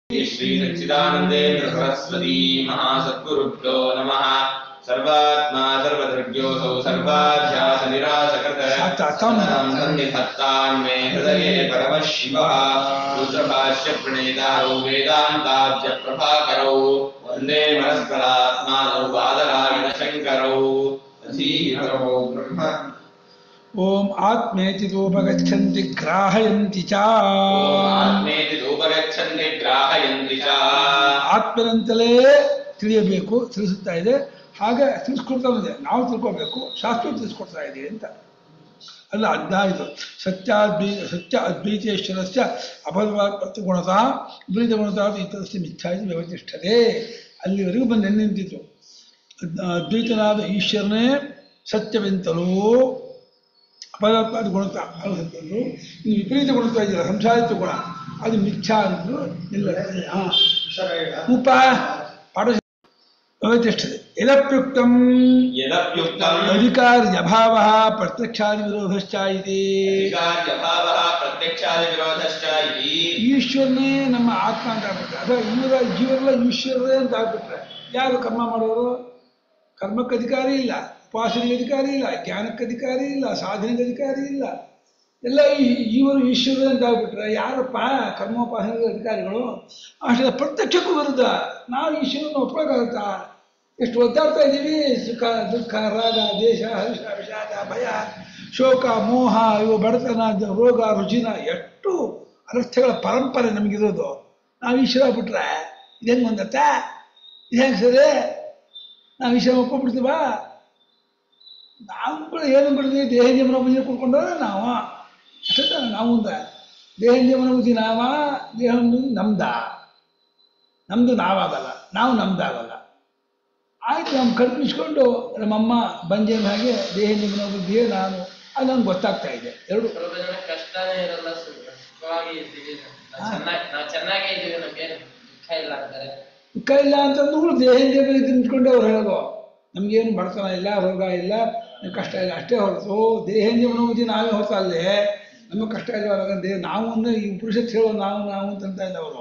श्री सच्चिदानन्देन्द्र सरस्वती महासद्गुरुभ्यो नमः सर्वात्मा सर्वदृग्योऽसौ सर्वाध्यास निरासकृत सततं सन्निधत्तान् मे हृदये परमः शिवः सूत्रभाष्य प्रणेतारौ वेदान्ताब्ज प्रभाकरौ वन्दे मनस्करात्मानौ बादरायण शङ्करौ अधीरौ ब्रह्म ಓಂ ಆತ್ಮೇತಿ ರೂಪಗಚ್ಚಂತಿ ಗ್ರಾಹಯಂತಿ ಚ ಆತ್ಮೇತಿ ರೂಪಗಚ್ಚಂತಿ ಗ್ರಾಹಯಂತಿ ಚ ಆತ್ಮನಂತಲೇ ತಿಳಿಯಬೇಕು ತಿಳಿಸುತ್ತಾ ಇದೆ ಹಾಗೆ ತಿಳಿಸ್ಕೊಡ್ತಾ ಇದೆ ನಾವು ತಿಳ್ಕೋಬೇಕು ಶಾಸ್ತ್ರ ತಿಳಿಸ್ಕೊಡ್ತಾ ಇದೆ ಅಂತ ಅಲ್ಲ ಅಜ್ಞಾನ ಇದು ಸತ್ಯಾದ್ವೈ ಸತ್ಯ ಅದ್ವೈತೇಶ್ವರಸ್ಯ ಅಪರವಾತ್ಮ ಗುಣತಃ ದ್ವೈತ ಗುಣತಃ ಇತರಸ್ಯ ಮಿಥ್ಯಾ ಇದು ವ್ಯವತಿಷ್ಠತೆ ಅಲ್ಲಿವರೆಗೂ ಬಂದು ನೆನ್ನೆ ನಿಂತಿತು ಅದ್- ಅದ್ವೈತನಾದ ಈಶ್ವರನೇ ಸತ್ಯವೆಂತಲೂ ಅಪದಾತ್ಮ ಗುಣತ ಅದು ಸತ್ಯದ್ದು ಇನ್ನು ವಿಪರೀತ ಗುಣತ್ವ ಇದೆಯಲ್ಲ ಸಂಸಾರಿತ ಗುಣ ಅದು ಮಿಥ್ಯಾ ಅಂದ್ರು ಇಲ್ಲ ಹಾಂ ಉಪ ಪಾಠ ವ್ಯವತಿಷ್ಠತೆ ಯದಪ್ಯುಕ್ತಂ ಯದಪ್ಯುಕ್ತम् ಅಧಿಕಾರ್ಯಭಾವ ಪ್ರತ್ಯಕ್ಷಾದಿ ವಿರೋಧಶ್ಚ ಇದೆ ಅಧಿಕಾರ್ಯಭಾವः ಪ್ರತ್ಯಕ್ಷಾದಿವಿರೋಧಶ್ಚ ಇತಿ ಈಶ್ವರನೇ ನಮ್ಮ ಆತ್ಮ ಅಂತ ಆಗ್ಬಿಟ್ರೆ ಅಥವಾ ಇವರ ಜೀವರೆಲ್ಲ ಈಶ್ವರರೇ ಅಂತ ಆಗ್ಬಿಟ್ರೆ ಯಾರು ಕರ್ಮ ಮಾಡೋರು ಕರ್ಮಕ್ಕೆ ಅಧಿಕಾರಿ ಇಲ್ಲ ಉಪಾಸನೆಗೆ ಅಧಿಕಾರಿ ಇಲ್ಲ ಜ್ಞಾನಕ್ಕೆ ಅಧಿಕಾರಿ ಇಲ್ಲ ಸಾಧನೆಗೆ ಅಧಿಕಾರಿ ಇಲ್ಲ ಎಲ್ಲ ಈ ಜೀವರು ಈಶ್ವರರೇ ಅಂತ ಆಗ್ಬಿಟ್ರೆ ಯಾರಪ್ಪ ಕರ್ಮೋಪಾಸನೆಗೆ ಅಧಿಕಾರಿಗಳು ಅಷ್ಟೇ ಪ್ರತ್ಯಕ್ಷಕ್ಕೂ ವಿರುದ್ಧ ನಾವು ಈಶ್ವರನ ಒಪ್ಪಬೇಕಾಗುತ್ತಾ ಎಷ್ಟು ಒದ್ದಾಡ್ತಾ ಇದ್ದೀವಿ ಸುಖ ದುಃಖ ರಾಗ ದೇಶ ಹರ್ಷ ವಿಷಾದ ಭಯ ಶೋಕ ಮೋಹ ಇವು ಬಡತನ ಜ- ರೋಗ ರುಜಿನ ಎಷ್ಟು ಅನರ್ಥಗಳ ಪರಂಪರೆ ನಮಗಿರೋದು ನಾವು ಈಶ್ವರ ಬಿಟ್ರೆ ಇದು ಹೆಂಗೆ ಬಂದತ್ತ ಇದು ಹೆಂಗೆ ಸರಿ ನಾವು ಈಶ್ವರ ಒಪ್ಕೊಂಡ್ಬಿಡ್ತೀವ ನಾವು ಕೂಡ ಏನು ಬಿಡ್ತೀವಿ ದೇಹ ಜೀವನ ಬುದ್ಧಿ ಕುಡ್ಕೊಂಡ್ರೆ ನಾವು ಅಷ್ಟೇ ತಾನೆ ನಾವು ಮುಂದೆ ದೇಹ ಜೀವನ ಬುದ್ಧಿ ನಾವ ದೇಹ ಬುದ್ಧಿ ನಮ್ದ ನಮ್ದು ನಾವಾಗಲ್ಲ ನಾವು ನಮ್ದಾಗಲ್ಲ ಆಯ್ತು ನಮ್ಮ ಕಲ್ಪಿಸ್ಕೊಂಡು ನಮ್ಮಮ್ಮ ಬಂಜೇನ ಹಾಗೆ ದೇಹ ಜೀವನ ಬುದ್ಧಿಯೇ ನಾನು ಅದು ನಮ್ಗೆ ಗೊತ್ತಾಗ್ತಾ ಇದೆ ಎರಡು ಸ್ವಲ್ಪ ಜನ ಕಷ್ಟನೇ ಇರಲ್ಲ ಸುಖ- ಸುಖವಾಗಿ ಇದ್ದೀವಿ ನಾವು ಚೆನ್ನಾಗಿ ನಾವು ಚೆನ್ನಾಗೇ ಇದ್ದೀವಿ ನಮ್ಗೇನು ದುಃಖ ಇಲ್ಲ ಅಂತಾರೆ ದುಃಖ ಇಲ್ಲ ಅಂತಂದ್ರು ದೇಹ ಜೀವನ ನಿಂತ್ಕೊಂಡೆ ಅವ್ರು ಹೇಳೋದು ನಮಗೇನು ಬಡತನ ಇಲ್ಲ ರೋಗ ಇಲ್ಲ ಕಷ್ಟ ಇಲ್ಲ ಅಷ್ಟೇ ಹೊರತು ದೇಹ ಜೀವನ ಬುದ್ಧಿ ನಾವೇ ಹೊರತು ಅಲ್ಲೇ ನಮಗೆ ಕಷ್ಟ ಇಲ್ಲ ದೇಹ ನಾವು ಅಂದ್ರೆ ಈ ಪುರುಷತ್ ಹೇಳೋ ನಾವು ನಾವು ಅಂತ ಇಲ್ಲ ಅವರು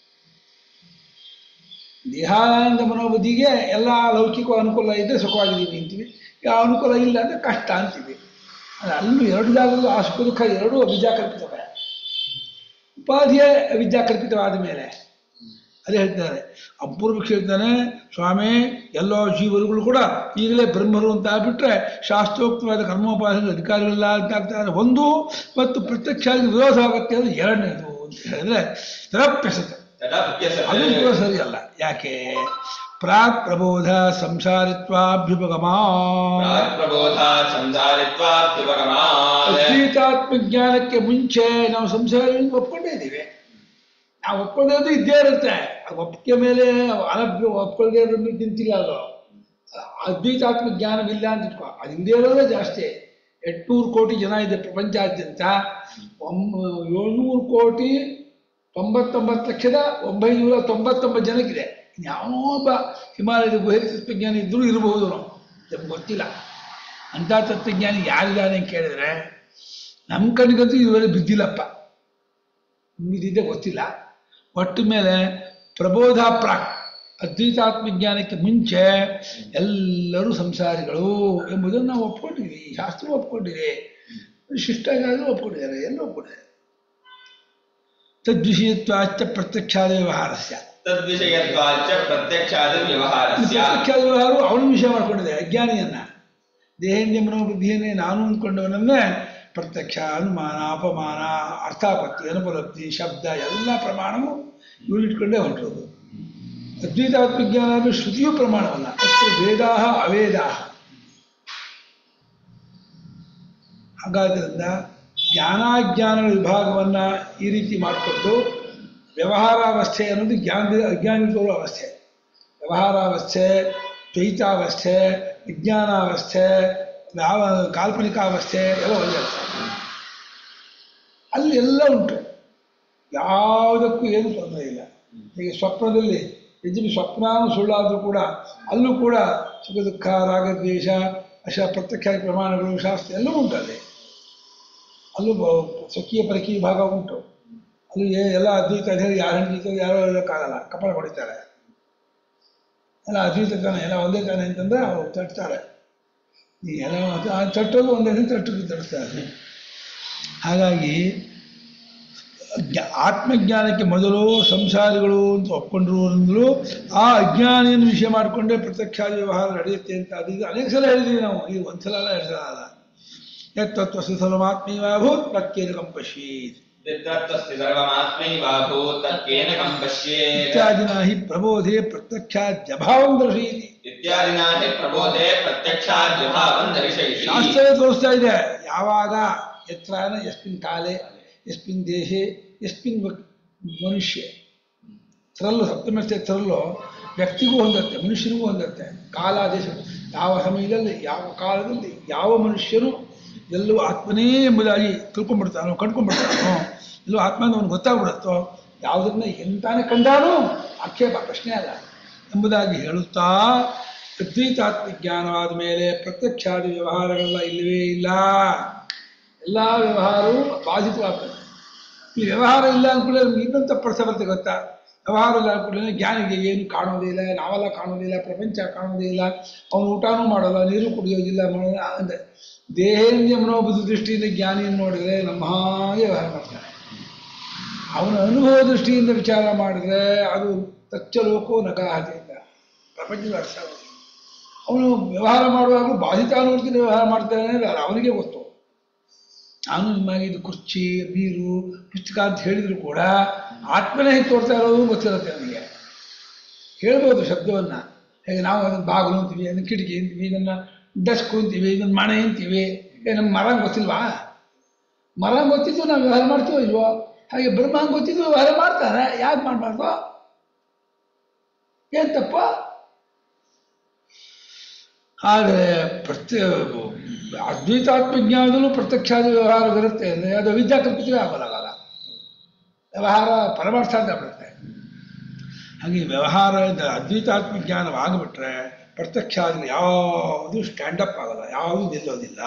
ದೇಹಾನಂದ ಮನೋಬುದ್ಧಿಗೆ ಎಲ್ಲ ಲೌಕಿಕ ಅನುಕೂಲ ಇದ್ದರೆ ಸುಖವಾಗಿದ್ದೀವಿ ಅಂತೀವಿ ಯಾವ ಅನುಕೂಲ ಇಲ್ಲ ಅಂದರೆ ಕಷ್ಟ ಅಂತೀವಿ ಅದು ಅಲ್ಲೂ ಎರಡು ಜಾಗದಲ್ಲೂ ಆ ಸುಖ ದುಃಖ ಎರಡೂ ಅವಿದ್ಯಾಕಲ್ಪಿತವೇ ಉಪಾಧಿಯೇ ಅವಿದ್ಯಾಕಲ್ಪಿತವಾದ ಮೇಲೆ ಅದೇ ಹೇಳ್ತಾರೆ ಅಪೂರ್ವಕ್ಕೆ ಹೇಳ್ತಾನೆ ಸ್ವಾಮಿ ಎಲ್ಲ ಜೀವರುಗಳು ಕೂಡ ಈಗಲೇ ಬ್ರಹ್ಮರು ಅಂತ ಆಗ್ಬಿಟ್ರೆ ಶಾಸ್ತ್ರೋಕ್ತವಾದ ಕರ್ಮೋಪಾಸನೆ ಅಧಿಕಾರಿಗಳಿಲ್ಲ ಅಂತ ಆಗ್ತಾರೆ ಒಂದು ಮತ್ತು ಪ್ರತ್ಯಕ್ಷ ವಿರೋಧ ಆಗುತ್ತೆ ಅದು ಎರಡನೇದು ಅಂತ ಹೇಳಿದ್ರೆ ತರಪ್ಯಸತೆ ಅದು ಕೂಡ ತದಪ್ಯಸತ್ ಸರಿಯಲ್ಲ ಯಾಕೆ ಪ್ರಾಕ್ ಪ್ರಬೋಧ ಸಂಸಾರಿತ್ವಾಭ್ಯುಪಗಮಾ ಪ್ರಬೋಧ ಸಂಸಾರಿತ್ವಾತ್ಯುಪಗಮಾತ್ ಅದ್ವೈತಾತ್ಮ ಜ್ಞಾನಕ್ಕೆ ಮುಂಚೆ ನಾವು ಸಂಸಾರ ಒಪ್ಕೊಂಡೇ ಇದ್ದೀವಿ ನಾವು ಒಪ್ಕೊಳ್ಳೋದು ಇದ್ದೇ ಇರುತ್ತೆ ಆ ಒಪ್ಪಿಗೆ ಮೇಲೆ ಅನಭ್ಯ ಒಪ್ಕೊಳ್ಳದೆ ಇರೋದು ನಿಂತಿಲ್ಲ ಅದು ಅದ್ವೈತಾತ್ಮ ಜ್ಞಾನವಿಲ್ಲ ಅಂತ ಇಟ್ಕೋ ಅದು ಹಿಂದೆ ಇರೋದೇ ಜಾಸ್ತಿ ಎಂಟುನೂರು ಕೋಟಿ ಜನ ಇದೆ ಪ್ರಪಂಚಾದ್ಯಂತ ಒಮ್ ಏಳ್ನೂರು ಕೋಟಿ ತೊಂಬತ್ತೊಂಬತ್ತು ಲಕ್ಷದ ಒಂಬೈನೂರ ತೊಂಬತ್ತೊಂಬತ್ತು ಜನಕ್ಕಿದೆ ಯಾವನೋ ಒಬ್ಬ ಹಿಮಾಲಯದ ಗುಹೆ ತತ್ವಜ್ಞಾನಿ ಇದ್ರೂ ಇರಬಹುದು ನಾವು ನಮ್ಗೆ ಗೊತ್ತಿಲ್ಲ ಅಂಥ ತತ್ವಜ್ಞಾನಿ ಯಾರಿದ್ದಾನೆ ಅಂತ ಕೇಳಿದ್ರೆ ನಮ್ಮ ಕಣ್ಣಿಗಂತೂ ಇದುವರೆಗೆ ಬಿದ್ದಿಲ್ಲಪ್ಪ ನಿಮಗಿದ್ದೆ ಗೊತ್ತಿಲ್ಲ ಒಟ್ಟು ಮೇಲೆ ಪ್ರಬೋಧ ಪ್ರಾಕ್ ಅದ್ವೈತಾತ್ಮ ಜ್ಞಾನಕ್ಕೆ ಮುಂಚೆ ಎಲ್ಲರೂ ಸಂಸಾರಿಗಳು ಎಂಬುದನ್ನು ನಾವು ಒಪ್ಕೊಂಡಿದ್ದೀವಿ ಶಾಸ್ತ್ರ ಒಪ್ಕೊಂಡಿದೆ ಶಿಷ್ಟಾಚಾರ್ಯರು ಒಪ್ಕೊಂಡಿದ್ದಾರೆ ಎಲ್ಲ ಒಪ್ಕೊಂಡಿದ್ದಾರೆ ತದ್ವಿಷಯತ್ವಾಚ ಪ್ರತ್ಯಕ್ಷಾದ ವ್ಯವಹಾರಸ್ಯ ತದ್ವಿಷಯತ್ವಾಚ ಪ್ರತ್ಯಕ್ಷಾದ ಈ ವ್ಯವಹಾರಸ್ಯ ಪ್ರತ್ಯಕ್ಷಾದ ವ್ಯವಹಾರ ಅವನ ವಿಷಯ ಮಾಡ್ಕೊಂಡಿದೆ ಅಜ್ಞಾನಿಯನ್ನ ದೇಹೇಂದ್ರಿಯ ಮನೋಬುದ್ಧಿಯನ್ನೇ ನಾನು ಅಂದ್ಕೊಂಡವನನ್ನೇ ಪ್ರತ್ಯಕ್ಷ ಅನುಮಾನ ಅಪಮಾನ ಅರ್ಥಾಪತ್ತಿ ಅನುಪಲಬ್ಧಿ ಶಬ್ದ ಎಲ್ಲ ಪ್ರಮಾಣವು ಇವ್ರು ಇಟ್ಕೊಂಡೇ ಹೊರಟೋದು ಅದ್ವೈತಾತ್ಮಜ್ಞಾನ ಅಂದರೆ ಶ್ರುತಿಯೂ ಪ್ರಮಾಣವಲ್ಲ ಅತ್ರ ವೇದಾಹ ಅವೇದಾಹ ಹಾಗಾದ್ರಿಂದ ಜ್ಞಾನಾಜ್ಞಾನಗಳ ವಿಭಾಗವನ್ನ ಈ ರೀತಿ ಮಾಡಿಕೊಂಡು ವ್ಯವಹಾರಾವಸ್ಥೆ ಅನ್ನೋದು ಜ್ಞಾನ ಅಜ್ಞಾನಿ ತೋರೋ ಅವಸ್ಥೆ ವ್ಯವಹಾರಾವಸ್ಥೆ ದ್ವೈತಾವಸ್ಥೆ ವಿಜ್ಞಾನಾವಸ್ಥೆ ಯಾವ ಕಾಲ್ಪನಿಕಾವಸ್ಥೆ ಎಲ್ಲ ಒಂದೇ ಅರ್ಥ. ಅಲ್ಲಿ ಎಲ್ಲ ಉಂಟು ಯಾವುದಕ್ಕೂ ಏನು ತೊಂದರೆ ಇಲ್ಲ ಈಗ ಸ್ವಪ್ನದಲ್ಲಿ ಯಜ್ಞ ಸ್ವಪ್ನಾನು ಸುಳ್ಳಾದರೂ ಕೂಡ ಅಲ್ಲೂ ಕೂಡ ಸುಖ ದುಃಖ ರಾಗದ್ವೇಷ ಅಶ ಪ್ರತ್ಯಕ್ಷ ಪ್ರಮಾಣಗಳು ಶಾಸ್ತ್ರ ಎಲ್ಲವೂ ಉಂಟು ಅಲ್ಲಿ ಅಲ್ಲೂ ಬ- ಸ್ವಕೀಯ ಪರಕೀಯ ಭಾಗ ಉಂಟು ಅಲ್ಲಿ ಏ- ಎಲ್ಲ ಅದ್ವೈತ ಅಂತ ಹೇಳಿ ಯಾರು ಹಿಡಿತಾರೆ ಯಾರೋ ಹೇಳೋಕ್ಕಾಗಲ್ಲ ಕಪಾಳ ಹೊಡಿತಾರೆ ಎಲ್ಲ ಅದ್ವೈತ ತಾನೆ ಎಲ್ಲ ಒಂದೇ ತಾನೆ ಅಂತಂದ್ರೆ ಅವ್ರು ತಟ್ತಾರೆ ಈ ಎಲ್ಲ ಅದು- ಆ ತಟ್ಟೋದು ಒಂದೇ ತಟ್ಟಕ್ಕೆ ತಟ್ತಾರೆ ಹಾಗಾಗಿ ಜ್ಞಾ- ಆತ್ಮಜ್ಞಾನಕ್ಕೆ ಮೊದಲು ಸಂಸಾರಿಗಳು ಅಂತ ಒಪ್ಕೊಂಡಿರುವಂತಲೂ ಆ ಅಜ್ಞಾನಿಯನ್ನು ವಿಷಯ ಮಾಡಿಕೊಂಡೇ ಪ್ರತ್ಯಕ್ಷಾದಿ ವ್ಯವಹಾರ ನಡೆಯುತ್ತೆ ಅಂತ ಅದು ಇದು ಅನೇಕ ಸಲ ಹೇಳಿದ್ದೀವಿ ನಾವು ಇದು ಒಂದ್ಸಲ ಅಲ್ಲ ಎರಡು ಸಲ ಅಲ್ಲ ಯತ್ತತ್ವ ಸುಸಲಮಾತ್ಮೀಯಭೂತ್ ಪ್ರತ್ಯೇಕ ಕಂಪಶೀತ್ यत्तत्तस्य सर्वमात्मैवाभूत् तत्केन कं पश्येत् ಇತ್ಯಾದಿನ ಹಿ ಪ್ರಬೋಧೆ ಪ್ರತ್ಯಕ್ಷಾದ್ಯಭಾವಂ ದರ್ಶಯತಿ इत्यादिना हि प्रबोधे प्रत्यक्षाद्यभावं दर्शयति ಶಾಸ್ತ್ರವೇ ತೋರಿಸ್ತಾ ಇದೆ ಯಾವಾಗ ಯತ್ರಾನ ಯಸ್ಮಿನ್ ಕಾಲೆ ಯಸ್ಮಿನ್ ದೇಶೆ ಯಸ್ಮಿನ್ ವಕ್- ಮನುಷ್ಯ ಥ್ರಲ್ಲು ಸಪ್ತಮಸ್ತೆ ಥ್ರಲ್ಲು ವ್ಯಕ್ತಿಗೂ ಹೊಂದತ್ತೆ ಮನುಷ್ಯನಿಗೂ ಹೊಂದತ್ತೆ ಕಾಲ ದೇಶ ಯಾವ ಸಮಯದಲ್ಲಿ ಯಾವ ಕಾಲದಲ್ಲಿ ಯಾವ ಮನುಷ್ಯನು ಎಲ್ಲವೂ ಆತ್ಮನೇ ಎಂಬುದಾಗಿ ತಿಳ್ಕೊಂಡ್ಬಿಡ್ತಾನೋ ಕಂಡ್ಕೊಂಡ್ಬಿಡ್ತಾನೋ ಎಲ್ಲೋ ಆತ್ಮ ಅಂತ ಅವನಿಗೆ ಗೊತ್ತಾಗ್ಬಿಡುತ್ತೋ ಯಾವುದನ್ನ ಎಂತಾನೆ ಕಂಡಾನೋ ಆಕ್ಷೇಪ ಪ್ರಶ್ನೆ ಅಲ್ಲ ಎಂಬುದಾಗಿ ಹೇಳುತ್ತಾ ಅದ್ವೈತಾತ್ಮ ಜ್ಞಾನವಾದ ಮೇಲೆ ಪ್ರತ್ಯಕ್ಷಾದಿ ವ್ಯವಹಾರಗಳೆಲ್ಲ ಇಲ್ಲವೇ ಇಲ್ಲ ಎಲ್ಲ ವ್ಯವಹಾರವೂ ಬಾಧಿತವಾಗ್ತದೆ ಈ ವ್ಯವಹಾರ ಇಲ್ಲ ಅಂದ್ಕೂಡಲೇ ನಮ್ಗೆ ಇನ್ನೊಂದು ಪ್ರಶ್ನೆ ಬರುತ್ತೆ ಗೊತ್ತಾ ವ್ಯವಹಾರ ಇಲ್ಲ ಅಂದ್ಕೂಡಲೇ ಜ್ಞಾನಿಗೆ ಏನು ಕಾಣೋದಿಲ್ಲ ನಾವೆಲ್ಲ ಕಾಣೋದಿಲ್ಲ ಪ್ರಪಂಚ ಕಾಣೋದಿಲ್ಲ ಅವನು ಊಟನೂ ಮಾಡೋಲ್ಲ ನೀರು ಕುಡಿಯೋದಿಲ್ಲ ಮಾಡೋದಿಲ್ಲ ಅಂದರೆ ದೇಹೇಂದ್ರಿಯ ಮನೋಬುದ್ಧ ದೃಷ್ಟಿಯಿಂದ ಜ್ಞಾನಿಯನ್ನು ನೋಡಿದರೆ ನಮ್ಮ ಹಾಗೆ ವ್ಯವಹಾರ ಮಾಡ್ತಾನೆ ಅವನ ಅನುಭವ ದೃಷ್ಟಿಯಿಂದ ವಿಚಾರ ಮಾಡಿದ್ರೆ ಅದು ತಚ್ಚಲೋಕೋ ನಗಾಹತೆ ಅಂತ ಪ್ರಪಂಚದ ಅರ್ಥ ಅದು. ಅವನು ವ್ಯವಹಾರ ಮಾಡುವಾಗ ಬಾಧಿತಾನುವರ್ತಿನ ವ್ಯವಹಾರ ಮಾಡ್ತಾನೆ ಅಂದ್ರೆ ಅದು ಅವನಿಗೆ ಗೊತ್ತು ನಾನು ನಿಮ್ಮಾಗಿ ಇದು ಕುರ್ಚಿ ನೀರು ಪುಸ್ತಕ ಅಂತ ಹೇಳಿದ್ರು ಕೂಡ ಆತ್ಮನೇ ಹೇಗೆ ತೋರ್ತಾ ಇರೋದು ಗೊತ್ತಿರುತ್ತೆ ನನಗೆ ಹೇಳ್ಬೋದು ಶಬ್ದವನ್ನ ಹೇಗೆ ನಾವು ಅದನ್ನು ಬಾಗಿಲು ಅಂತೀವಿ ಅದನ್ನು ಕಿಟಕಿ ಅಂತೀವಿ ಇದನ್ನು ಡಸ್ಕು ಅಂತೀವಿ ಇದನ್ನು ಮನೆ ಅಂತೀವಿ ಏ ನಮ್ಮ ಮರ ಗೊತ್ತಿಲ್ವಾ ಮರ ಗೊತ್ತಿದ್ದು ನಾವು ವ್ಯವಹಾರ ಮಾಡ್ತೀವೋ ಇಲ್ವೋ ಹಾಗೆ ಬ್ರಹ್ಮ ಗೊತ್ತಿದ್ದು ವ್ಯವಹಾರ ಮಾಡ್ತಾರೆ ಯಾಕೆ ಮಾಡಬಾರ್ದು ಏನ್ ತಪ್ಪ ಆದರೆ ಪ್ರತ್ಯ ಅದ್ವೈತಾತ್ಮ ಜ್ಞಾನದಲ್ಲೂ ಪ್ರತ್ಯಕ್ಷಾದ ವ್ಯವಹಾರ ಬರುತ್ತೆ ಅಂದರೆ ಅದು ವಿದ್ಯಾಕಲ್ಪಿತವೇ ಆಗೋದಾಗಲ್ಲ ವ್ಯವಹಾರ ಪರಮಾರ್ಥ ಅಂತ ಬರುತ್ತೆ ಹಾಗೆ ವ್ಯವಹಾರ ಅದ್ವೈತಾತ್ಮ ಜ್ಞಾನವಾಗಿಬಿಟ್ರೆ ಪ್ರತ್ಯಕ್ಷಾದಿ ಯಾವುದು ಸ್ಟ್ಯಾಂಡಪ್ ಆಗಲ್ಲ ಯಾವುದು ನಿಲ್ಲೋದಿಲ್ಲ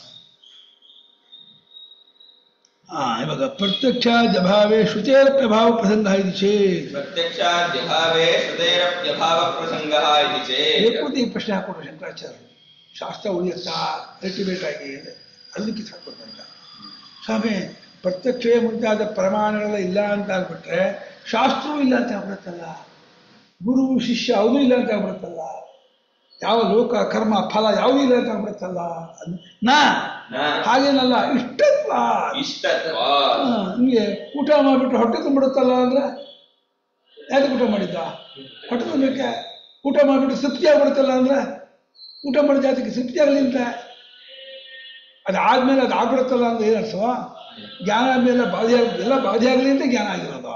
ಆ ಇವಾಗ ಪ್ರತ್ಯಕ್ಷಾದ್ಯಭಾವೇ ಶ್ರುತಿಯರ ಪ್ರಭಾವ ಪ್ರಸಂಗ ಇದು ಚೇತ್ प्रत्यक्षाद्यभावे श्रुतेरप्यभावप्रसङ्गः इति चेत् ಬೇಕು ಈ ಪ್ರಶ್ನೆ ಹಾಕೊಟ್ರು ಶಂಕರಾಚಾರ್ಯ ಶಾಸ್ತ್ರ ಉಳಿಯುತ್ತಾ ಅಲ್ಟಿಮೇಟ್ ಆಗಿ ಅಲ್ಲಿ ಕಿತ್ತು ಹಾಕೊಟ್ರಂತ ಸ್ವಾಮಿ ಪ್ರತ್ಯಕ್ಷವೇ ಮುಂತಾದ ಪ್ರಮಾಣಗಳೆಲ್ಲ ಇಲ್ಲ ಅಂತ ಆಗ್ಬಿಟ್ರೆ ಶಾಸ್ತ್ರವೂ ಇಲ್ಲ ಅಂತ ಆಗ್ಬಿಡುತ್ತಲ್ಲ ಗುರು ಶಿಷ್ಯ ಯಾವುದೂ ಇಲ್ಲ ಅಂತ ಆಗ್ಬಿಡುತ್ತಲ್ಲ ಯಾವ ಲೋಕ ಕರ್ಮ ಫಲ ಯಾವುದೂ ಇಲ್ಲ ಅಂತ ಆಗ್ಬಿಡುತ್ತಲ್ಲ ಅದ್- ನಾ न ಹಾಗೇನಲ್ಲ ಇಷ್ಟತ್ವ इष्टत्वात् ಹಾ, ನಿಮಗೆ ಊಟ ಮಾಡಿಬಿಟ್ಟು ಹೊಟ್ಟೆ ತುಂಬಿಡುತ್ತಲ್ಲ ಅಂದ್ರೆ ಯಾಕೆ ಊಟ ಮಾಡಿದ್ದ ಹೊಟ್ಟೆ ತುಂಬಕ್ಕೆ ಊಟ ಮಾಡಿಬಿಟ್ಟು ತೃಪ್ತಿ ಆಗ್ಬಿಡುತ್ತಲ್ಲ ಅಂದ್ರೆ ಊಟ ಮಾಡಿದ ಜಾತಿಗೆ ತೃಪ್ತಿ ಆಗಲಿ ಅಂತ ಅದಾದ್ಮೇಲೆ ಅದು ಆಗ್ಬಿಡುತ್ತಲ್ಲ ಅಂದ್ರೆ ಏನು ಅರ್ಥವ ಜ್ಞಾನ ಆದ್ಮೇಲೆ ಬಾಧೆ ಆಗ ಎಲ್ಲ ಬಾಧೆ ಆಗಲಿ ಅಂತ ಜ್ಞಾನ ಆಗಿರೋದು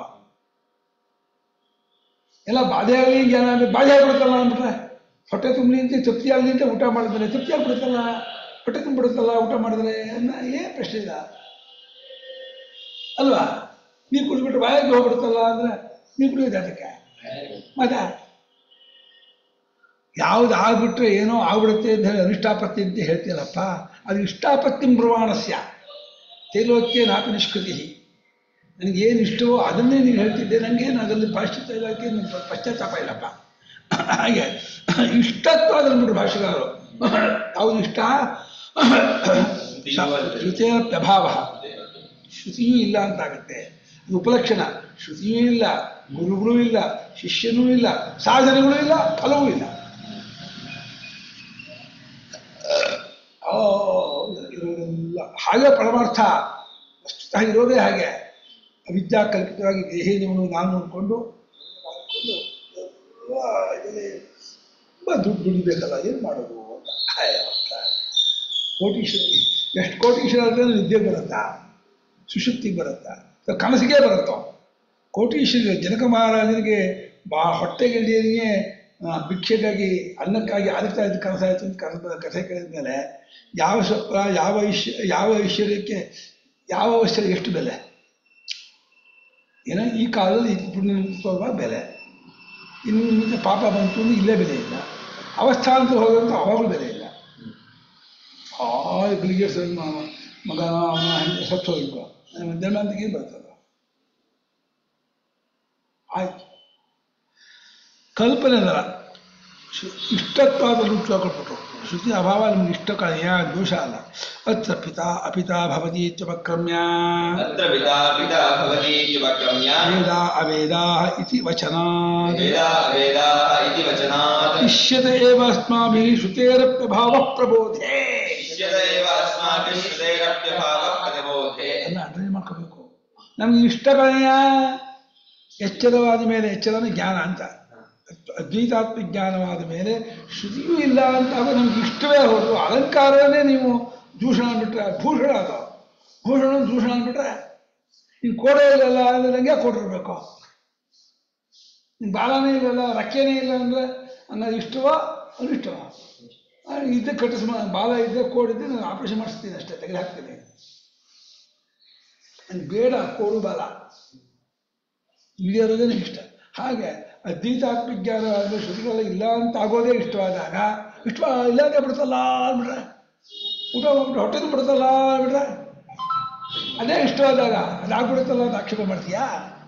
ಎಲ್ಲ ಬಾಧೆ ಆಗಲಿ ಜ್ಞಾನ ಆದ್ಮೇಲೆ ಬಾಧೆ ಆಗ್ಬಿಡುತ್ತಲ್ಲ ಅಂದ್ಬಿಟ್ರೆ ಹೊಟ್ಟೆ ತುಂಬಲಿ ಅಂತ ತೃಪ್ತಿ ಆಗಲಿ ಅಂತ ಊಟ ಮಾಡಿದ್ರೆ ತೃಪ್ತಿ ಆಗ್ಬಿಡುತ್ತಲ್ಲ ಹೊಟ್ಟೆ ತುಂಬಿಡುತ್ತಲ್ಲ ಊಟ ಮಾಡಿದ್ರೆ ಅನ್ನ ಏನು ಪ್ರಶ್ನೆ ಇಲ್ಲ ಅಲ್ವಾ ನೀರು ಕುಡಿದ್ಬಿಟ್ಟು ಬಾಯಾಗಿ ಹೋಗ್ಬಿಡುತ್ತಲ್ಲ ಅಂದ್ರೆ ನೀರು ಕುಡಿಯೋದು ಅದಕ್ಕೆ ಮತ್ತೆ ಯಾವ್ದು ಆಗ್ಬಿಟ್ರೆ ಏನೋ ಆಗ್ಬಿಡುತ್ತೆ ಅಂತ ಹೇಳಿ ಅನಿಷ್ಟಾಪತ್ತಿ ಅಂತ ಹೇಳ್ತೀರಪ್ಪ ಅದು ಇಷ್ಟಾಪತ್ತಿ ಪ್ರಮಾಣಸ್ಯ ತೈಲೋಕ್ಯ ನಾಪಿ ನಿಷ್ಕೃತಿ ನನಗೇನು ಇಷ್ಟವೋ ಅದನ್ನೇ ನೀನು ಹೇಳ್ತಿದ್ದೆ ನನಗೇನು ಅದರಲ್ಲಿ ಪಾಶ್ಚಾತ್ಯ ಇಲಾಖೆ ನಂಗೆ ಪಶ್ಚಾತ್ತಾಪ ಇಲ್ಲಪ್ಪ ಹಾಗೆ ಇಷ್ಟತ್ವ ಅದನ್ನು ಬಿಟ್ಟು ಭಾಷೆಗಾರರು ಯಾವುದು ಇಷ್ಟ ಶ್ರುತಿಯ ಪ್ರಭಾವ ಶ್ರುತಿಯೂ ಇಲ್ಲ ಅಂತಾಗುತ್ತೆ ಅದು ಉಪಲಕ್ಷಣ ಶ್ರುತಿಯೂ ಇಲ್ಲ ಗುರುಗಳೂ ಇಲ್ಲ ಶಿಷ್ಯನೂ ಇಲ್ಲ ಸಾಧನೆಗಳೂ ಇಲ್ಲ ಫಲವೂ ಇಲ್ಲ ಆ, ಇರೋದೆಲ್ಲ ಹಾಗೆ ಪರಮಾರ್ಥ ವಸ್ತುತಃ ಇರೋದೇ ಹಾಗೆ ಅವಿದ್ಯಾ ಕಲ್ಪಿತವಾಗಿ ದೇಹೇಂದ್ರವನ್ನು ನಾನು ಅಂದ್ಕೊಂಡು ಮಾಡ್ಕೊಂಡು ಎಲ್ಲ ಇದರಲ್ಲಿ ತುಂಬ ದುಡ್ಡು ದುಡಿಬೇಕಲ್ಲ ಏನು ಮಾಡೋದು ಅಂತ ಅಯ್ಯೋ, ಕೋಟೀಶ್ವರ ಎಷ್ಟು ಕೋಟೀಶ್ವರ ಅಂದ್ರೆ ನಿದ್ದೆ ಬರುತ್ತಾ ಸುಶುಕ್ತಿಗೆ ಬರುತ್ತಾ ಅಥವಾ ಕನಸಿಗೆ ಬರುತ್ತೋ ಕೋಟೀಶ್ವರ ಜನಕ ಮಹಾರಾಜನಿಗೆ ಬಾ ಹೊಟ್ಟೆಗಲ್ಲಿಯೇ ಭಿಕ್ಷೆಗಾಗಿ ಅನ್ನಕ್ಕಾಗಿ ಆದಿತ್ಯ ಇದ್ದ ಕನಸಾಯಿತು ಅಂತ ಕನಸ ಕಥೆ ಕೇಳಿದ ಮೇಲೆ ಯಾವ ಸ್ವಪ್ನ ಯಾವ ಐಶ್ವ ಯಾವ ಐಶ್ವರ್ಯಕ್ಕೆ ಯಾವ ಐಶ್ವರ್ಯ ಎಷ್ಟು ಬೆಲೆ ಏನೋ ಈ ಕಾಲದಲ್ಲಿ ಇದು ಪುಣ್ಯ ಬೆಲೆ ಇನ್ನು ಮುಂದೆ ಪಾಪ ಬಂತು ಅಂದ್ರೆ ಇಲ್ಲೇ ಬೆಲೆ ಇಲ್ಲ ಅವಸ್ಥಾಂತರ ಹೋದಂತ ಅವಾಗಲೂ ಬೆಲೆ ಇಲ್ಲ ಆ ಬಿಲ್ಗೇಟ್ಸ್ ಮಗ ಅವನ ಹೆಂಡತಿ ಸತ್ತು ಹೋಗಿಲ್ವ ಜನ್ಮಾಂತಿಗೆ ಬರ್ತದ ಆಯ್ತು ಕಲ್ಪನೆ ಅದರ ಶು- ಇಷ್ಟತ್ವಾದ ರೂಪ ಕೊಟ್ಬಿಟ್ರು ಶ್ರುತಿ ಅಭಾವ ನಮ್ಗೆ ಇಷ್ಟ ಕಳೆಯ ದೋಷ ಅಲ್ಲ ಅತ್ರ ಪಿತಾ ಅಪಿತಾ ಭವತಿ ಇತ್ಯುಪಕ್ರಮ್ಯ ಅತ್ರ ಪಿತಾ ಪಿತಾ ಭವತಿ ಇತ್ಯುಪಕ್ರಮ್ಯ ವೇದ ಅವೇದಾ ಇತಿ ವಚನಾತ್ ವೇದ ವೇದ ಇತಿ ವಚನಾತ್ ಇಷ್ಯತೆ ಏವ ಅಸ್ಮಾಭಿः ಶ್ರುತೇರಪ್ಯಭಾವಃ ಪ್ರಬೋಧೆ ಇಷ್ಯದ ಏವ ಅಸ್ಮಾಭಿः ಶ್ರುತೇರಪ್ಯಭಾವಃ ಪ್ರತಿಬೋಧೆ ಅಲ್ಲ ಅಡ್ರೆ ಮಾಡ್ಕೋಬೇಕು ನಮ್ಗೆ ಇಷ್ಟ ಕಳೆಯ ಎಚ್ಚರವಾದ ಮೇಲೆ ಎಚ್ಚರನ ಜ್ಞಾನ ಅಂತ ಅದ್ವೈತಾತ್ಮ ಜ್ಞಾನವಾದ ಮೇಲೆ ಶ್ರುತಿಯೂ ಇಲ್ಲ ಅಂತ ಆಗ ನಮ್ಗೆ ಇಷ್ಟವೇ ಹೌದು ಅಲಂಕಾರನೇ ನೀವು ದೂಷಣ ಅಂದ್ಬಿಟ್ರೆ ಭೂಷಣ ಅದು ಭೂಷಣ ದೂಷಣ ಅಂದ್ಬಿಟ್ರೆ ನೀನು ಕೋಡೆ ಇಲ್ಲಲ್ಲ ಅಂದ್ರೆ ನಂಗೆ ಕೊಟ್ಟಿರ್ಬೇಕು ನಿನ್ ಬಾಲನೇ ಇಲ್ಲಲ್ಲ ರಕ್ಕೆನೇ ಇಲ್ಲ ಅಂದ್ರೆ ಅನ್ನೋದು ಇಷ್ಟವೋ ಅದು ಇಷ್ಟವೋ ಆ, ಇದ್ದೇ ಕಟ್ಟಿಸ್ ಬಾಲ ಇದ್ದೇ ಕೋಡಿದ್ದೆ ನಾನು ಆಪರೇಷನ್ ಮಾಡಿಸ್ತೀನಿ ಅಷ್ಟೇ ತೆಗೆದು ಹಾಕ್ತೀನಿ ನನಗೆ ಬೇಡ ಕೋಡು ಬಾಲ ಇಳಿಯೋದೇ ನನಗೆ ಇಷ್ಟ ಹಾಗೆ ಅದ್ವೈತಾತ್ಮ ಜ್ಞಾನ ಆದ್ರೆ ಶ್ರುತಿಗಳೆಲ್ಲ ಇಲ್ಲ ಅಂತ ಆಗೋದೇ ಇಷ್ಟವಾದಾಗ ಇಷ್ಟ ಇಲ್ಲದೆ ಬಿಡ್ತಲ್ಲ ಅಂದ್ಬಿಟ್ರೆ ಊಟ ಮಾಡ್ಬಿಟ್ರೆ ಹೊಟ್ಟೆದು ಬಿಡ್ತಲ್ಲ ಅಂದ್ಬಿಟ್ರೆ ಅದೇ ಇಷ್ಟವಾದಾಗ ಅದಾಗ್ಬಿಡುತ್ತಲ್ಲ ಅಂತ ಆಕ್ಷೇಪ ಮಾಡ್ತೀಯಾ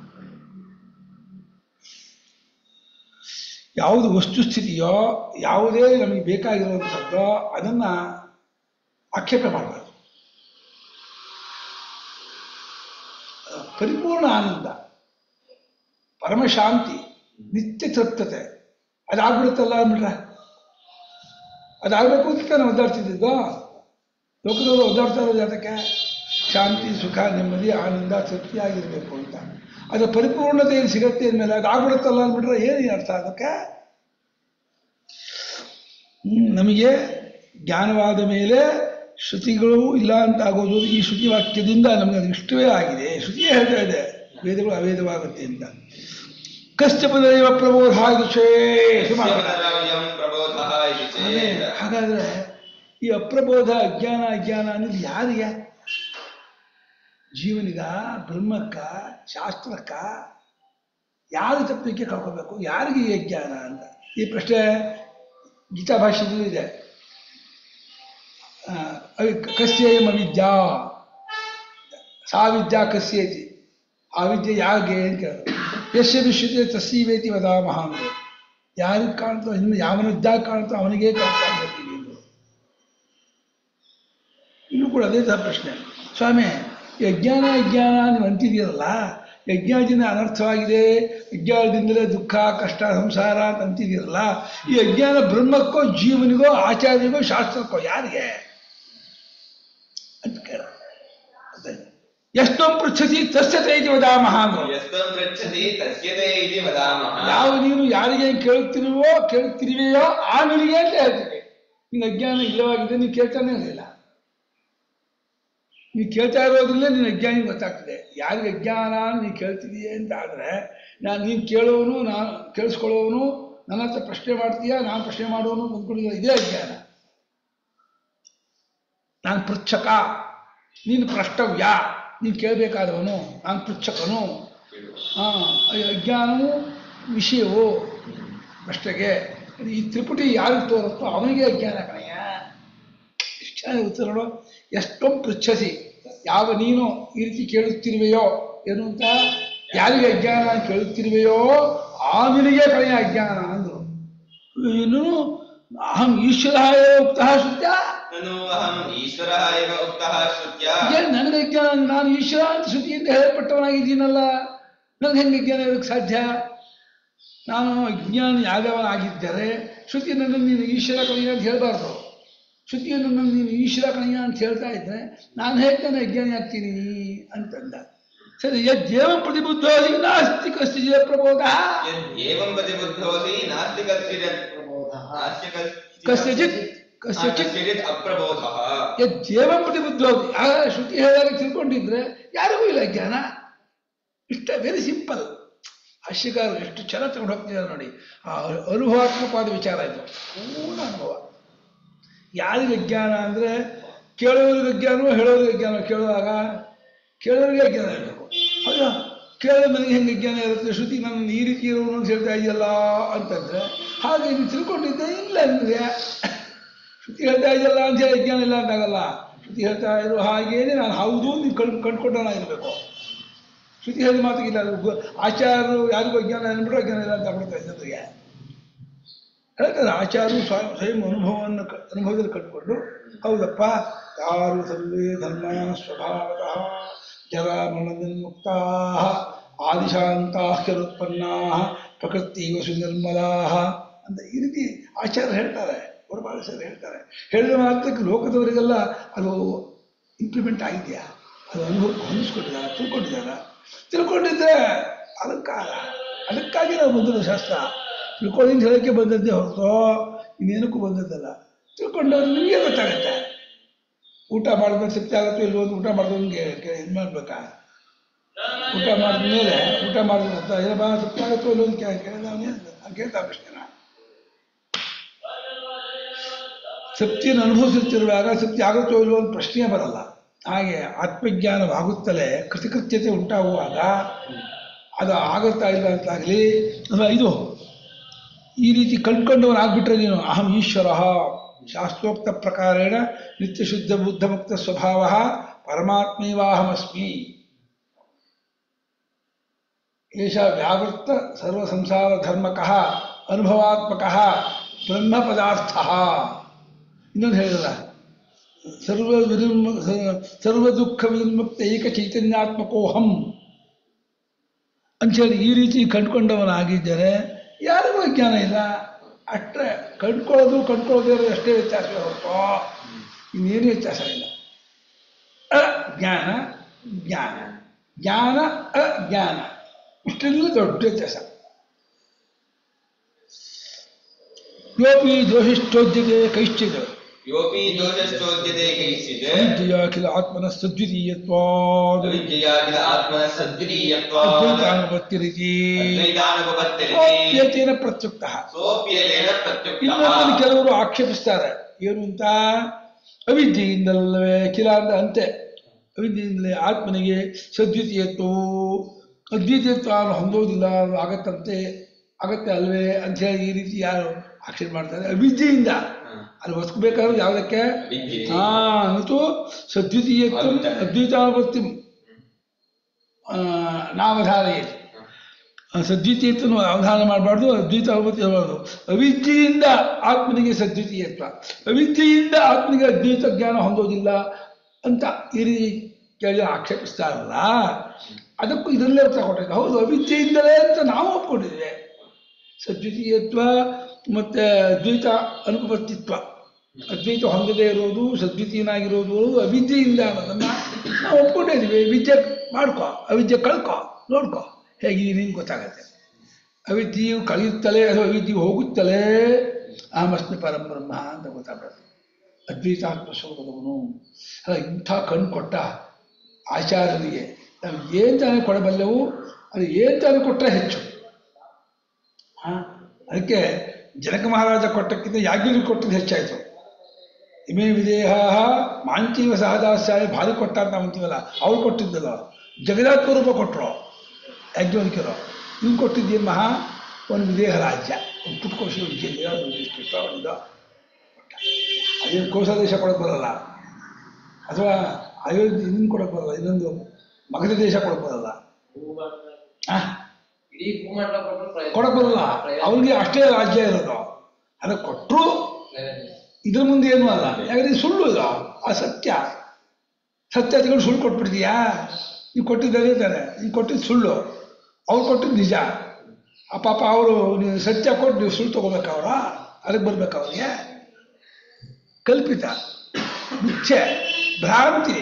ಯಾವುದು ವಸ್ತುಸ್ಥಿತಿಯೋ ಯಾವುದೇ ನಮಗೆ ಬೇಕಾಗಿರುವಂಥದ್ದೋ ಅದನ್ನ ಆಕ್ಷೇಪ ಮಾಡಬಾರ್ದು ಪರಿಪೂರ್ಣ ಆನಂದ ಪರಮಶಾಂತಿ ನಿತ್ಯ ತೃಪ್ತತೆ ಅದಾಗ್ಬಿಡುತ್ತಲ್ಲ ಅಂದ್ಬಿಟ್ರೆ ಅದಾಗಬೇಕು ಅಂತ ನಾನು ಒದ್ದಾಡ್ತಿದ್ದಿದ್ದು ಲೋಕದವರು ಒದ್ದಾಡ್ತಾ ಇರೋದು ಯಾತಕ್ಕೆ ಶಾಂತಿ ಸುಖ ನೆಮ್ಮದಿ ಆನಂದ ತೃಪ್ತಿಯಾಗಿರಬೇಕು ಅಂತ ಅದು ಪರಿಪೂರ್ಣತೆ ಏನು ಸಿಗತ್ತೆ ಅಂದಮೇಲೆ ಅದಾಗ್ಬಿಡುತ್ತಲ್ಲ ಅಂದ್ಬಿಟ್ರೆ ಏನು ಅರ್ಥ ಅದಕ್ಕೆ ಹ್ಮ್, ನಮಗೆ ಜ್ಞಾನವಾದ ಮೇಲೆ ಶ್ರುತಿಗಳು ಇಲ್ಲ ಅಂತ ಆಗೋದು ಈ ಶ್ರುತಿ ವಾಕ್ಯದಿಂದ ನಮಗೆ ಅದು ಇಷ್ಟವೇ ಆಗಿದೆ ಶ್ರುತಿಯೇ ಹೇಳ್ತಾ ಇದೆ ವೇದಗಳು ಅವೇದವಾಗುತ್ತೆ ಅಂತ ಕಶ್ಯಪದೈವ ಪ್ರಬೋಧ ವಿಶೇಷ ಪುನರವ್ಯಂ ಪ್ರಬೋಧಃ ಇತಿ ಚೇತ್ ಹಾಗಾದ್ರೆ ಈ ಅಪ್ರಬೋಧ ಅಜ್ಞಾನ ಅಜ್ಞಾನ ಅನ್ನೋದು ಯಾರಿಗೆ ಜೀವನಿಗ ಬ್ರಹ್ಮಕ್ಕ ಶಾಸ್ತ್ರಕ್ಕ ಯಾರು ತಪ್ಪಿಗೆ ಕಳ್ಕೋಬೇಕು ಯಾರಿಗೆ ಈ ಅಜ್ಞಾನ ಅಂತ ಈ ಪ್ರಶ್ನೆ ಗೀತಾ ಭಾಷೆದಲ್ಲೂ ಇದೆ ಆ, ಅವಿ- ಕಸ್ಯೇಯಂ ಅವಿದ್ಯಾ ಸಾ ವಿದ್ಯಾ ಕಸ್ಯೇತಿ ಆ ವಿದ್ಯೆ ಯಾರಿಗೆ ಅಂತ ಕೇಳಿದ್ರು ಯಶ ವಿಶ್ಯತೆ ತಸ್ಸೀವೇತಿ ವದಾಮಹ ಅಂದ್ರು ಯಾರಿಗೆ ಕಾಣ್ತೋ ಇನ್ನು ಯಾವನಿದ್ದಾಗ ಕಾಣ್ತೋ ಅವನಿಗೆ ಕಾಣ್ತಾ ಇರ್ತೀವಿ ಅಂದ್ರು ಇಲ್ಲೂ ಕೂಡ ಅದೇ ಥರ ಪ್ರಶ್ನೆ ಸ್ವಾಮಿ ಯಜ್ಞಾನ ಯಜ್ಞಾನ ನೀವು ಅಂತಿದ್ದೀರಲ್ಲ ಯಜ್ಞಾದಿಂದ ಅನರ್ಥವಾಗಿದೆ ಯಜ್ಞಾನದಿಂದಲೇ ದುಃಖ ಕಷ್ಟ ಸಂಸಾರ ಅಂತ ಅಂತಿದ್ದೀರಲ್ಲ ಈ ಅಜ್ಞಾನ ಬ್ರಹ್ಮಕ್ಕೋ ಜೀವನಿಗೋ ಆಚಾರ್ಯಗೋ ಶಾಸ್ತ್ರಕ್ಕೋ ಯಾರಿಗೆ ಅಂತ ಕೇಳ ಎಷ್ಟೋ ಪೃಚ್ಛತಿ ತಸ್ಯತೆ ಇದು ವದಾಮಹ ಅಂದ್ರು ಯಸ್ತಂ ಪೃಚ್ಛತಿ ತಸ್ಯತೆ ಇತಿ ವದಾಮಃ ಯಾವ ನೀನು ಯಾರಿಗೆ ಕೇಳುತ್ತಿರುವೋ ಕೇಳುತ್ತಿರುವೆಯೋ ಆ ನಿನಗೆ ಅಂತ ಹೇಳ್ತೀನಿ ನಿನ್ನ ಅಜ್ಞಾನ ಇಲ್ಲವಾಗಿದೆ ನೀನು ಕೇಳ್ತಾನೆ ಇರಲಿಲ್ಲ ನೀನು ಕೇಳ್ತಾ ಇರೋದ್ರಲ್ಲೇ ನಿನ್ನ ಅಜ್ಞಾನಿ ಗೊತ್ತಾಗ್ತದೆ ಯಾರಿಗೆ ಅಜ್ಞಾನ ನೀನು ಕೇಳ್ತಿದೀಯ ಅಂತ ಆದರೆ ನಾನು ನೀನು ಕೇಳೋನು ನಾನು ಕೇಳಿಸ್ಕೊಳ್ಳೋನು ನನ್ನ ಹತ್ರ ಪ್ರಶ್ನೆ ಮಾಡ್ತೀಯಾ ನಾನು ಪ್ರಶ್ನೆ ಮಾಡೋನು ಅಂದ್ಕೊಂಡಿದ್ದ ಇದೇ ಅಜ್ಞಾನ ನಾನು ಪೃಚ್ಛಕ ನೀನು ಪ್ರಷ್ಟವ್ಯ ನೀನು ಕೇಳಬೇಕಾದವನು ನಾನು ಪೃಚ್ಛಕನು ಆ, ಅಜ್ಞಾನವು ವಿಷಯವು ಪ್ರಶ್ನೆಗೆ ಈ ತ್ರಿಪುಟಿ ಯಾರಿಗೆ ತೋರುತ್ತೋ ಅವನಿಗೆ ಅಜ್ಞಾನ ಕಣಯ್ಯ ಎಷ್ಟು ಚೆನ್ನಾಗಿ ಉತ್ತರ ನೋಡು ಎಷ್ಟೋ ಪೃಚ್ಛಸಿ ಯಾವ ನೀನು ಈ ರೀತಿ ಕೇಳುತ್ತಿರುವೆಯೋ ಏನು ಅಂತ ಯಾರಿಗೆ ಅಜ್ಞಾನ ಅಂತ ಕೇಳುತ್ತಿರುವೆಯೋ ಆ ನಿನಗೆ ಕಣಯ್ಯ ಅಜ್ಞಾನ ಅಂದರು ಇನ್ನು ಅಹಂ ಈಶ್ವರ ಉಕ್ತಃ ಶುದ್ಧ ನನು ಅಹಂ ಈಶ್ವರ ಇವ ಉಕ್ತಃ ಶ್ರುತ್ಯ ಏನ್ ನನಗೆ ಅಜ್ಞಾನ ನಾನು ಈಶ್ವರ ಅಂತ ಶ್ರುತಿಯಿಂದ ಹೇಳಲ್ಪಟ್ಟವನಾಗಿದ್ದೀನಲ್ಲ ನನಗೆ ಹೆಂಗೆ ಅಜ್ಞಾನ ಇರೋಕ್ಕೆ ಸಾಧ್ಯ ನಾನು ಅಜ್ಞಾನ ಯಾವ್ಯಾವನಾಗಿದ್ದರೆ ಶ್ರುತಿ ನನ್ನನ್ನು ನೀನು ಈಶ್ವರ ಕಣಯ್ಯ ಅಂತ ಹೇಳಬಾರ್ದು ಶ್ರುತಿಯ ನನ್ನನ್ನು ನೀನು ಈಶ್ವರ ಕಣಯ್ಯ ಅಂತ ಹೇಳ್ತಾ ಇದ್ದರೆ ನಾನು ಹೇಗೆ ನಾನು ಅಜ್ಞಾನಿ ಆಗ್ತೀನಿ ಅಂತಂದ ಸರಿ ಯಜ್ಜೇವಂ ಪ್ರತಿಬುದ್ಧೋಸಿ ನಾಸ್ತಿ ಕಸ್ತಿ ಪ್ರಬೋಧ ಏವಂ ಪ್ರತಿಬುದ್ಧೋಸಿ ನಾಸ್ತಿ ಕಸ್ಚಿತ್ ನಾಸ್ತಿ ಕಸ್ಯಚಿತ್ ಕಸ್ಯಚಿತ್ ಕಸ್ಯಚಿತ್ ಅಪ್ರಬೋಧಃ ಯಜ್ಜೇವಂ ಪ್ರತಿಬುದ್ಧೋಸಿ ಆ ಶ್ರುತಿ ಹೇಳಿದಾಗ ತಿಳ್ಕೊಂಡಿದ್ರೆ ಯಾರಿಗೂ ಇಲ್ಲ ಜ್ಞಾನ ಇಷ್ಟ ವೆರಿ ಸಿಂಪಲ್ ಭಾಷ್ಯಕಾರರು ಎಷ್ಟು ಚೆನ್ನಾಗಿ ತಗೊಂಡು ಹೋಗ್ತಿದ್ದಾರೆ ನೋಡಿ ಆ ಅನುಭವಾತ್ಮಕವಾದ ವಿಚಾರ ಇದು ಪೂರ್ಣ ಅನುಭವ ಯಾರಿಗೆ ಜ್ಞಾನ ಅಂದರೆ ಕೇಳೋರಿಗೆ ಜ್ಞಾನವೋ ಹೇಳೋರಿಗೆ ಜ್ಞಾನ ಕೇಳುವಾಗ ಕೇಳೋರಿಗೆ ಜ್ಞಾನ ಇರಬೇಕು ಅಯ್ಯೋ ಕೇಳೋ ನನಗೆ ಹೆಂಗೆ ಜ್ಞಾನ ಇರುತ್ತೆ ಶ್ರುತಿ ನನ್ನ ಈ ರೀತಿ ಇರೋನು ಅಂತ ಹೇಳ್ತಾ ಇದೆಯಲ್ಲ ಅಂತಂದ್ರೆ ಹಾಗೆ ನೀನು ತಿಳ್ಕೊಂಡಿದ್ದೆ ಇಲ್ಲ ಅಂದರೆ ಶ್ರುತಿ ಹೇಳ್ತಾ ಇದೆಯಲ್ಲ ಅಂತ ಹೇಳಿ ಜ್ಞಾನ ಇಲ್ಲ ಅಂತಾಗಲ್ಲ ಶ್ರುತಿ ಹೇಳ್ತಾ ಇರೋ ಹಾಗೇನೆ ನಾನು ಹೌದು ನೀವು ಕಂಡು ಕಂಡುಕೊಂಡನ ಇರಬೇಕು ಶ್ರುತಿ ಹೇಳಿದ ಮಾತಿಗಿಲ್ಲ ಅದು ಗೊ- ಆಚಾರ್ಯರು ಯಾರಿಗೂ ಅಜ್ಞಾನ ಅನ್ಬಿಟ್ರೆ ಅಜ್ಞಾನ ಇಲ್ಲ ಅಂತ ಆಗ್ಬಿಡ್ತಾರೆ ಜನರಿಗೆ ಹೇಳ್ತಾರೆ ಆಚಾರ್ಯರು ಸ್ವಯಂ ಸ್ವಯಂ ಅನುಭವವನ್ನು ಕ- ಅನುಭವದಲ್ಲಿ ಕಟ್ಕೊಂಡು ಹೌದಪ್ಪ ಯಾರು ಸರ್ವೇ ಧರ್ಮ ಸ್ವಭಾವತಃ ಜರ ಮರಣನಿರ್ಮುಕ್ತಾ ಆದಿಶಾಂತಾಖ್ಯರುತ್ಪನ್ನಾ ಪ್ರಕೃತಿ ವಸು ನಿರ್ಮಲಾ ಅಂತ ಈ ರೀತಿ ಆಚಾರ್ಯರು ಹೇಳ್ತಾರೆ ಸರ್ ಹೇಳ್ತಾರೆ ಹೇಳಿದ ಮಾತ್ರಕ್ಕೆ ಲೋಕದವರಿಗೆಲ್ಲ ಅದು ಇಂಪ್ಲಿಮೆಂಟ್ ಆಗಿದೆಯಾ ಅದು ಅನುಭವ ಹೊಂದಿಸ್ಕೊಂಡಿದ್ದಾರೆ ತಿಳ್ಕೊಂಡಿದ್ದಾರೆ ತಿಳ್ಕೊಂಡಿದ್ರೆ ಅಲಂಕಾರ ಅದಕ್ಕಾಗಿ ನಾವು ಬಂದಿರೋ ಶಾಸ್ತ್ರ ತಿಳ್ಕೊಳ್ಳಿ ಅಂತ ಹೇಳಕ್ಕೆ ಬಂದದ್ದೇ ಹೊರತು ಇನ್ನೇನಕ್ಕೂ ಬಂದದ್ದಲ್ಲ ತಿಳ್ಕೊಂಡವ್ರು ನಿಮಗೆ ಗೊತ್ತಾಗತ್ತೆ ಊಟ ಮಾಡಿದ್ಮೇಲೆ ತೃಪ್ತಿ ಆಗುತ್ತೋ ಇಲ್ವೋ ಅಂತ ಊಟ ಮಾಡಿದವನಿಗೆ ಇದು ಮಾಡ್ಬೇಕಾ ಊಟ ಮಾಡಿದ್ಮೇಲೆ ಊಟ ಮಾಡಿದ ನಂತರ ಏನಪ್ಪ ತೃಪ್ತಿ ಆಗುತ್ತೋ ಇಲ್ವೋ ಅಂತ ಕೇಳ ಕೇಳಿದ ಅವನೇ ಕೇಳ್ತಾ ಪ್ರಶ್ನೆನ ತೃಪ್ತಿಯನ್ನು ಅನುಭವಿಸುತ್ತಿರುವಾಗ ತೃಪ್ತಿ ಆಗುತ್ತೋ ಇಲ್ವೋ ಅಂತ ಪ್ರಶ್ನೆ ಬರಲ್ಲ ಹಾಗೆ ಆತ್ಮಜ್ಞಾನವಾಗುತ್ತಲೇ ಕೃತಕೃತ್ಯತೆ ಉಂಟಾಗುವಾಗ ಅದು ಆಗುತ್ತಾ ಇಲ್ಲ ಅಂತಾಗಲಿ ಅಥವಾ ಇದು ಈ ರೀತಿ ಕಂಡ್ಕೊಂಡವನಾಗ್ಬಿಟ್ರೆ ನೀನು ಅಹಂ ಈಶ್ವರ ಶಾಸ್ತ್ರೋಕ್ತ ಪ್ರಕಾರೇಣ ನಿತ್ಯಶುದ್ಧ ಬುದ್ಧಮುಕ್ತ ಸ್ವಭಾವ ಪರಮಾತ್ಮೈವಾಹಮಸ್ಮಿ ಏಷ ವ್ಯಾವೃತ್ತ ಸರ್ವಸಂಸಾರ ಧರ್ಮಕಃ ಅನುಭವಾತ್ಮಕಃ ಬ್ರಹ್ಮ ಪದಾರ್ಥ ಇನ್ನೊಂದು ಹೇಳಿಲ್ಲ ಸರ್ವ ವಿನಿರ್ಮ ಸರ್ವ ದುಃಖ ವಿನಿರ್ಮುಕ್ತ ಏಕ ಚೈತನ್ಯಾತ್ಮಕೋಹಂ ಅಂಥೇಳಿ ಈ ರೀತಿ ಕಂಡುಕೊಂಡವನಾಗಿದ್ದರೆ ಯಾರಿಗೂ ಜ್ಞಾನ ಇಲ್ಲ ಅಷ್ಟೇ ಕಂಡ್ಕೊಳ್ಳೋದು ಕಂಡ್ಕೊಳ್ಳೋದು ಅಷ್ಟೇ ವ್ಯತ್ಯಾಸವೇ ಹೊರತು ಇನ್ನೇನು ವ್ಯತ್ಯಾಸ ಇಲ್ಲ ಅಜ್ಞಾನ ಜ್ಞಾನ ಜ್ಞಾನ ಅಜ್ಞಾನ ಇಷ್ಟೆಲ್ಲ ದೊಡ್ಡ ವ್ಯತ್ಯಾಸ ಯೋಪಿ ದೋಷಿಷ್ಟೋದ್ಯತೆ ಕೈಶ್ಚಿತ್ ಯೋಪಿ ದೋಷಶ್ಚೋದ್ಯತೆ ಕೈಶ್ಚಿತ್ ಅವಿದ್ಯೆಯ ಅಖಿಲ ಆತ್ಮನ ಸದ್ವಿತೀಯತ್ವಾದ ಅವಿದ್ಯೆಯಾಗಿದ ಆತ್ಮನ ಸದ್ವಿತೀಯತ್ವಾತ್ ಅದ್ವೈತಾನುಪತ್ತಿರಿತಿ ಅದ್ವೈತಾನುಪತ್ತಿರಿತಿ ಸೋಪ್ಯತೇನ ಪ್ರತ್ಯುಕ್ತ ಸೋಪ್ಯತೇನ ಪ್ರತ್ಯುಕ್ತಃ ಇನ್ನೊಂದು ಕೆಲವರು ಆಕ್ಷೇಪಿಸ್ತಾರೆ ಏನು ಅಂತ ಅವಿದ್ಯೆಯಿಂದಲ್ಲವೇ ಅಖಿಲ ಅಂತ ಅಂತೆ ಅವಿದ್ಯೆಯಿಂದಲೇ ಆತ್ಮನಿಗೆ ಸದ್ವಿತೀಯತ್ವವು ಅದ್ವಿತೀಯತ್ವ ಹೊಂದೋದಿಲ್ಲ ಅದು ಆಗತ್ತಂತೆ ಆಗತ್ತೆ ಅಲ್ವೇ ಅಂತ ಹೇಳಿ ಈ ರೀತಿ ಯಾರು ಆಕ್ಷೇಪ ಮಾಡ್ತಾರೆ ಅವಿದ್ಯೆಯಿಂದ ಅಲ್ಲಿ ಒಸ್ಕಬೇಕಾದ್ರೆ ಯಾವುದಕ್ಕೆ ಅವಿದ್ಯೆ. ಹಾ ಮತ್ತು ಸದ್ವಿತೀಯತ್ವ ಅಂತ. ಅದ್ವೈತಾನುಪತ್ತಿ ನಾವಧಾರಯೇತಿ ಸದ್ವಿತೀಯತ್ವನು ಅವಧಾನ ಮಾಡಬಾರ್ದು ಅದ್ವೈತ ಅವಪತ್ತಿ ಇರಬಾರ್ದು ಅವಿದ್ಯೆಯಿಂದ ಆತ್ಮನಿಗೆ ಸದ್ವಿತೀಯತ್ವ ಅವಿದ್ಯೆಯಿಂದ ಆತ್ಮನಿಗೆ ಅದ್ವೈತ ಜ್ಞಾನ ಹೊಂದೋದಿಲ್ಲ ಅಂತ ಈ ರೀತಿ ಕೇಳಿ ಆಕ್ಷೇಪಿಸ್ತಾರಲ್ಲ ಅದಕ್ಕೂ ಇದರಲ್ಲೇ ಉತ್ತರ ಕೊಟ್ಟಿದ್ದೆ ಹೌದು ಅವಿದ್ಯೆಯಿಂದಲೇ ಅಂತ ನಾವು ಒಪ್ಕೊಂಡಿದ್ದೇವೆ ಸದ್ವಿತೀಯತ್ವ ಮತ್ತು ಅದ್ವೈತ ಅನುಪಪತ್ತಿತ್ವ ಅದ್ವೈತ ಹೊಂದದೇ ಇರೋದು ಸದ್ವಿತೀಯನಾಗಿರೋದು ಅವಿದ್ಯೆಯಿಂದ ಅನ್ನೋದನ್ನು ನಾವು ಒಪ್ಕೊಂಡಿದ್ದೀವಿ ವಿದ್ಯೆ ಮಾಡ್ಕೊ ಅವಿದ್ಯೆ ಕಳ್ಕೊ ನೋಡ್ಕೊ ಹೇಗೆ ನಿಂಗೆ ಗೊತ್ತಾಗತ್ತೆ ಅವಿದ್ಯೆಯು ಕಳೆಯುತ್ತಲೇ ಅಥವಾ ಅವಿದ್ಯೆ ಹೋಗುತ್ತಲೇ ಅಹಮಸ್ಮಿ ಪರಬ್ರಹ್ಮ ಅಂತ ಗೊತ್ತಾಗ್ಬಿಡುತ್ತೆ ಅದ್ವೈತಾತ್ಮ ಸ್ವರೂಪದವನು ಅಲ್ಲ ಇಂಥ ಕಣ್ಣು ಕೊಟ್ಟ ಆಚಾರ್ಯನಿಗೆ ನಾವು ಏನು ತಾನೇ ಕೊಡಬಲ್ಲೆವು ಅದು ಏನು ತಾನೇ ಕೊಟ್ಟರೆ ಹೆಚ್ಚು ಹಾ ಅದಕ್ಕೆ ಜನಕ ಮಹಾರಾಜ ಕೊಟ್ಟಕ್ಕಿಂತ ಯಾಜ್ಞನಿಗೆ ಕೊಟ್ಟದ್ದು ಹೆಚ್ಚಾಯಿತು ಇಮೇ ವಿದೇಹ ಮಾಂಚೀವ ಸಹದಾಸ್ಯಾಯ ಭಾರಿ ಕೊಟ್ಟ ಅಂತ ನಾವು ಅಂತೀವಲ್ಲ ಅವ್ರು ಕೊಟ್ಟಿದ್ದಲ್ಲ ಜಗದಾತ್ಮ ರೂಪ ಕೊಟ್ಟರು ಯಾಜ್ಞವಲ್ಕ್ಯರು ಇವ್ನು ಕೊಟ್ಟಿದ್ದೇನು ಮಹಾ ಒಂದು ವಿದೇಹ ರಾಜ್ಯ ಒಂದು ಪುಟ್ಕೋಶ ವಿದ್ಯೆ ಇಷ್ಟು ಒಂದು ಕೊಟ್ಟ ಅದೇನು ಕೋಶ ದೇಶ ಕೊಡಕ್ಕೆ ಬರಲ್ಲ ಅಥವಾ ಅಯೋಧ್ಯೆ ಇನ್ನೊಂದು ಕೊಡಕ್ಕೆ ಬರಲ್ಲ ಇನ್ನೊಂದು ಮಗಧ ದೇಶ ಕೊಡಕ್ಕೆ ಬರಲ್ಲ ಭೂಮಂಡಲ ಆ ಇಡೀ ಭೂಮಂಡಲ ಕೊಟ್ಟರು ಪ್ರಯೋಜನ ಕೊಡಕ್ಕೆ ಬರಲ್ಲ ಅವ್ರಿಗೆ ಅಷ್ಟೇ ರಾಜ್ಯ ಇರೋದು ಅದಕ್ಕೆ ಕೊಟ್ಟರು ಪ್ರಯೋಜನ. ಇದ್ರ ಮುಂದೆ ಏನೂ ಅಲ್ಲ ಯಾಕಂದ್ರೆ ಇದು ಸುಳ್ಳು ಇದು ಆ ಸತ್ಯ ಸತ್ಯ ತಗೊಂಡು ಸುಳ್ಳು ಕೊಟ್ಬಿಡ್ತೀಯಾ ನೀವು ಕೊಟ್ಟಿದ್ದು ಅದೇ ತಾನೆ ನೀವು ಕೊಟ್ಟಿದ್ದು ಸುಳ್ಳು ಅವ್ರು ಕೊಟ್ಟಿದ್ದು ನಿಜ ಆ ಪಾಪ ಅವರು ನೀವು ಸತ್ಯ ಕೊಟ್ಟು ನೀವು ಸುಳ್ಳು ತಗೋಬೇಕು ಅವರ ಅದಕ್ಕೆ ಬರ್ಬೇಕು ಅವ್ರಿಗೆ ಕಲ್ಪಿತ ಮಿಥ್ಯೆ ಭ್ರಾಂತಿ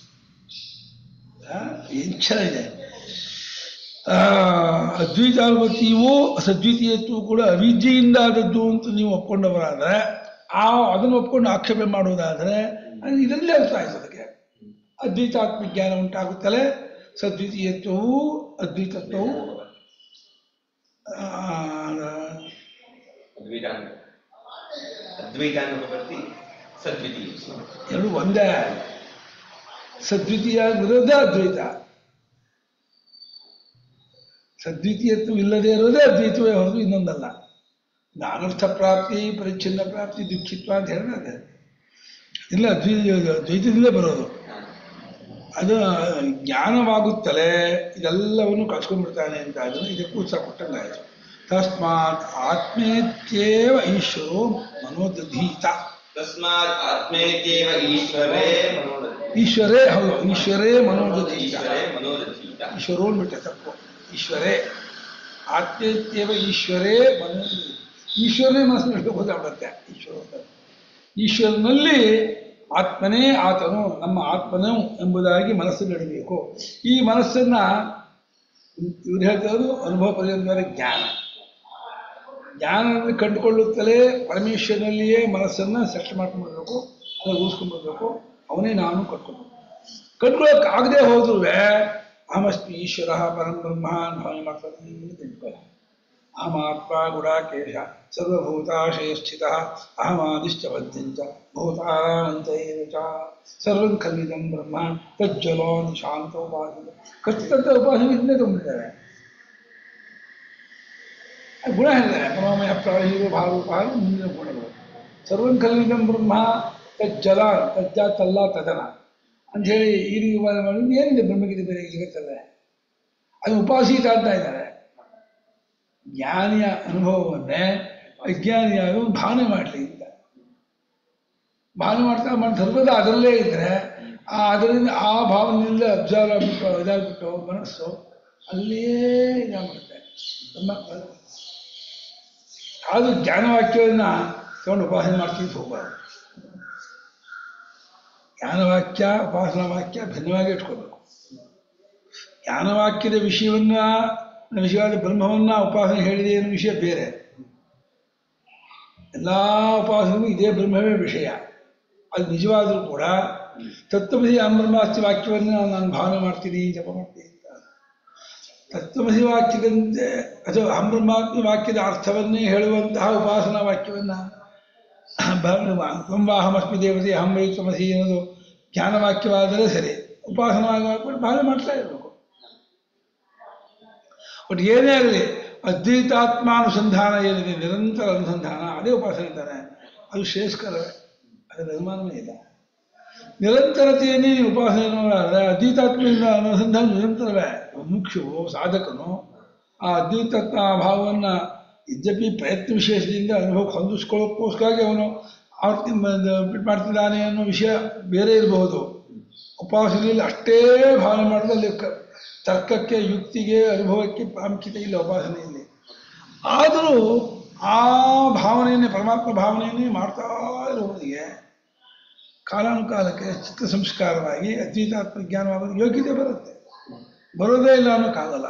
ಏನು ಚೆನ್ನಾಗಿದೆ ಆ, ಅದ್ವೈತಾನುಭೂತಿಯು ಸದ್ವಿತೀಯತ್ವವು ಕೂಡ ಅವಿದ್ಯೆಯಿಂದ ಆದದ್ದು ಅಂತ ನೀವು ಒಪ್ಕೊಂಡವರಾದರೆ ಆ ಅದನ್ನು ಒಪ್ಕೊಂಡು ಆಕ್ಷೇಪೆ ಮಾಡುವುದಾದರೆ ಅದು ಇದರಲ್ಲೇ ಅರ್ಥ ಆಯ್ತು ಅದಕ್ಕೆ ಅದ್ವೈತಾತ್ಮ ಜ್ಞಾನ ಉಂಟಾಗುತ್ತಲೇ ಸದ್ವಿತೀಯತ್ವವು ಅದ್ವೈತತ್ವವು ಆ, ಅದ್ವೈತಾನು ಅದ್ವೈತಾನುಪತ್ತಿ ಸದ್ವಿತೀಯ ಎರಡು ಒಂದೇ ಸದ್ವಿತೀಯ ವಿರೋಧ ಅದ್ವೈತ ಸದ್ವಿತೀಯತ್ವ ಇಲ್ಲದೆ ಇರೋದೇ ಅದ್ವೈತವೇ ಹೊರತು ಇನ್ನೊಂದಲ್ಲ ಅನರ್ಥ ಪ್ರಾಪ್ತಿ ಪರಿಚ್ಛಿನ್ನ ಪ್ರಾಪ್ತಿ ದುಃಖಿತ್ವ ಅಂತ ಹೇಳಿದ್ರೆ ಇಲ್ಲ ಅದ್ವೈ ದ್ವೈತದಿಂದಲೇ ಬರೋದು ಅದು ಜ್ಞಾನವಾಗುತ್ತಲೇ ಇದೆಲ್ಲವನ್ನು ಕಳ್ಸ್ಕೊಂಡ್ಬಿಡ್ತಾನೆ ಅಂತ ಅದನ್ನು ಇದಕ್ಕೂ ಉತ್ಸಾಹ ಕೊಟ್ಟಂಗಾಯಿತು ತಸ್ಮಾತ್ ಆತ್ಮೇತ್ಯೇವ ಈಶ್ವರೋ ಮನೋದಧೀತ ತಸ್ಮಾತ್ ಆತ್ಮೇತ್ಯೇವ ಈಶ್ವರೇ ಮನೋರಥಿ ಈಶ್ವರೇ ಹೌದು ಈಶ್ವರೇ ಮನೋದಧೀತ ಈಶ್ವರೇ ಮನೋರಥೀತ ಈಶ್ವರೋ ಅಂದ್ಬಿಟ್ಟೆ ತಪ್ಪು ಈಶ್ವರೇ ಆತ್ಮೇತ್ಯೇವ ಈಶ್ವರೇ ಮನೋ ಈಶ್ವರನೇ ಮನಸ್ಸು ಗೊತ್ತಾಗ್ಬಿಡುತ್ತೆ ಈಶ್ವರ ಅಂತ. ಈಶ್ವರನಲ್ಲಿ ಆತ್ಮನೇ ಆತನು ನಮ್ಮ ಆತ್ಮನು ಎಂಬುದಾಗಿ ಮನಸ್ಸು ನಡಬೇಕು ಈ ಮನಸ್ಸನ್ನ ಇವ್ರು ಹೇಳ್ತಾರೆ ಅನುಭವ ಪರ್ಯಂತರ ಜ್ಞಾನ ಜ್ಞಾನವನ್ನು ಕಂಡುಕೊಳ್ಳುತ್ತಲೇ ಪರಮೇಶ್ವರನಲ್ಲಿಯೇ ಮನಸ್ಸನ್ನ ಸೆಟ್ ಮಾಡ್ಕೊಂಡ್ಬರ್ಬೇಕು ಅದನ್ನು ಉಳಿಸ್ಕೊಂಡ್ಬರ್ಬೇಕು ಅವನೇ ನಾನು ಕಟ್ಕೊಂಡು ಕಟ್ಕೊಳ್ಳೋಕೆ ಆಗದೆ ಹೋದ್ರೂ ಅಹಮಸ್ಮಿ ಈಶ್ವರ ಪರಂ ಬ್ರಹ್ಮ ಅಂತ ಭಾವನೆ ಮಾಡ್ತಾರೆ ತಿಳ್ಕೊಳ್ಳ ಅಹಮಾತ್ಮ ಗುಡಾಕೇಶ ಸರ್ವಭೂತಾಶಯ ಸ್ಥಿತ ಅಹಮಾದಿಶ್ಚ ಬದ್ಧಂಚ ಭೂತಾರಾನಂತ ಏವ ಚ ಸರ್ವಂ ಖಲ್ವಿದಂ ಬ್ರಹ್ಮ ತಜ್ಜಲೋನ್ ಶಾಂತ ಉಪಾಸನೆ ಕಚ್ಚಿದಂಥ ಉಪಾಸನೆ ಹಿಂದೆ ತುಂಬಿದ್ದಾರೆ ಆ ಗುಣ ಹೇಳಿದ್ದಾರೆ ಮನೋಮಯ ಪ್ರಾಣಿರು ಭಾವೋಪಾರ ಮುಂದಿನ ಗುಣಗಳು ಸರ್ವಂ ಖಲ್ವಿದಂ ಬ್ರಹ್ಮ ತಜ್ಜಲ ತಜ್ಜ ತಲ್ಲ ತದನ ಅಂಥೇಳಿ ಈ ರೀತಿ ಉಪಾಸನೆ ಮಾಡಿ ಏನಿದೆ ಬ್ರಹ್ಮಗೀತೆ ಬೇರೆ ಈ ಜಗತ್ತಲ್ಲೇ ಅದು ಉಪಾಸೀತ ಅಂತ ಇದ್ದಾರೆ ಜ್ಞಾನಿಯ ಅನುಭವವನ್ನೇ ಅಜ್ಞಾನಿಯಾಗಿ ಭಾವನೆ ಮಾಡಲಿ ಅಂತ ಭಾವನೆ ಮಾಡ್ತಾ ಮಾಡಿ ಸರ್ವದ ಅದರಲ್ಲೇ ಇದ್ದರೆ ಆ ಅದರಿಂದ ಆ ಭಾವನೆಯಿಂದ ಅಬ್ಸರ್ವ್ ಆಗ್ಬಿಟ್ಟು ಇದಾಗ್ಬಿಟ್ಟು ಮನಸ್ಸು ಅಲ್ಲಿಯೇ ಇದಾಗ್ಬಿಡುತ್ತೆ ನಮ್ಮ ಆದರೂ ಜ್ಞಾನವಾಕ್ಯವನ್ನು ತಗೊಂಡು ಉಪಾಸನೆ ಮಾಡ್ತೀವಿ ಹೋಗಬಾರ್ದು ಜ್ಞಾನವಾಕ್ಯ ಉಪಾಸನಾ ವಾಕ್ಯ ಭಿನ್ನವಾಗಿ ಇಟ್ಕೋಬೇಕು ಜ್ಞಾನವಾಕ್ಯದ ವಿಷಯವನ್ನ ವಿಷಯವಾದ ಬ್ರಹ್ಮವನ್ನ ಉಪಾಸನೆ ಹೇಳಿದೆ ಅನ್ನೋ ವಿಷಯ ಬೇರೆ ಎಲ್ಲ ಉಪಾಸನೆಗೂ ಇದೇ ಬ್ರಹ್ಮವೇ ವಿಷಯ ಅದು ನಿಜವಾದರೂ ಕೂಡ ತತ್ವಮಸಿ ಅಮೃಮಾಸ್ತಿ ವಾಕ್ಯವನ್ನು ನಾನು ಭಾವನೆ ಮಾಡ್ತೀನಿ ಜಪ ಮಾಡ್ತೀನಿ ಅಂತ ತತ್ವಮಸಿ ವಾಕ್ಯದಂತೆ ಅಥವಾ ಅಮೃಮಾತ್ಮ ವಾಕ್ಯದ ಅರ್ಥವನ್ನೇ ಹೇಳುವಂತಹ ಉಪಾಸನಾ ವಾಕ್ಯವನ್ನು ಅಹಮಸ್ಮಿ ದೇವತೆ ಅಹಂ ವೈ ತ್ವಮಸಿ ಅನ್ನೋದು ಜ್ಞಾನವಾಕ್ಯವಾದರೆ ಸರಿ ಉಪಾಸನಾ ವಾಕ್ಯ ಭಾವನೆ ಮಾಡ್ತಾ ಇರಬೇಕು ಬಟ್ ಏನೇ ಆಗಲಿ ಅದ್ವೈತಾತ್ಮಾನುಸಂಧಾನ ಏನಿದೆ ನಿರಂತರ ಅನುಸಂಧಾನ ಅದೇ ಉಪಾಸನೆ ತಾನೆ ಅದು ಶ್ರೇಷ್ಠಕರವೇ ಅದರ ಅನುಮಾನವೇ ಇಲ್ಲ ನಿರಂತರತೆಯನ್ನೇ ನೀವು ಉಪಾಸನೆ ನೋಡಿದ್ರೆ ಅದ್ವೈತಾತ್ಮದಿಂದ ಅನುಸಂಧಾನ ನಿರಂತರವೇ ಮುಖ್ಯವು ಸಾಧಕನು ಆ ಅದ್ವೈತಾತ್ಮ ಭಾವವನ್ನು ಯದ್ಯಪಿ ಪ್ರಯತ್ನ ವಿಶೇಷದಿಂದ ಅನುಭವಕ್ಕೆ ಹೊಂದಿಸ್ಕೊಳ್ಳೋಕ್ಕೋಸ್ಕರವಾಗಿ ಅವನು ಆವರ್ತಿ ಬಿಟ್ಟು ಮಾಡ್ತಿದ್ದಾನೆ ಅನ್ನೋ ವಿಷಯ ಬೇರೆ ಇರಬಹುದು ಉಪಾಸನೆಯಲ್ಲಿ ಅಷ್ಟೇ ಭಾವನೆ ಮಾಡಿದ್ರೆ ಅಲ್ಲಿ ಕ- ತರ್ಕಕ್ಕೆ ಯುಕ್ತಿಗೆ ಅನುಭವಕ್ಕೆ ಪ್ರಾಮುಖ್ಯತೆ ಇಲ್ಲ ಉಪಾಸನೆಯಲ್ಲಿ ಆದರೂ ಆ ಭಾವನೆಯನ್ನೇ ಪರಮಾತ್ಮ ಭಾವನೆಯನ್ನೇ ಮಾಡ್ತಾ ಇರುವವನಿಗೆ ಕಾಲಾನುಕಾಲಕ್ಕೆ ಚಿತ್ತ ಸಂಸ್ಕಾರವಾಗಿ ಅದ್ವೈತಾತ್ಮ ಜ್ಞಾನವಾಗೋದು ಯೋಗ್ಯತೆ ಬರುತ್ತೆ ಬರೋದೇ ಇಲ್ಲ ಅನ್ನೋಕ್ಕಾಗಲ್ಲ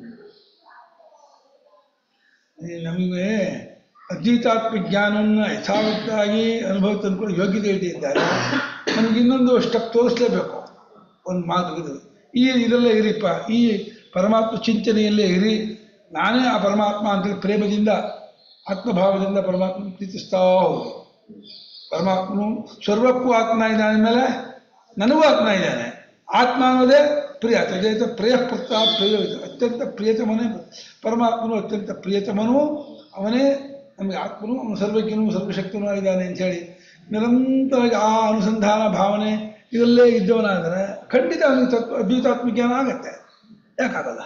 ಈ ನಮಗೆ ಅದ್ವೈತಾತ್ಮ ಜ್ಞಾನವನ್ನು ಯಥಾವತ್ತಾಗಿ ಅನುಭವ ತಂದ್ಕೊಂಡು ಯೋಗ್ಯತೆ ಇಟ್ಟಿದ್ದಾರೆ ನಮ್ಗೆ ಇನ್ನೊಂದು ಸ್ಟೆಪ್ ತೋರಿಸ್ಲೇಬೇಕು ಒಂದು ಮಾತು ಇದು ಈ ಇದರಲ್ಲೇ ಇರಿಪ್ಪ ಈ ಪರಮಾತ್ಮ ಚಿಂತನೆಯಲ್ಲೇ ಇರಿ ನಾನೇ ಆ ಪರಮಾತ್ಮ ಅಂತೇಳಿ ಪ್ರೇಮದಿಂದ ಆತ್ಮಭಾವದಿಂದ ಪರಮಾತ್ಮ ಪ್ರೀತಿಸ್ತಾ ಹೋಗಿ ಪರಮಾತ್ಮನು ಸರ್ವಕ್ಕೂ ಆತ್ಮ ಇದ್ದಾನೆ ಮೇಲೆ ನನಗೂ ಆತ್ಮ ಇದ್ದಾನೆ ಆತ್ಮ ಅನ್ನೋದೇ ಪ್ರಿಯ ತಜೇತ ಪ್ರಿಯ ಪುತ್ರ ಪ್ರಿಯ ಅತ್ಯಂತ ಪ್ರಿಯತಮನೇ ಪರಮಾತ್ಮನು ಅತ್ಯಂತ ಪ್ರಿಯತಮನು ಅವನೇ ನಮಗೆ ಆತ್ಮನು ಅವನು ಸರ್ವಜ್ಞನು ಸರ್ವಶಕ್ತನೂ ಆಗಿದ್ದಾನೆ ಅಂತ ಹೇಳಿ ನಿರಂತರವಾಗಿ ಆ ಅನುಸಂಧಾನ ಭಾವನೆ ಇದರಲ್ಲೇ ಇದ್ದವನಾದರೆ ಖಂಡಿತ ಅವನಿಗೆ ತತ್ವ ಅದ್ವೈತಾತ್ಮ ಜ್ಞಾನ ಆಗತ್ತೆ ಯಾಕಾಗಲ್ಲ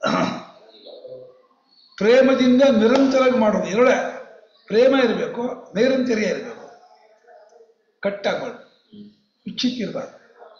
ಪ್ರೇಮದಿಂದ ನಿರಂತರವಾಗಿ ಮಾಡೋದು ಎರಡೇ ಪ್ರೇಮ ಇರಬೇಕು ನೈರಂತರ್ಯ ಇರಬೇಕು ಕಟ್ಟಾಗಬಾರ್ದು ಇಚ್ಛಿಕ್ಕಿರಬಾರ್ದು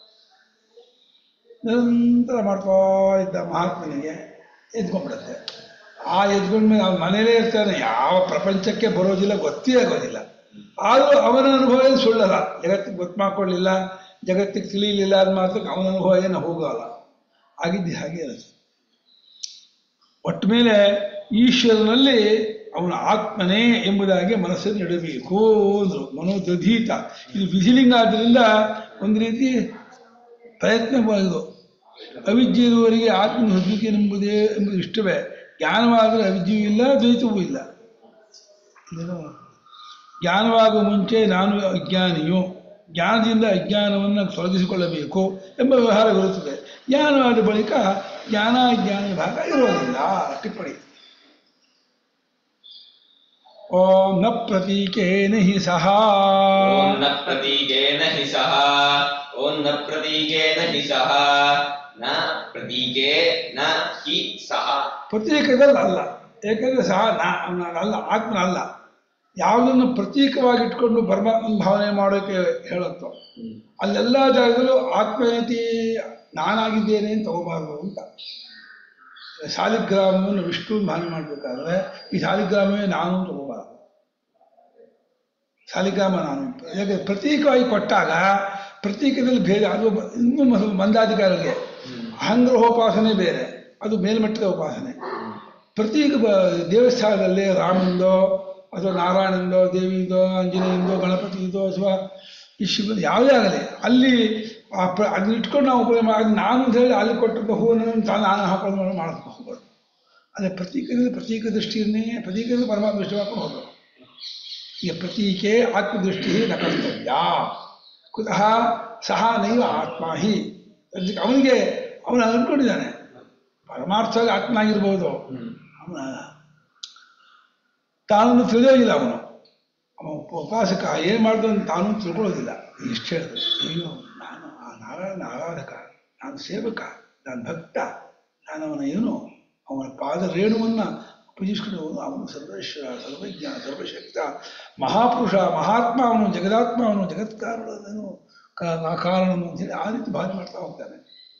ನಿರಂತರ ಮಾಡ್ತಾ ಇದ್ದ ಮಹಾತ್ಮನಿಗೆ ಎದ್ಕೊಂಡ್ಬಿಡುತ್ತೆ ಆ ಎದ್ಕೊಂಡ್ಮೇಲೆ ಅವ್ನ ಮನೇಲೇ ಇರ್ತಾನೆ ಯಾವ ಪ್ರಪಂಚಕ್ಕೆ ಬರೋದಿಲ್ಲ ಗೊತ್ತೇ ಆಗೋದಿಲ್ಲ ಆದರೂ ಅವನ ಅನುಭವ ಏನು ಸುಳ್ಳಲ್ಲ ಜಗತ್ತಿಗೆ ಗೊತ್ತು ಮಾಡ್ಕೊಳ್ಳಿಲ್ಲ ಜಗತ್ತಿಗೆ ತಿಳಿಯಲಿಲ್ಲ ಅದು ಮಾತ್ರಕ್ಕೆ ಅವನ ಅನುಭವ ಏನು ಹೋಗಲ್ಲ ಆಗಿದ್ದು ಹಾಗೆ ಇರುತ್ತೆ ಒಟ್ಟ ಮೇಲೆ ಈಶ್ವರನಲ್ಲಿ ಅವನ ಆತ್ಮನೇ ಎಂಬುದಾಗಿ ಮನಸ್ಸನ್ನು ಇಡಬೇಕು ಅಂದರು ಮನೋದಧೀತ ಇದು ವಿಧಿಲಿಂಗ ಆದ್ದರಿಂದ ಒಂದು ರೀತಿ ಪ್ರಯತ್ನ ಇದು ಅವಿದ್ಯೆ ಇರುವವರಿಗೆ ಆತ್ಮ ಹೊಂದಿಕೆ ಎಂಬುದೇ ಎಂಬುದು ಇಷ್ಟವೇ ಜ್ಞಾನವಾದರೆ ಅವಿದ್ಯೆಯೂ ಇಲ್ಲ ದ್ವೈತವೂ ಇಲ್ಲ ಏನು ಜ್ಞಾನವಾಗುವ ಮುಂಚೆ ನಾನು ಅಜ್ಞಾನಿಯು ಜ್ಞಾನದಿಂದ ಅಜ್ಞಾನವನ್ನು ತೊಲಗಿಸಿಕೊಳ್ಳಬೇಕು ಎಂಬ ವ್ಯವಹಾರವಿರುತ್ತದೆ ಜ್ಞಾನವಾದ ಬಳಿಕ ಜ್ಞಾನ ಅಜ್ಞಾನ ಭಾಗ ಇರೋದಿಲ್ಲ ಟಿಪ್ಪಣಿ ಓಂ ನ ಪ್ರತೀಕೇನ ಹಿ ಸಹ ಓಂ ನ ಪ್ರತೀಕೇನ ಹಿ ಸಹ ಓಂ ನ ಪ್ರತೀಕೇನ ಹಿ ಸಹ ನ ಪ್ರತೀಕೆ ನ ಹಿ ಸಹ ಪ್ರತೀಕದಲ್ಲಿ ಅಲ್ಲ ಏಕೆಂದರೆ ಸಹ ನಾ ಅವನ ಅಲ್ಲ ಆತ್ಮನ ಅಲ್ಲ ಯಾವುದನ್ನು ಪ್ರತೀಕವಾಗಿಟ್ಕೊಂಡು ಪರಮಾತ್ಮನ ಭಾವನೆ ಮಾಡೋಕೆ ಹೇಳುತ್ತೋ ಅಲ್ಲೆಲ್ಲ ಜಾಗದಲ್ಲೂ ಆತ್ಮೀಯತೆ ನಾನಾಗಿದ್ದೇನೆ ಅಂತ ತಗೋಬಾರ್ದು ಅಂತ ಶಾಲಿಗ್ರಾಮವನ್ನು ವಿಷ್ಣು ಭಾವನೆ ಮಾಡಬೇಕಾದ್ರೆ ಈ ಶಾಲಿಗ್ರಾಮವೇ ನಾನು ಅಂತ ತಗೋಬಾರ್ದು ಶಾಲಿಗ್ರಾಮ ನಾನು ಅಂತ. ಯಾಕೆ ಪ್ರತೀಕವಾಗಿ ಕೊಟ್ಟಾಗ ಪ್ರತೀಕದಲ್ಲಿ ಭೇದ ಅದು ಬ- ಇನ್ನೂ ಮ- ಮಂದಾಧಿಕಾರಿಗೆ ಅಹಂಗ್ರಹೋಪಾಸನೆ ಬೇರೆ ಅದು ಮೇಲ್ಮಟ್ಟದ ಉಪಾಸನೆ ಪ್ರತೀಕ ಬ- ದೇವಸ್ಥಾನದಲ್ಲಿ ರಾಮಂದೋ ಅಥವಾ ನಾರಾಯಣಂದೋ ದೇವಿಂದೋ ಆಂಜನೇಯಂದೋ ಗಣಪತಿಯಿಂದೋ ಅಥವಾ ಈ ಶಿವ ಯಾವುದೇ ಆಗಲಿ ಅಲ್ಲಿ ಆ ಪ್ರ ಅದನ್ನ ಇಟ್ಕೊಂಡು ನಾವು ಉಪಯೋಗ ಮಾಡಿ ನಾನು ಅಂತ ಹೇಳಿ ಅಲ್ಲಿ ಕೊಟ್ಟಂಥ ಹೂವನ್ನು ತಾನು ನಾನು ಹಾಕೊಂಡು ಮಾಡಿ ಮಾಡಕ್ಕೆ ಹೋಗ್ಬಾರ್ದು ಅದೇ ಪ್ರತೀಕದಲ್ಲಿ ಪ್ರತೀಕ ದೃಷ್ಟಿಯನ್ನೇ ಪ್ರತೀಕದಲ್ಲಿ ಪರಮಾತ್ಮ ದೃಷ್ಟಿ ಮಾಡ್ಕೊಂಡು ಹೋಗ್ಬೇಕು ಈಗ ಪ್ರತೀಕೆ ಆತ್ಮದೃಷ್ಟಿ ನ ಕರ್ತವ್ಯ ಕುತಃ ಸಹ ನೈವ ಆತ್ಮ ಹಿ ಅದಕ್ಕೆ ಅವನಿಗೆ ಅವನು ಅಂದ್ಕೊಂಡಿದ್ದಾನೆ ಪರಮಾರ್ಥವಾಗಿ ಆತ್ಮ ಆಗಿರ್ಬೋದು ಅವನ ತಾನನ್ನು ತಿಳಿಯೋದಿಲ್ಲ ಅವನು ಅವನ ಉಪ- ಉಪಾಸಕ ಏನು ಮಾಡಿದ್ರು ಅಂತ ತಾನು ತಿಳ್ಕೊಳ್ಳೋದಿಲ್ಲ ಇಷ್ಟು ಹೇಳಿದ್ರು ಅಯ್ಯೋ ನಾನು ಆ ನಾರಾಯಣ ಆರಾಧಕ ನಾನು ಸೇವಕ ನಾನು ಭಕ್ತ ನಾನು ಅವನ ಏನು ಅವನ ಪಾದ ರೇಣುವನ್ನು ಪೂಜಿಸ್ಕೊಂಡು ಅವನು ಸರ್ವೇಶ್ವರ ಸರ್ವಜ್ಞ ಸರ್ವಶಕ್ತ ಮಹಾಪುರುಷ ಮಹಾತ್ಮ ಅವನು ಜಗದಾತ್ಮ ಅವನು ಜಗತ್ಕಾರಣನು ಕಾರಣನು ಅಂತೇಳಿ ಆ ರೀತಿ ಭಾವನೆ ಮಾಡ್ತಾ ಹೋಗ್ತಾನೆ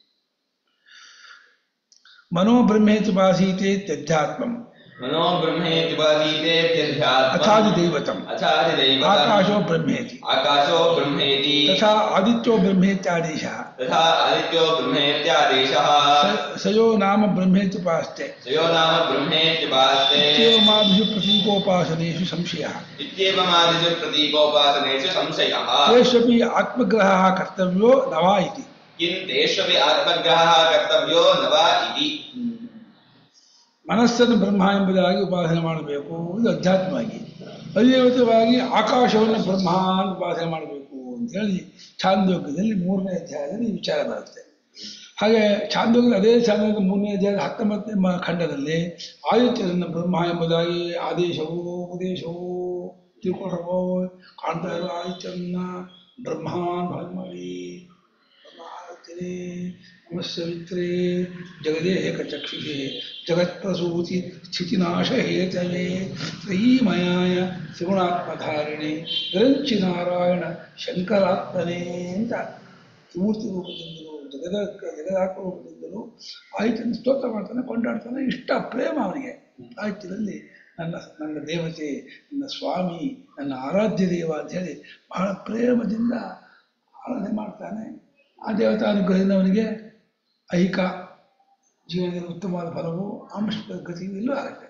ಮನೋಬ್ರಹ್ಮೇತಿ ಭಾಸೀತೆ ತ್ಯಧ್ಯಾತ್ಮಂ ಮನೋ ಬ್ರಹ್ಮೇತಿ ಬಾಧೀತೇತ್ಯಧ್ಯಾತ್ಮಂ ಅಥಾದಿ ದೈವತಂ ಅಥಾದಿ ದೈವತಂ ಆಕಾಶೋ ಬ್ರಹ್ಮೇತಿ ಆಕಾಶೋ ಬ್ರಹ್ಮೇತಿ ತಥಾ ಆದಿತ್ಯೋ ಬ್ರಹ್ಮೇತ್ಯಾದೇಶ ತಥಾ ಆದಿತ್ಯೋ ಬ್ರಹ್ಮೇತ್ಯಾದೇಶಃ ಸಯೋ ನಾಮ ಬ್ರಹ್ಮೇತ್ಯುಪಾಸ್ತೆ ಸಯೋ ನಾಮ ಬ್ರಹ್ಮೇತ್ಯಪಾಸ್ತೆ ಇತ್ಯೇವಮಾದಿಷು ಪ್ರತೀಕೋಪಾಸನೇಷು ಸಂಶಯ ಇತ್ಯೇವಮಾದಿಷು ಪ್ರತೀಕೋಪಾಸನೇಷು ಸಂಶಯಃ ತೇಷ್ವಪಿ ಆತ್ಮಗ್ರಹ ಕರ್ತವ್ಯೋ ನವಾ ಇತಿ ಕಿಂತೇಷ್ವಪಿ ಆತ್ಮಗ್ರಹಃ ಕರ್ತವ್ಯೋ ನ ವಾ ಇತಿ ಮನಸ್ಸನ್ನು ಬ್ರಹ್ಮ ಎಂಬುದಾಗಿ ಉಪಾಸನೆ ಮಾಡಬೇಕು ಇದು ಅಧ್ಯಾತ್ಮವಾಗಿ ಅಧಿದೇವತವಾಗಿ ಆಕಾಶವನ್ನು ಬ್ರಹ್ಮ ಅಂತ ಉಪಾಸನೆ ಮಾಡಬೇಕು ಅಂತ ಹೇಳಿ ಛಾಂದೋಗ್ಯದಲ್ಲಿ ಮೂರನೇ ಅಧ್ಯಾಯದಲ್ಲಿ ಈ ವಿಚಾರ ಬರುತ್ತೆ ಹಾಗೆ ಛಾಂದೋಗ್ಯದ ಅದೇ ಛಾಂದೋಗ್ಯದ ಮೂರನೇ ಅಧ್ಯಾಯದ ಹತ್ತೊಂಬತ್ತನೇ ಮ- ಖಂಡದಲ್ಲಿ ಆದಿತ್ಯರನ್ನು ಬ್ರಹ್ಮ ಎಂಬುದಾಗಿ ಆದೇಶವು ಉಪದೇಶವು ತಿಳ್ಕೊಳ್ಳೋ ಕಾಣ್ತಾ ಇರೋ ಆದಿತ್ಯರನ್ನ ಬ್ರಹ್ಮ ಅಂತ ಭಾವನೆ ಮಾಡಿ ಬ್ರಹ್ಮಾರಾಧ್ಯನೇ ನಮಸ್ಸವಿತ್ರೇ ಜಗದೇಕ ಚಕ್ಷುಷೆ ಜಗತ್ಪ್ರಸೂತಿ ಸ್ಥಿತಿನಾಶ ಹೇತವೇ ತ್ರಯೀಮಯಾಯ ತ್ರಿಗುಣಾತ್ಮಧಾರಿಣೆ ವಿರಂಚಿ ನಾರಾಯಣ ಶಂಕರಾತ್ಮನೇ ಅಂತ ಮೂರ್ತಿ ರೂಪದಿಂದಲೂ ಜಗದ ಜಗದಾತ್ಮ ರೂಪದಿಂದಲೂ ಆಯ್ತನ್ನು ಸ್ತೋತ್ರ ಮಾಡ್ತಾನೆ ಕೊಂಡಾಡ್ತಾನೆ ಇಷ್ಟ ಪ್ರೇಮ ಅವನಿಗೆ ಆಯ್ತಿನಲ್ಲಿ ನನ್ನ ನನ್ನ ದೇವತೆ ನನ್ನ ಸ್ವಾಮಿ ನನ್ನ ಆರಾಧ್ಯ ದೇವ ಅಂತ ಹೇಳಿ ಬಹಳ ಪ್ರೇಮದಿಂದ ಆರಾಧನೆ ಮಾಡ್ತಾನೆ ಆ ದೇವತಾ ಅನುಗ್ರಹದಿಂದ ಅವನಿಗೆ ಐಹಿಕ ಜೀವನದಲ್ಲಿ ಉತ್ತಮವಾದ ಫಲವು ಅಂಶ ಗತಿಯೂ ಇಲ್ಲೂ ಆಗುತ್ತೆ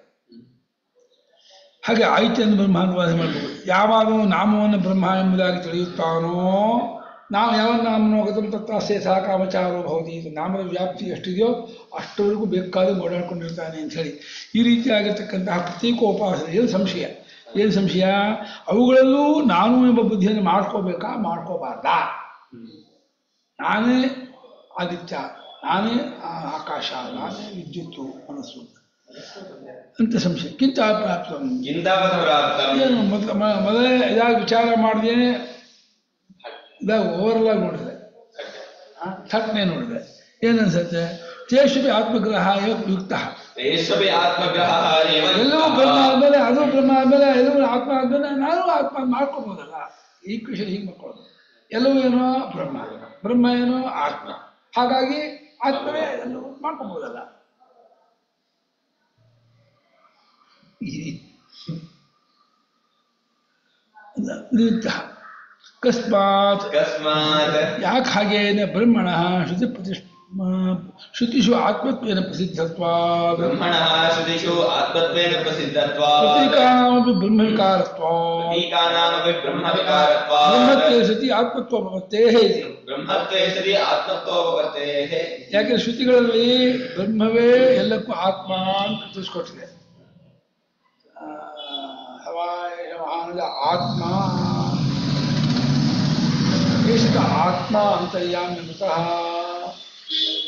ಹಾಗೆ ಆಯ್ತೆಯನ್ನು ಬ್ರಹ್ಮ ಅನುವಾದ ಮಾಡಬೇಕು ಯಾವಾಗ ನಾಮವನ್ನು ಬ್ರಹ್ಮ ಎಂಬುದಾಗಿ ತಿಳಿಯುತ್ತಾನೋ ನಾವು ಯಾವ ನಾಮನೋ ಗತಂ ತತ್ವಾಸ್ಯ ಸಹ ಕಾಮಚಾರೋ ಭವತಿ ಇದು ನಾಮದ ವ್ಯಾಪ್ತಿ ಎಷ್ಟಿದೆಯೋ ಅಷ್ಟವರೆಗೂ ಬೇಕಾದ ಓಡಾಡ್ಕೊಂಡಿರ್ತಾನೆ ಅಂತ ಹೇಳಿ ಈ ರೀತಿಯಾಗಿರ್ತಕ್ಕಂತಹ ಪ್ರತೀಕೋಪಾಸನೆ ಏನು ಸಂಶಯ ಏನು ಸಂಶಯ ಅವುಗಳಲ್ಲೂ ನಾನು ಎಂಬ ಬುದ್ಧಿಯನ್ನು ಮಾಡ್ಕೋಬೇಕಾ ಮಾಡ್ಕೋಬಾರ್ದಾ ನಾನೇ ಆದಿತ್ಯ ನಾನೇ ಆ ಆಕಾಶ ನಾನೇ ವಿದ್ಯುತ್ತು ಮನಸ್ಸು ಅಂತ ಸಂಶಯ ಕಿಂತ ಪ್ರಾಪ್ತ ಕಿಂತಾವತ್ ಪ್ರಾಪ್ತಂ ಏನು ಮೊದಲ ಮ- ಮೊದಲೇ ಇದಾಗಿ ವಿಚಾರ ಮಾಡಿದೇನೆ ಇದಾಗ ಓವರಲ್ ಆಗಿ ನೋಡಿದೆ ಥಟ್ನೆ ನೋಡಿದೆ ಏನನ್ಸುತ್ತೆ ತೇಷು ಆತ್ಮಗ್ರಹ ಏವ ಯುಕ್ತ ತೇಷ್ವಪಿ ಆತ್ಮಗ್ರಹಃ ಏವ ಎಲ್ಲವೂ ಬ್ರಹ್ಮ ಆದ್ಮೇಲೆ ಅದು ಬ್ರಹ್ಮ ಆದ್ಮೇಲೆ ಎಲ್ಲವೂ ಆತ್ಮ ಆದ್ಮೇಲೆ ನಾನು ಆತ್ಮ ಮಾಡ್ಕೋಬೋದಲ್ಲ ಈ ಖುಷಿ ಹೀಗೆ ಮಾಡ್ಕೊಳ್ಳೋದು ಎಲ್ಲವೂ ಏನೋ ಬ್ರಹ್ಮ ಬ್ರಹ್ಮ ಏನೋ ಆತ್ಮ ಹಾಗಾಗಿ ಆತ್ಮವೇ ಎಲ್ಲವೂ ಮಾಡ್ಕೋಬೋದಲ್ಲ ಈ ರೀತಿ ಅಕಸ್ಮಾತ್ ಅಕಸ್ಮಾತ್ ಯಾಕೆ ಹಾಗೇನೆ ಬ್ರಹ್ಮಣ ಶ್ರುತಿ ಪ್ರತಿಷ್ಠ ಶ್ರುತಿಷು ಆತ್ಮತ್ವೇನ ಪ್ರಸಿದ್ಧತ್ವ ಬ್ರಹ್ಮಣಃ ಶ್ರುತಿಷು ಆತ್ಮತ್ವೇನ ಪ್ರಸಿದ್ಧತ್ವಾತ್ ಪ್ರತೀಕಾಮಪಿ ಬ್ರಹ್ಮವಿಕಾರತ್ವ ಪ್ರತೀಕಾನಾಮಪಿ ಬ್ರಹ್ಮವಿಕಾರತ್ವಾತ್ ಬ್ರಹ್ಮತ್ವೇ ಸತಿ ಆತ್ಮತ್ವ ಭವತ್ತೇ ಇದೆ ಬ್ರಹ್ಮತ್ವೇ ಸತಿ ಆತ್ಮತ್ವೋಪತ್ತೇಃ ಯಾಕೆ ಶ್ರುತಿಗಳಲ್ಲಿ ಬ್ರಹ್ಮವೇ ಎಲ್ಲಕ್ಕೂ ಆತ್ಮ ಅಂತ ತಿಳಿಸ್ಕೊಟ್ಟಿದೆ ಆ, ಹವಾಯ ಮಹಾನದ ಆತ್ಮ ಏಷಿತ ಆತ್ಮ ಅಂತರ್ಯಾಮಿ ಮೃತಃ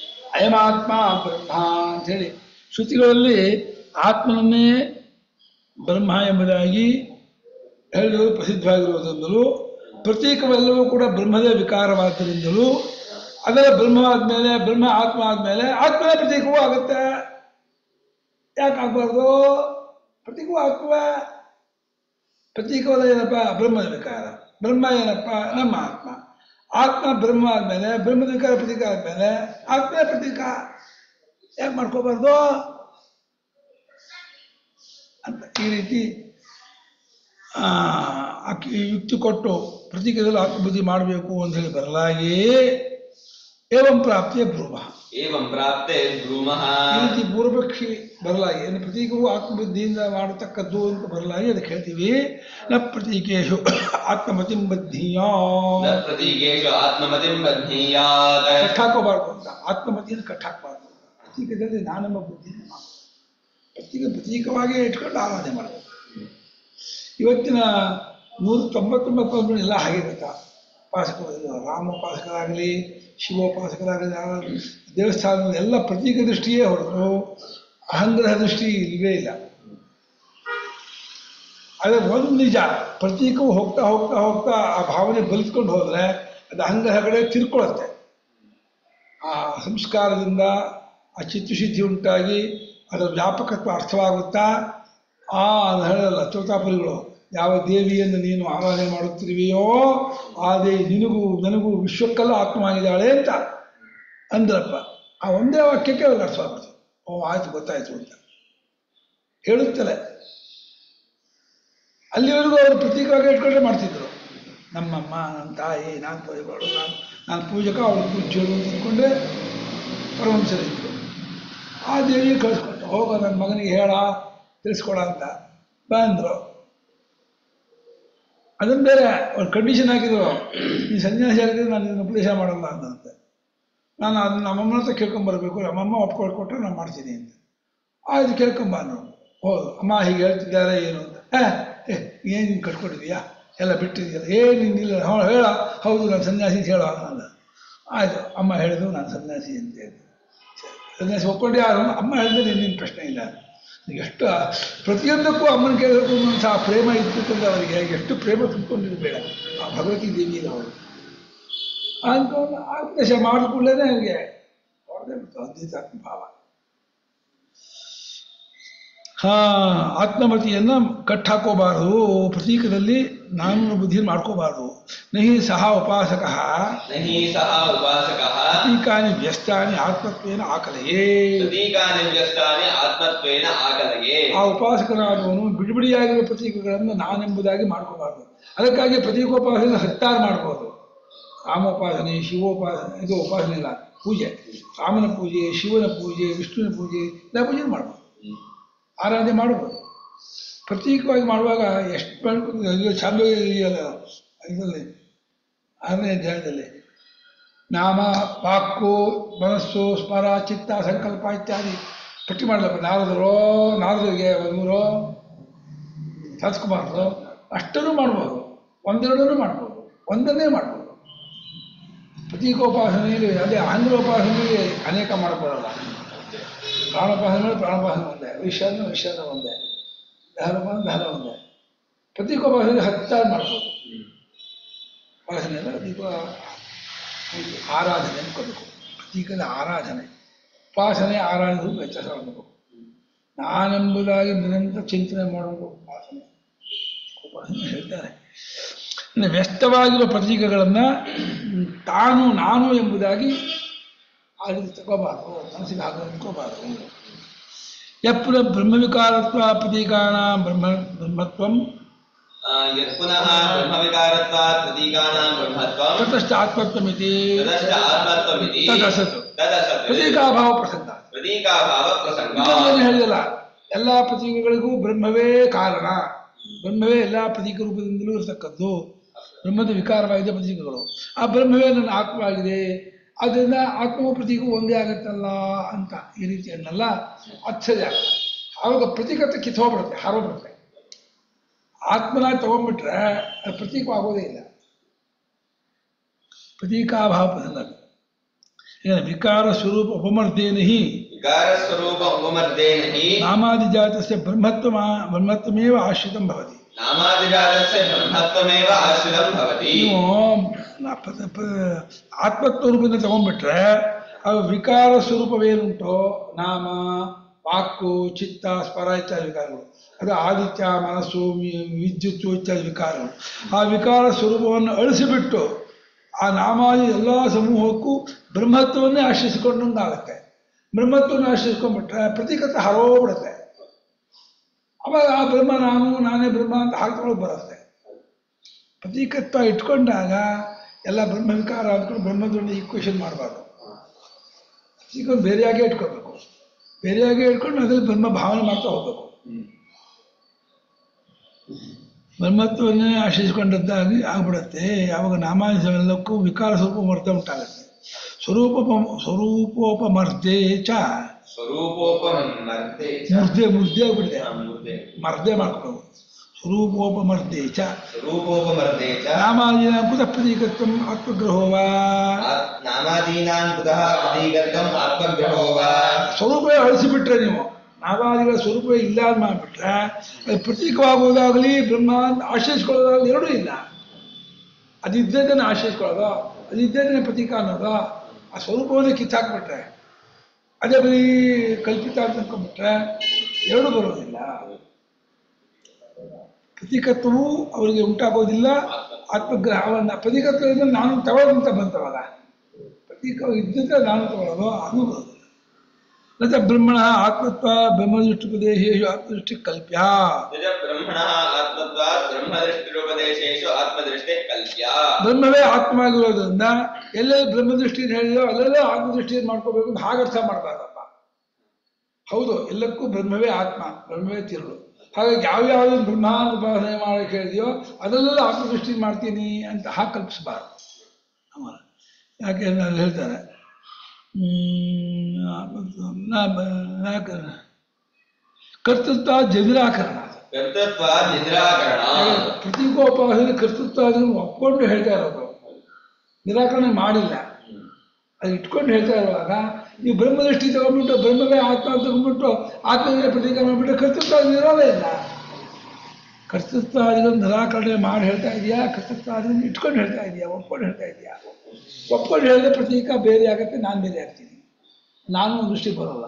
ಅಯಮಾತ್ಮ ಬ್ರಹ್ಮ ಅಂಥೇಳಿ ಶ್ರುತಿಗಳಲ್ಲಿ ಆತ್ಮನನ್ನೇ ಬ್ರಹ್ಮ ಎಂಬುದಾಗಿ ಹೇಳುವುದು ಪ್ರಸಿದ್ಧವಾಗಿರುವುದರಿಂದಲೂ ಪ್ರತೀಕವೆಲ್ಲವೂ ಕೂಡ ಬ್ರಹ್ಮದ ವಿಕಾರವಾದ್ದರಿಂದಲೂ ಅದರ ಬ್ರಹ್ಮವಾದ್ಮೇಲೆ ಬ್ರಹ್ಮ ಆತ್ಮ ಆದ್ಮೇಲೆ ಆತ್ಮನೇ ಪ್ರತೀಕವೂ ಆಗುತ್ತೆ ಯಾಕೆ ಆಗ್ಬಾರ್ದು ಪ್ರತೀಕವೂ ಆತ್ಮ ಪ್ರತೀಕವಲ್ಲ ಏನಪ್ಪ ಬ್ರಹ್ಮದ ವಿಕಾರ ಬ್ರಹ್ಮ ಏನಪ್ಪ ನಮ್ಮ ಆತ್ಮ ಆತ್ಮ ಬ್ರಹ್ಮ ಆದ್ಮೇಲೆ ಬ್ರಹ್ಮದ ವಿಕಾರ ಪ್ರತೀಕ ಆದ್ಮೇಲೆ ಆತ್ಮೇ ಪ್ರತೀಕ ಯಾಕೆ ಮಾಡ್ಕೋಬಾರ್ದು ಅಂತ ಈ ರೀತಿ ಆ, ಆಕೆ ಯುಕ್ತಿ ಕೊಟ್ಟು ಪ್ರತೀಕದಲ್ಲಿ ಆತ್ಮಬುದ್ಧಿ ಮಾಡಬೇಕು ಅಂತ ಹೇಳಿ ಬರಲಾಗಿ ಏವಂ ಪ್ರಾಪ್ತಿಯ ಬ್ರೂಮ एवं प्राप्ते ब्रूमः ಈ ರೀತಿ ಪೂರ್ವಪಕ್ಷಿ ಬರಲಾಗಿ ಏನು ಪ್ರತೀಕವು ಆತ್ಮಬುದ್ಧಿಯಿಂದ ಮಾಡತಕ್ಕದ್ದು ಅಂತ ಬರಲಾಗಿ ಅದಕ್ಕೆ ಹೇಳ್ತೀವಿ ನ ಪ್ರತೀಕೇಶು ಆತ್ಮಮತಿಂ ಬದ್ಧೀಯ न प्रतीकेषु आत्ममतिं बध्नीयात् ಕಟ್ಟಾಕೋಬಾರ್ದು ಅಂತ ಆತ್ಮಮತಿಯನ್ನು ಕಟ್ಟಾಕಬಾರ್ದು ಪ್ರತೀಕದಲ್ಲಿ ನಾನೆಂಬ ಬುದ್ಧಿಯನ್ನು ಮಾಡು. ಪ್ರತೀಕ ಪ್ರತೀಕವಾಗಿಯೇ ಇಟ್ಕೊಂಡು ಆರಾಧನೆ ಮಾಡಬೇಕು ಇವತ್ತಿನ ನೂರ ತೊಂಬತ್ತೊಂಬತ್ತು ಅಂದ್ರೆ ಎಲ್ಲ ಹಾಗೆ ಗೊತ್ತಾ ಉಪಾಸಕರು ಇದು ರಾಮೋಪಾಸಕರಾಗಲಿ ಶಿವೋಪಾಸಕರಾಗಲಿ ಯಾರು ದೇವಸ್ಥಾನದ ಎಲ್ಲ ಪ್ರತೀಕ ದೃಷ್ಟಿಯೇ ಹೊರತು ಅಹಂಗ್ರಹ ದೃಷ್ಟಿ ಇಲ್ಲವೇ ಇಲ್ಲ ಅದೇ ಒಂದು ನಿಜ ಪ್ರತೀಕವು ಹೋಗ್ತಾ ಹೋಗ್ತಾ ಹೋಗ್ತಾ ಆ ಭಾವನೆ ಬಲಿಸ್ಕೊಂಡು ಹೋದ್ರೆ ಅದು ಅಹಂಗ್ರಹ ಕಡೆ ತಿರ್ಕೊಳ್ಳುತ್ತೆ ಆ ಸಂಸ್ಕಾರದಿಂದ ಆ ಚಿತ್ತಶುದ್ಧಿ ಉಂಟಾಗಿ ಅದರ ವ್ಯಾಪಕತ್ವ ಅರ್ಥವಾಗುತ್ತಾ ಆ ಅದು ಹೇಳಲ್ಲ ಚೌತಾಪರಿಗಳು ಯಾವ ದೇವಿಯನ್ನು ನೀನು ಆರಾಧನೆ ಮಾಡುತ್ತಿರುವೆಯೋ ಆ ದೇವಿ ನಿನಗೂ ನನಗೂ ವಿಶ್ವಕ್ಕೆಲ್ಲ ಆತ್ಮವಾಗಿದ್ದಾಳೆ ಅಂತ ಅಂದ್ರಪ್ಪ ಆ ಒಂದೇ ವಾಕ್ಯಕ್ಕೆ ಅವ್ರಿಗೆ ಅರ್ಥವಾಗುತ್ತೆ ಓ ಆಯ್ತು ಗೊತ್ತಾಯ್ತು ಅಂತ ಹೇಳುತ್ತಲೇ ಅಲ್ಲಿವರೆಗೂ ಅವರು ಪ್ರತೀಕವಾಗಿ ಇಟ್ಕೊಂಡ್ರೆ ಮಾಡ್ತಿದ್ರು ನಮ್ಮಮ್ಮ ನನ್ನ ತಾಯಿ ನಾನು ಪೂಜೆ ಮಾಡು ನಾನು ನಾನು ಪೂಜಕ ಅವಳು ಪೂಜ್ಯರು ಅಂತ ಅಂದ್ಕೊಂಡೆ ಪರಮಹಂಸರಿದ್ರು ಆ ದೇವಿಗೆ ಕಳಿಸ್ಕೊಟ್ಟು ಹೋಗೋ ನನ್ನ ಮಗನಿಗೆ ಹೇಳ ತಿಳಿಸ್ಕೊಡ ಅಂತ ಬಂದರು ಅದನ್ನು ಬೇರೆ ಅವ್ರು ಕಂಡೀಷನ್ ಹಾಕಿದ್ರು ಈ ಸನ್ಯಾಸಿ ಆಗಿದ್ರೆ ನಾನು ಇದನ್ನು ಉಪದೇಶ ಮಾಡಲ್ಲ ಅಂತಂತೆ ನಾನು ಅದನ್ನ ನಮ್ಮಮ್ಮನ ಹತ್ರ ಕೇಳ್ಕೊಂಬರ್ಬೇಕು ನಮ್ಮಮ್ಮ ಒಪ್ಕೊಳ್ಕೊಟ್ರೆ ನಾನು ಮಾಡ್ತೀನಿ ಅಂತ ಆಯ್ತು ಕೇಳ್ಕೊಂಬಾನು ಹೌದು ಅಮ್ಮ ಹೀಗೆ ಹೇಳ್ತಿದ್ದಾರೆ ಏನು ಅಂತ ಏ ಏನು ನೀನು ಕಟ್ಕೊಟ್ಟಿದ್ಯಾ ಎಲ್ಲ ಬಿಟ್ಟಿದೆಯಲ್ಲ ಏನಿಲ್ಲ ಹೌ ಹೇಳ ಹೌದು ನಾನು ಸನ್ಯಾಸಿ ಅಂತ ಹೇಳೋ ಅಂದ ಆಯಿತು ಅಮ್ಮ ಹೇಳಿದ್ರು ನಾನು ಸನ್ಯಾಸಿ ಅಂತ ಹೇಳಿ ಸನ್ಯಾಸಿ ಒಪ್ಕೊಂಡು ಯಾರು ಅಮ್ಮ ಹೇಳಿದ್ರೆ ನಿನ್ನ ಪ್ರಶ್ನೆ ಇಲ್ಲ ಎಷ್ಟು ಪ್ರತಿಯೊಂದಕ್ಕೂ ಅಮ್ಮನ ಕೇಳಬೇಕು ಅನ್ನೋಂಥ ಆ ಪ್ರೇಮ ಇದ್ದುಕೊಂಡು ಅವರಿಗೆ ಎಷ್ಟು ಪ್ರೇಮ ತುಂಬಿಕೊಂಡಿದ್ದು ಬೇಡ ಆ ಭಗವತಿ ದೇವಿ ಅವರು ಅಂದ್ಕೊಂಡು ಆ ಉಪದೇಶ ಮಾಡಿದ ಕೂಡಲೇ ಅವರಿಗೆ ಹೊಡೆದೇ ಬಿಡ್ತು ಅದ್ವೈತಾತ್ಮ ಭಾವ ಹಾ ಆತ್ಮಮತಿಯನ್ನ ಕಟ್ಟಾಕೋಬಾರದು ಪ್ರತೀಕದಲ್ಲಿ ನಾನು ಬುದ್ಧಿ ಮಾಡ್ಕೋಬಾರದು ನಹಿ ಸಹ ಉಪಾಸಕ न हि सः उपासकः ಪ್ರತೀಕಾನಿ ವ್ಯಸ್ತಾನಿ ಆತ್ಮತ್ವೇನ ಆಕಲೆಯೇ प्रतीकानि व्यस्तानि आत्मत्वेन आकलये ಆ ಉಪಾಸಕನಾದವನು ಬಿಡಿಬಿಡಿಯಾಗಿರುವ ಪ್ರತೀಕಗಳನ್ನು ನಾನೆಂಬುದಾಗಿ ಮಾಡ್ಕೋಬಾರ್ದು ಅದಕ್ಕಾಗಿ ಪ್ರತೀಕೋಪಾಸನೆ ಹತ್ತಾರು ಮಾಡ್ಬೋದು ರಾಮೋಪಾಸನೆ ಶಿವೋಪಾಸನೆ ಇದು ಉಪಾಸನೆ ಇಲ್ಲ ಪೂಜೆ ರಾಮನ ಪೂಜೆ ಶಿವನ ಪೂಜೆ ವಿಷ್ಣುವಿನ ಪೂಜೆ ಎಲ್ಲ ಪೂಜೆ ಮಾಡ್ಬೋದು ಆರಾಧನೆ ಮಾಡ್ಬೋದು ಪ್ರತ್ಯೇಕವಾಗಿ ಮಾಡುವಾಗ ಎಷ್ಟು ಮಾಡ್ಬೋದು ಇದು ಚಂದ ಇದೆಯಲ್ಲ ಇದರಲ್ಲಿ ಆರನೇ ಅಧ್ಯಾಯದಲ್ಲಿ ನಾಮ ವಾಕು ಮನಸ್ಸು ಸ್ಮರ ಚಿತ್ತ ಸಂಕಲ್ಪ ಇತ್ಯಾದಿ ಪಟ್ಟಿ ಮಾಡಲಪ್ಪ ನಾರದರು ನಾರದರಿಗೆ ಒಂದೂರು ಸಾಧಿಸ್ಕೋಬಾರ್ದು ಅಷ್ಟನ್ನು ಮಾಡ್ಬೋದು ಒಂದೆರಡನ್ನು ಮಾಡ್ಬೋದು ಒಂದನ್ನೇ ಮಾಡ್ಬೋದು ಪ್ರತೀಕೋಪಾಸನೆಯಲ್ಲಿ ಅದೇ ಆಂಗ್ಲೋಪಾಸನೆಯಲ್ಲಿ ಅನೇಕ ಮಾಡ್ಬೋದಲ್ಲ ಪ್ರಾಣೋಪಾಸನೆ ಪ್ರಾಣೋಪಾಸನೆ ಒಂದೇ ವಿಷಾದ ವಿಷಾದ ಒಂದೇ ಧಾರಪಾನ ಧಾರ ಒಂದೇ ಪ್ರತೀಕೋಪಾಸನೆ ಹತ್ತಾರು ಮಾಡ್ಬೋದು ಉಪಾಸನೆ ಅಲ್ಲ ದೀಪ ಪೂಜೆ ಆರಾಧನೆ ಅನ್ಕೋಬೇಕು ಪ್ರತೀಕದ ಆರಾಧನೆ ಉಪಾಸನೆ ಆರಾಧನೆ ವ್ಯತ್ಯಾಸ ಮಾಡಬೇಕು ನಾನೆಂಬುದಾಗಿ ನಿರಂತರ ಚಿಂತನೆ ಮಾಡುವುದು ಉಪಾಸನೆ ಉಪಾಸನೆ ಹೇಳ್ತಾರೆ ಇನ್ನು ವ್ಯಸ್ತವಾಗಿರುವ ಪ್ರತೀಕಗಳನ್ನು ತಾನು ನಾನು ಎಂಬುದಾಗಿ ಆ ರೀತಿ ತಗೋಬಾರ್ದು ಮನಸ್ಸಿಗೆ ಹಾಗೆ ಅಂದ್ಕೋಬಾರ್ದು ಯಪ್ಪುರ ಬ್ರಹ್ಮವಿಕಾರತ್ವ ಪ್ರತೀಕಾನ ಬ್ರಹ್ಮ ಬ್ರಹ್ಮತ್ವಂ आ, यत् पुनः ब्रह्मविकारत्वात् प्रतीकानां ब्रह्मत्वं ತತಶ್ಚ ಆತ್ಮತ್ವಮಿತಿ ततश्च आत्मत्वमिति ತದಸತ್ तदसत् ಪ್ರತೀಕಾಭಾವ ಪ್ರಸಂಗ प्रतीकाभावप्रसङ्गात् ಇದನ್ನು ಹೇಳಿದಲ್ಲ ಎಲ್ಲ ಪ್ರತೀಕಗಳಿಗೂ ಬ್ರಹ್ಮವೇ ಕಾರಣ ಬ್ರಹ್ಮವೇ ಎಲ್ಲ ಪ್ರತೀಕ ರೂಪದಿಂದಲೂ ಇರತಕ್ಕದ್ದು ಬ್ರಹ್ಮದ ವಿಕಾರವಾಗಿದೆ ಪ್ರತೀಕಗಳು ಆ ಬ್ರಹ್ಮವೇ ನನ್ನ ಆತ್ಮವಾಗಿದೆ ಆದ್ದರಿಂದ ಆತ್ಮವ ಪ್ರತೀಕವು ಒಂದೇ ಆಗುತ್ತಲ್ಲ ಅಂತ ಈ ರೀತಿ ಅನ್ನಲ್ಲ ಅಚ್ಚರಿ ಆಗಲ್ಲ ಆವಾಗ ಪ್ರತೀಕತೆ ಕಿತ್ತೋಗ್ಬಿಡುತ್ತೆ ಹಾರೋಗ್ಬಿಡುತ್ತೆ ಆತ್ಮನ ತಗೊಂಡ್ಬಿಟ್ರೆ ಅದು ಪ್ರತೀಕ ಆಗೋದೇ ಇಲ್ಲ ಪ್ರತೀಕಾಭಾವ ಪ್ರಸಂಗ ಈಗ ವಿಕಾರ ಸ್ವರೂಪ ಉಪಮರ್ದೇನ ಹಿ ವಿಕಾರ ಸ್ವರೂಪ ಉಪಮರ್ದೇನ ಹಿ ನಾಮಾದಿಜಾತಸ್ಯ ಬ್ರಹ್ಮತ್ವ ಬ್ರಹ್ಮತ್ವಮೇವ ಆಶ್ರಿತಂ ಭವತಿ ನಾಮಾದಿಜಾತಸ್ಯ ಬ್ರಹ್ಮತ್ವಮೇವ ಆಶ್ರಿತಂ ಭವತಿ ನೀವು ನ- ಪ- ಪ- ಆತ್ಮತ್ವ ರೂಪದಿಂದ ತಗೊಂಡ್ಬಿಟ್ರೆ ಅದು ವಿಕಾರ ಸ್ವರೂಪವೇನುಂಟೋ ನಾಮ ವಾಕು ಚಿತ್ತ ಸ್ಪರ ಇತ್ಯಾದಿ ವಿಕಾರಗಳು ಅದು ಆದಿತ್ಯ ಮನಸ್ಸು ವಿ- ವಿದ್ಯುತ್ತು ಇತ್ಯಾದಿ ವಿಕಾರಗಳು ಆ ವಿಕಾರ ಸ್ವರೂಪವನ್ನು ಅಳಿಸಿಬಿಟ್ಟು ಆ ನಾಮಾದಿ ಎಲ್ಲ ಸಮೂಹಕ್ಕೂ ಬ್ರಹ್ಮತ್ವವನ್ನೇ ಆಶ್ರಯಿಸಿಕೊಂಡಂಗಾಗತ್ತೆ ಬ್ರಹ್ಮತ್ವವನ್ನು ಆಶ್ರಯಿಸ್ಕೊಂಡ್ಬಿಟ್ರೆ ಪ್ರತೀಕತೆ ಹರೋಗ್ಬಿಡುತ್ತೆ ಅವಾಗ ಆ ಬ್ರಹ್ಮ ನಾನು ನಾನೇ ಬ್ರಹ್ಮ ಅಂತ ಹಾಕ್ಕೊಳ್ಳೋಕೆ ಬರುತ್ತೆ ಪ್ರತೀಕತ್ವ ಇಟ್ಕೊಂಡಾಗ ಎಲ್ಲ ಬ್ರಹ್ಮ ವಿಕಾರ ಅಂದ್ಕೊಂಡು ಬ್ರಹ್ಮದೊಂದು ಈಕ್ವೇಷನ್ ಮಾಡಬಾರ್ದು ಪ್ರತೀಕವನ್ನು ಬೇರೆಯಾಗೇ ಇಟ್ಕೋಬೇಕು ಬೇರೆಯಾಗೇ ಇಟ್ಕೊಂಡು ಅದ್ರಲ್ಲಿ ಬ್ರಹ್ಮ ಭಾವನೆ ಮಾಡ್ತಾ ಹೋಗ್ಬೇಕು ಬ್ರಹ್ಮತ್ವವನ್ನೇ ಆಶ್ರಯಿಸಿಕೊಂಡದ್ದಾಗಿ ಆಗ್ಬಿಡುತ್ತೆ ಯಾವಾಗ ನಾಮಾಂಶವೆಲ್ಲಕ್ಕೂ ವಿಕಾರ ಸ್ವರೂಪ ಮರ್ದ ಉಂಟಾಗುತ್ತೆ ಸ್ವರೂಪ ಸ್ವರೂಪೋಪಮರ್ದೆ ಚ ಸ್ವರೂಪೋಪಮರ್ದೆ ಚ. ಮುರ್ದೆ ಮುರ್ದೆ ಆಗ್ಬಿಟ್ಟಿದೆ ಹಾ, ಮುರ್ದೆ. ಮರ್ದೆ ಮಾಡ್ಕೊಳ್ಳೋದು ಸ್ವರೂಪೋಪಮರ್ದೆ ಚ ಸ್ವರೂಪೋಪಮರ್ದೆ ಚ ನಾಮಾದೀನ ಕುತ ಪ್ರತೀಕತ್ವಂ ಆತ್ಮಗ್ರಹೋ ವಾ ಆತ್- ನಾಮಾದೀನಾಂ ಕುತಃ ಪ್ರತೀಕತ್ವಂ ಆತ್ಮಗ್ರಹೋ ವಾ ಸ್ವರೂಪವೇ ಅಳಿಸಿಬಿಟ್ರೆ ನೀವು ನಾಮಾದಿಗಳ ಸ್ವರೂಪವೇ ಇಲ್ಲ ಅಂತ ಮಾಡಿಬಿಟ್ರೆ ಅದು ಪ್ರತೀಕವಾಗುವುದಾಗಲಿ ಬ್ರಹ್ಮ ಅಂತ ಆಶ್ರಯಿಸ್ಕೊಳ್ಳೋದಾಗಲಿ ಎರಡೂ ಇಲ್ಲ ಅದಿದ್ದದನ್ನು ಆಶ್ರಯಿಸ್ಕೊಳ್ಳೋದು ಅದಿದ್ದದನ್ನೇ ಪ್ರತೀಕ ಅನ್ನೋದು ಆ ಸ್ವರೂಪವನ್ನೇ ಕಿತ್ತಾಕ್ಬಿಟ್ರೆ ಅದೇ ಬರೀ ಕಲ್ಪಿತ ಅಂತ ಅನ್ಕೊಂಡ್ಬಿಟ್ರೆ ಎರಡೂ ಬರೋದಿಲ್ಲ ಪ್ರತೀಕತ್ವವು ಅವರಿಗೆ ಉಂಟಾಗೋದಿಲ್ಲ ಆತ್ಮಗ್ರಹ ಅವನ್ನ ಪ್ರತೀಕತ್ವದಿಂದ ನಾನು ತಗೊಳ್ಳೋದಂತ ಬಂತವಾಗ ಪ್ರತೀಕ ಇದ್ದಿದ್ರೆ ನಾನು ತಗೊಳ್ಳೋದು ಅದು ಬರೋದಿಲ್ಲ न च ब्रह्मणः आत्मत्व ब्रह्मदृष्टिप्रदेशेषु आत्मदृष्टिः कल्प्य ನಿಜ ಬ್ರಹ್ಮಣಃ ಆತ್ಮತ್ವಾತ್ ಬ್ರಹ್ಮದೃಷ್ಟಿರುಪದೇಶೇಷು ಆತ್ಮದೃಷ್ಟಿ ಕಲ್ಪ್ಯ ಬ್ರಹ್ಮವೇ ಆತ್ಮ ಆಗಿರೋದ್ರಿಂದ ಎಲ್ಲೆಲ್ಲಿ ಬ್ರಹ್ಮದೃಷ್ಟಿಯನ್ನು ಹೇಳಿದೋ ಅಲ್ಲೆಲ್ಲ ಆತ್ಮದೃಷ್ಟಿಯನ್ನು ಮಾಡ್ಕೋಬೇಕು ಅಂತ ಹಾಗರ್ಥ ಮಾಡಬಾರ್ದಪ್ಪ ಹೌದು ಎಲ್ಲಕ್ಕೂ ಬ್ರಹ್ಮವೇ ಆತ್ಮ ಬ್ರಹ್ಮವೇ ತಿರುಳು ಹಾಗಾಗಿ ಯಾವ್ಯಾವ ಬ್ರಹ್ಮ ಉಪಾಸನೆ ಮಾಡಕ್ಕೆ ಹೇಳಿದೆಯೋ ಅದರಲ್ಲೆಲ್ಲ ಆತ್ಮದೃಷ್ಟಿ ಮಾಡ್ತೀನಿ ಅಂತ ಹಾಗೆ ಕಲ್ಪಿಸಬಾರ್ದು ಅವರ ಯಾಕೆ ನಾನು ಹೇಳ್ತಾರೆ ಹ್ಮ್, ಆತ್ಮತ್ವ- ನ- ನ- ನ- ಕರ್ತೃತ್ವ ಜನಿರಾಕರಣ ಕರ್ತೃತ್ವ ನಿದ್ರಾಕರಣ ಪ್ರತೀಕೋಪಾಸನೆ ಕರ್ತೃತ್ವ ಅದನ್ನು ಒಪ್ಕೊಂಡು ಹೇಳ್ತಾ ಇರೋದು ನಿರಾಕರಣೆ ಮಾಡಿಲ್ಲ ಅದು ಇಟ್ಕೊಂಡು ಹೇಳ್ತಾ ಇರುವಾಗ ನೀವು ಬ್ರಹ್ಮದೃಷ್ಟಿ ತಗೊಂಡ್ಬಿಟ್ಟು ಬ್ರಹ್ಮವೇ ಆತ್ಮ ಅಂತ ತಗೊಂಡ್ಬಿಟ್ಟು ಆತ್ಮವೇ ಪ್ರತೀಕ ಮಾಡಿಬಿಟ್ಟು ಕರ್ತೃತ್ವ ಅದು ಇರೋದೇ ಇಲ್ಲ ಕರ್ತೃತ್ವ ಅದನ್ನು ನಿರಾಕರಣೆ ಮಾಡಿ ಹೇಳ್ತಾ ಇದೆಯಾ ಕರ್ತೃತ್ವ ಅದನ್ನು ಇಟ್ಕೊಂಡು ಹೇಳ್ತಾ ಇದೆಯಾ ಒಪ್ಕೊಂಡು ಹೇಳ್ತಾ ಇದೆಯಾ ಒಪ್ಕೊಂಡು ಹೇಳಿದ್ರೆ ಪ್ರತೀಕ ಬೇರೆ ಆಗುತ್ತೆ ನಾನು ಬೇರೆ ಆಗ್ತೀನಿ ನಾನು ಒಂದು ದೃಷ್ಟಿ ಬರೋಲ್ಲ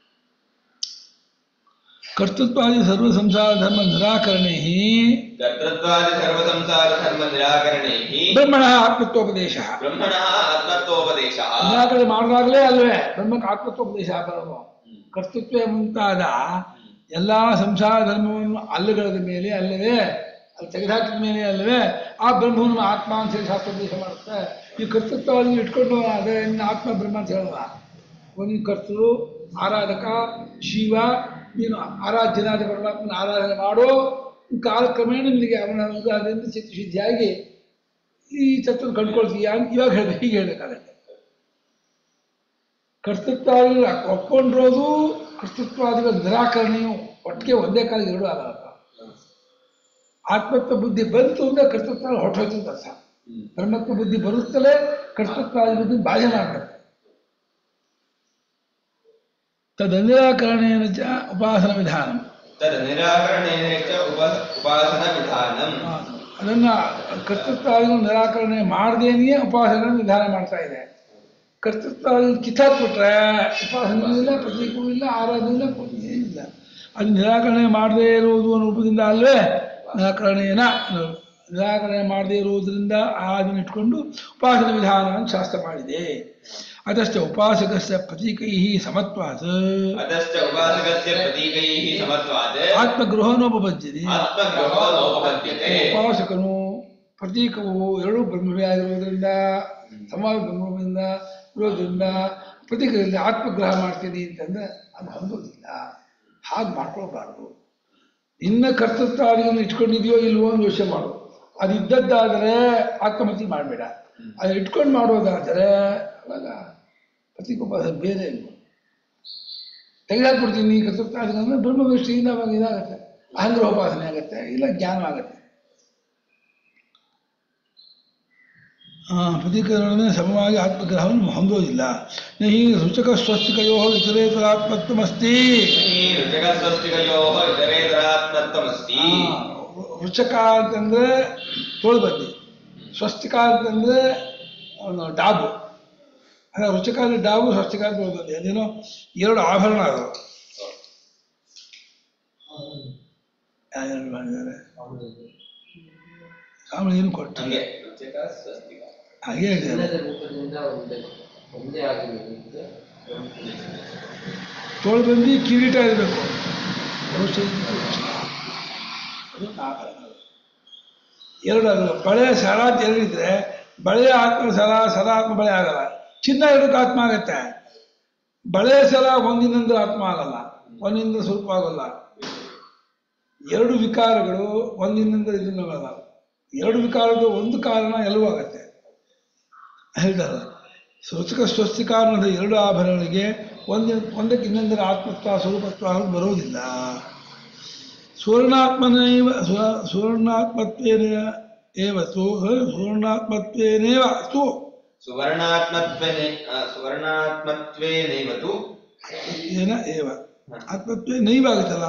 ಕರ್ತೃತ್ವಾದಿ ಸರ್ವ ಸಂಸಾರ ಧರ್ಮ ನಿರಾಕರಣೆ ಕರ್ತೃತ್ವಾದಿ ಸರ್ವ ಸಂಸಾರ ಧರ್ಮ ನಿರಾಕರಣೆ ಬ್ರಹ್ಮಣ ಆತ್ಮತ್ವೋಪದೇಶ ಬ್ರಹ್ಮಣಃ ಆತ್ಮತ್ವೋಪದೇಶ ನಿರಾಕರಣೆ ಮಾಡಿದಾಗಲೇ ಅಲ್ವೇ ಬ್ರಹ್ಮಕ್ಕೆ ಆತ್ಮತ್ವೋಪದೇಶ ಬರೋದು ಕರ್ತೃತ್ವ ಮುಂತಾದ ಎಲ್ಲ ಸಂಸಾರ ಧರ್ಮವನ್ನು ಅಲ್ಲುಗಳದ ಮೇಲೆ ಅಲ್ಲವೇ ಅದು ತೆಗೆದುಹಾಕಿದ ಮೇಲೆ ಅಲ್ಲವೇ ಆ ಬ್ರಹ್ಮವನ್ನು ಆತ್ಮ ಅಂತ ಹೇಳಿ ಶಾಸ್ತ್ರೋಪದೇಶ ಮಾಡುತ್ತೆ ಈ ಕರ್ತೃತ್ವವನ್ನು ಇಟ್ಕೊಂಡು ಅದೇ ಇನ್ನು ಆತ್ಮ ಬ್ರಹ್ಮ ಅಂತ ಹೇಳಲ್ಲ ಒಂದು ಕರ್ತೃ ಆರಾಧಕ ಶಿವ ನೀನು ಆರಾಧ್ಯನಾದ ಪರಮಾತ್ಮನ ಆರಾಧನೆ ಮಾಡೋ ಕಾಲಕ್ರಮೇಣ ನಿನಗೆ ಅವನ ಅನುಗ್ರಹದಿಂದ ಚಿತ್ತಶುದ್ಧಿಯಾಗಿ ಈ ತತ್ವ ಕಂಡ್ಕೊಳ್ತೀಯ ಅಂತ ಇವಾಗ ಹೇಳ್ಬೇಕು ಹೀಗೆ ಹೇಳ್ಬೇಕಾಗತ್ತೆ ಕರ್ತೃತ್ವಾದಿಗಳು ಒಪ್ಕೊಂಡಿರೋದು ಕರ್ತೃತ್ವಾದಿಗಳ ನಿರಾಕರಣೆಯು ಒಟ್ಟಿಗೆ ಒಂದೇ ಕಾಲ ಎರಡು ಆಗಲ್ಲಪ್ಪ ಆತ್ಮತ್ವ ಬುದ್ಧಿ ಬಂತು ಅಂದ್ರೆ ಕರ್ತೃತ್ವ ಹೊರಟೋಯ್ತು ಅಂತ ಅರ್ಥ ಬ್ರಹ್ಮತ್ವ ಬುದ್ಧಿ ಬರುತ್ತಲೇ ಕರ್ತೃತ್ವಾದಿ ಬುದ್ಧಿ ಬಾಧೆ ಮಾಡ್ಬೇಕು ತದನಿರಾಕರಣೇನ ಚ ಉಪಾಸನ ವಿಧಾನ ತದ್ ನಿರಾಕರಣೇನ ಚ ಉಪ ಉಪಾಸನ ವಿಧಾನಂ ಅದನ್ನ ಕರ್ತೃತ್ವಾದಿಗಳು ನಿರಾಕರಣೆ ಮಾಡದೇನೆಯೇ ಉಪಾಸನೆ ವಿಧಾನ ಮಾಡ್ತಾ ಇದೆ ಕರ್ತೃತ್ವ ಕಿತ್ತಾಕ್ಬಿಟ್ರೆ ಉಪಾಸನೆ ಇಲ್ಲ ಪ್ರತೀಕವೂ ಇಲ್ಲ ಆರಾಧನೆ ಇಲ್ಲ ಪೂಜೆ ಏನಿಲ್ಲ ಅದು ನಿರಾಕರಣೆ ಮಾಡದೇ ಇರುವುದು ಅನ್ನೋ ರೂಪದಿಂದ ಅಲ್ವೇ ನಿರಾಕರಣೆಯನ್ನ ನಿರಾಕರಣೆ ಮಾಡದೇ ಇರುವುದರಿಂದ ಅದನ್ನು ಇಟ್ಕೊಂಡು ಉಪಾಸನ ವಿಧಾನವನ್ನು ಶಾಸ್ತ್ರ ಮಾಡಿದೆ ಅದಷ್ಟೇ ಉಪಾಸಕಸ್ಯ ಪ್ರತೀಕೈ ಸಮತ್ವಾತ್ ಅತಶ್ಚ ಉಪಾಸಕಸ್ಯ ಪ್ರತೀಕೈಃ ಸಮತ್ವಾತ್ ಆತ್ಮಗೃಹನೋಪಬದ್ಧತೆ ಆತ್ಮಗ್ರಹೋ ನೋಪಪದ್ಯತೆ ಉಪಾಸಕನು ಪ್ರತೀಕವು ಎರಡೂ ಬ್ರಹ್ಮವೇ ಆಗಿರುವುದರಿಂದ ಸಮಾಜ ಬ್ರಹ್ಮದಿಂದ ಇರೋದ್ರಿಂದ ಪ್ರತೀಕದಲ್ಲಿ ಆತ್ಮಗ್ರಹ ಮಾಡ್ತೀನಿ ಅಂತಂದ್ರೆ ಅದು ಹೊಂದೋದಿಲ್ಲ ಹಾಗೆ ಮಾಡ್ಕೊಳ್ಬಾರ್ದು ನಿನ್ನ ಕರ್ತೃತ್ವಾದಿಗಳನ್ನು ಇಟ್ಕೊಂಡಿದೆಯೋ ಇಲ್ವೋ ಅಂತ ಯೋಚನೆ ಮಾಡು ಅದು ಇದ್ದದ್ದಾದರೆ ಆತ್ಮಹತ್ಯೆ ಮಾಡಬೇಡ ಅದು ಇಟ್ಕೊಂಡು ಮಾಡೋದಾದರೆ ಅವಾಗ ಪ್ರತೀಕೋಪಾಸನೆ ಬೇರೆ ಇಲ್ಲ ತೆಗೆದಾಕ್ಬಿಡ್ತೀನಿ ಕರ್ತೃತ್ವಾದಿಗಳನ್ನ ಬ್ರಹ್ಮದೃಷ್ಟಿಯಿಂದ ಅವಾಗ ಇದಾಗುತ್ತೆ ಅಹಂಗ್ರಹೋಪಾಸನೆ ಆಗುತ್ತೆ ಇಲ್ಲ ಜ್ಞಾನ ಆಗುತ್ತೆ ಆ, ಪ್ರತೀಕರಣವೇ ಸಮವಾಗಿ ಆತ್ಮಗ್ರಹವನ್ನು ಹೊಂದೋದಿಲ್ಲ ಈ ಸೂಚಕ ಸ್ವಸ್ತಿಕಯೋ ಇತರೇತರಾತ್ಮತ್ವಮಸ್ತಿ ಈ ರುಚಕಸ್ವಸ್ತಿಕಯೋಃ ಇತರೇತರಾತ್ಮತ್ವಮಸ್ತಿ ಆ, ರುಚಕ ಅಂತಂದ್ರೆ ತೋಳ್ಬಂದಿ ಸ್ವಸ್ತಿಕ ಅಂತಂದ್ರೆ ಅವನು ಡಾಬು ಅದೇ ರುಚಕ ಅಂದ್ರೆ ಡಾಬು ಸ್ವಸ್ತಿಕ ಅಂತ ತೋಳ್ಬಂದಿ ಅದೇನೋ ಎರಡು ಆಭರಣ ಅದು ಯಾರ್ಯಾರು ಮಾಡಿದ್ದಾರೆ ಸ್ವಾಮಿ ಏನು ಕೊಟ್ಟು ಹಂಗೆ ರುಚಕ ಸ್ವಸ್ತಿಕ ಹಾಗೆ ಹೇಳಿದ್ದಾರೆ ಚಿನ್ನದ ರೂಪದಿಂದ ಒಂದೇ ಒಂದೇ ಆಗಿರುವುದು ತೋಳ್ಬಂದಿ ಕಿರೀಟ ಇರಬೇಕು ಅದು ಆಭರಣ ಎರಡು ಆಗಲ್ಲ ಬಳೆ ಸರ ಅಂತ ಎರಡಿದ್ರೆ ಬಳೆ ಆತ್ಮ ಸರ ಸರ ಆತ್ಮ ಬಳೆ ಆಗಲ್ಲ ಚಿನ್ನ ಎರಡಕ್ಕೆ ಆತ್ಮ ಆಗತ್ತೆ ಬಳೆ ಸರ ಒಂದಿನಿಂದ ಆತ್ಮ ಆಗಲ್ಲ ಒಂದಿನಿಂದ ಸ್ವಲ್ಪ ಆಗಲ್ಲ ಎರಡು ವಿಕಾರಗಳು ಒಂದಿನಿಂದ ಇದನ್ನ ಆಗಲ್ಲ ಎರಡು ವಿಕಾರದ ಒಂದು ಕಾರಣ ಎಲ್ಲವೂ ಆಗತ್ತೆ ಹೇಳ್ತಾರ ಸೂಚಕ ಸ್ವಸ್ತಿಕಾರಣದ ಎರಡು ಆಭರಣಗಳಿಗೆ ಒಂದು ಒಂದಕ್ಕೆ ಇನ್ನೊಂದರ ಆತ್ಮತ್ವ ಸ್ವರೂಪತ್ವ ಅನ್ನೋದು ಬರೋದಿಲ್ಲ ಸುವರ್ಣಾತ್ಮನೈವ ಸು- ಸುವರ್ಣಾತ್ಮತ್ವೇನ ಏವ ತು ಸುವರ್ಣಾತ್ಮತ್ವೇನೇವ ತು ಸುವರ್ಣಾತ್ಮತ್ವೇನೆ ಆ, ಸುವರ್ಣಾತ್ಮತ್ವೇನೈವ ತು ಏನ ಏವ ಆತ್ಮತ್ವೇ ನೈವ ಆಗುತ್ತಲ್ಲ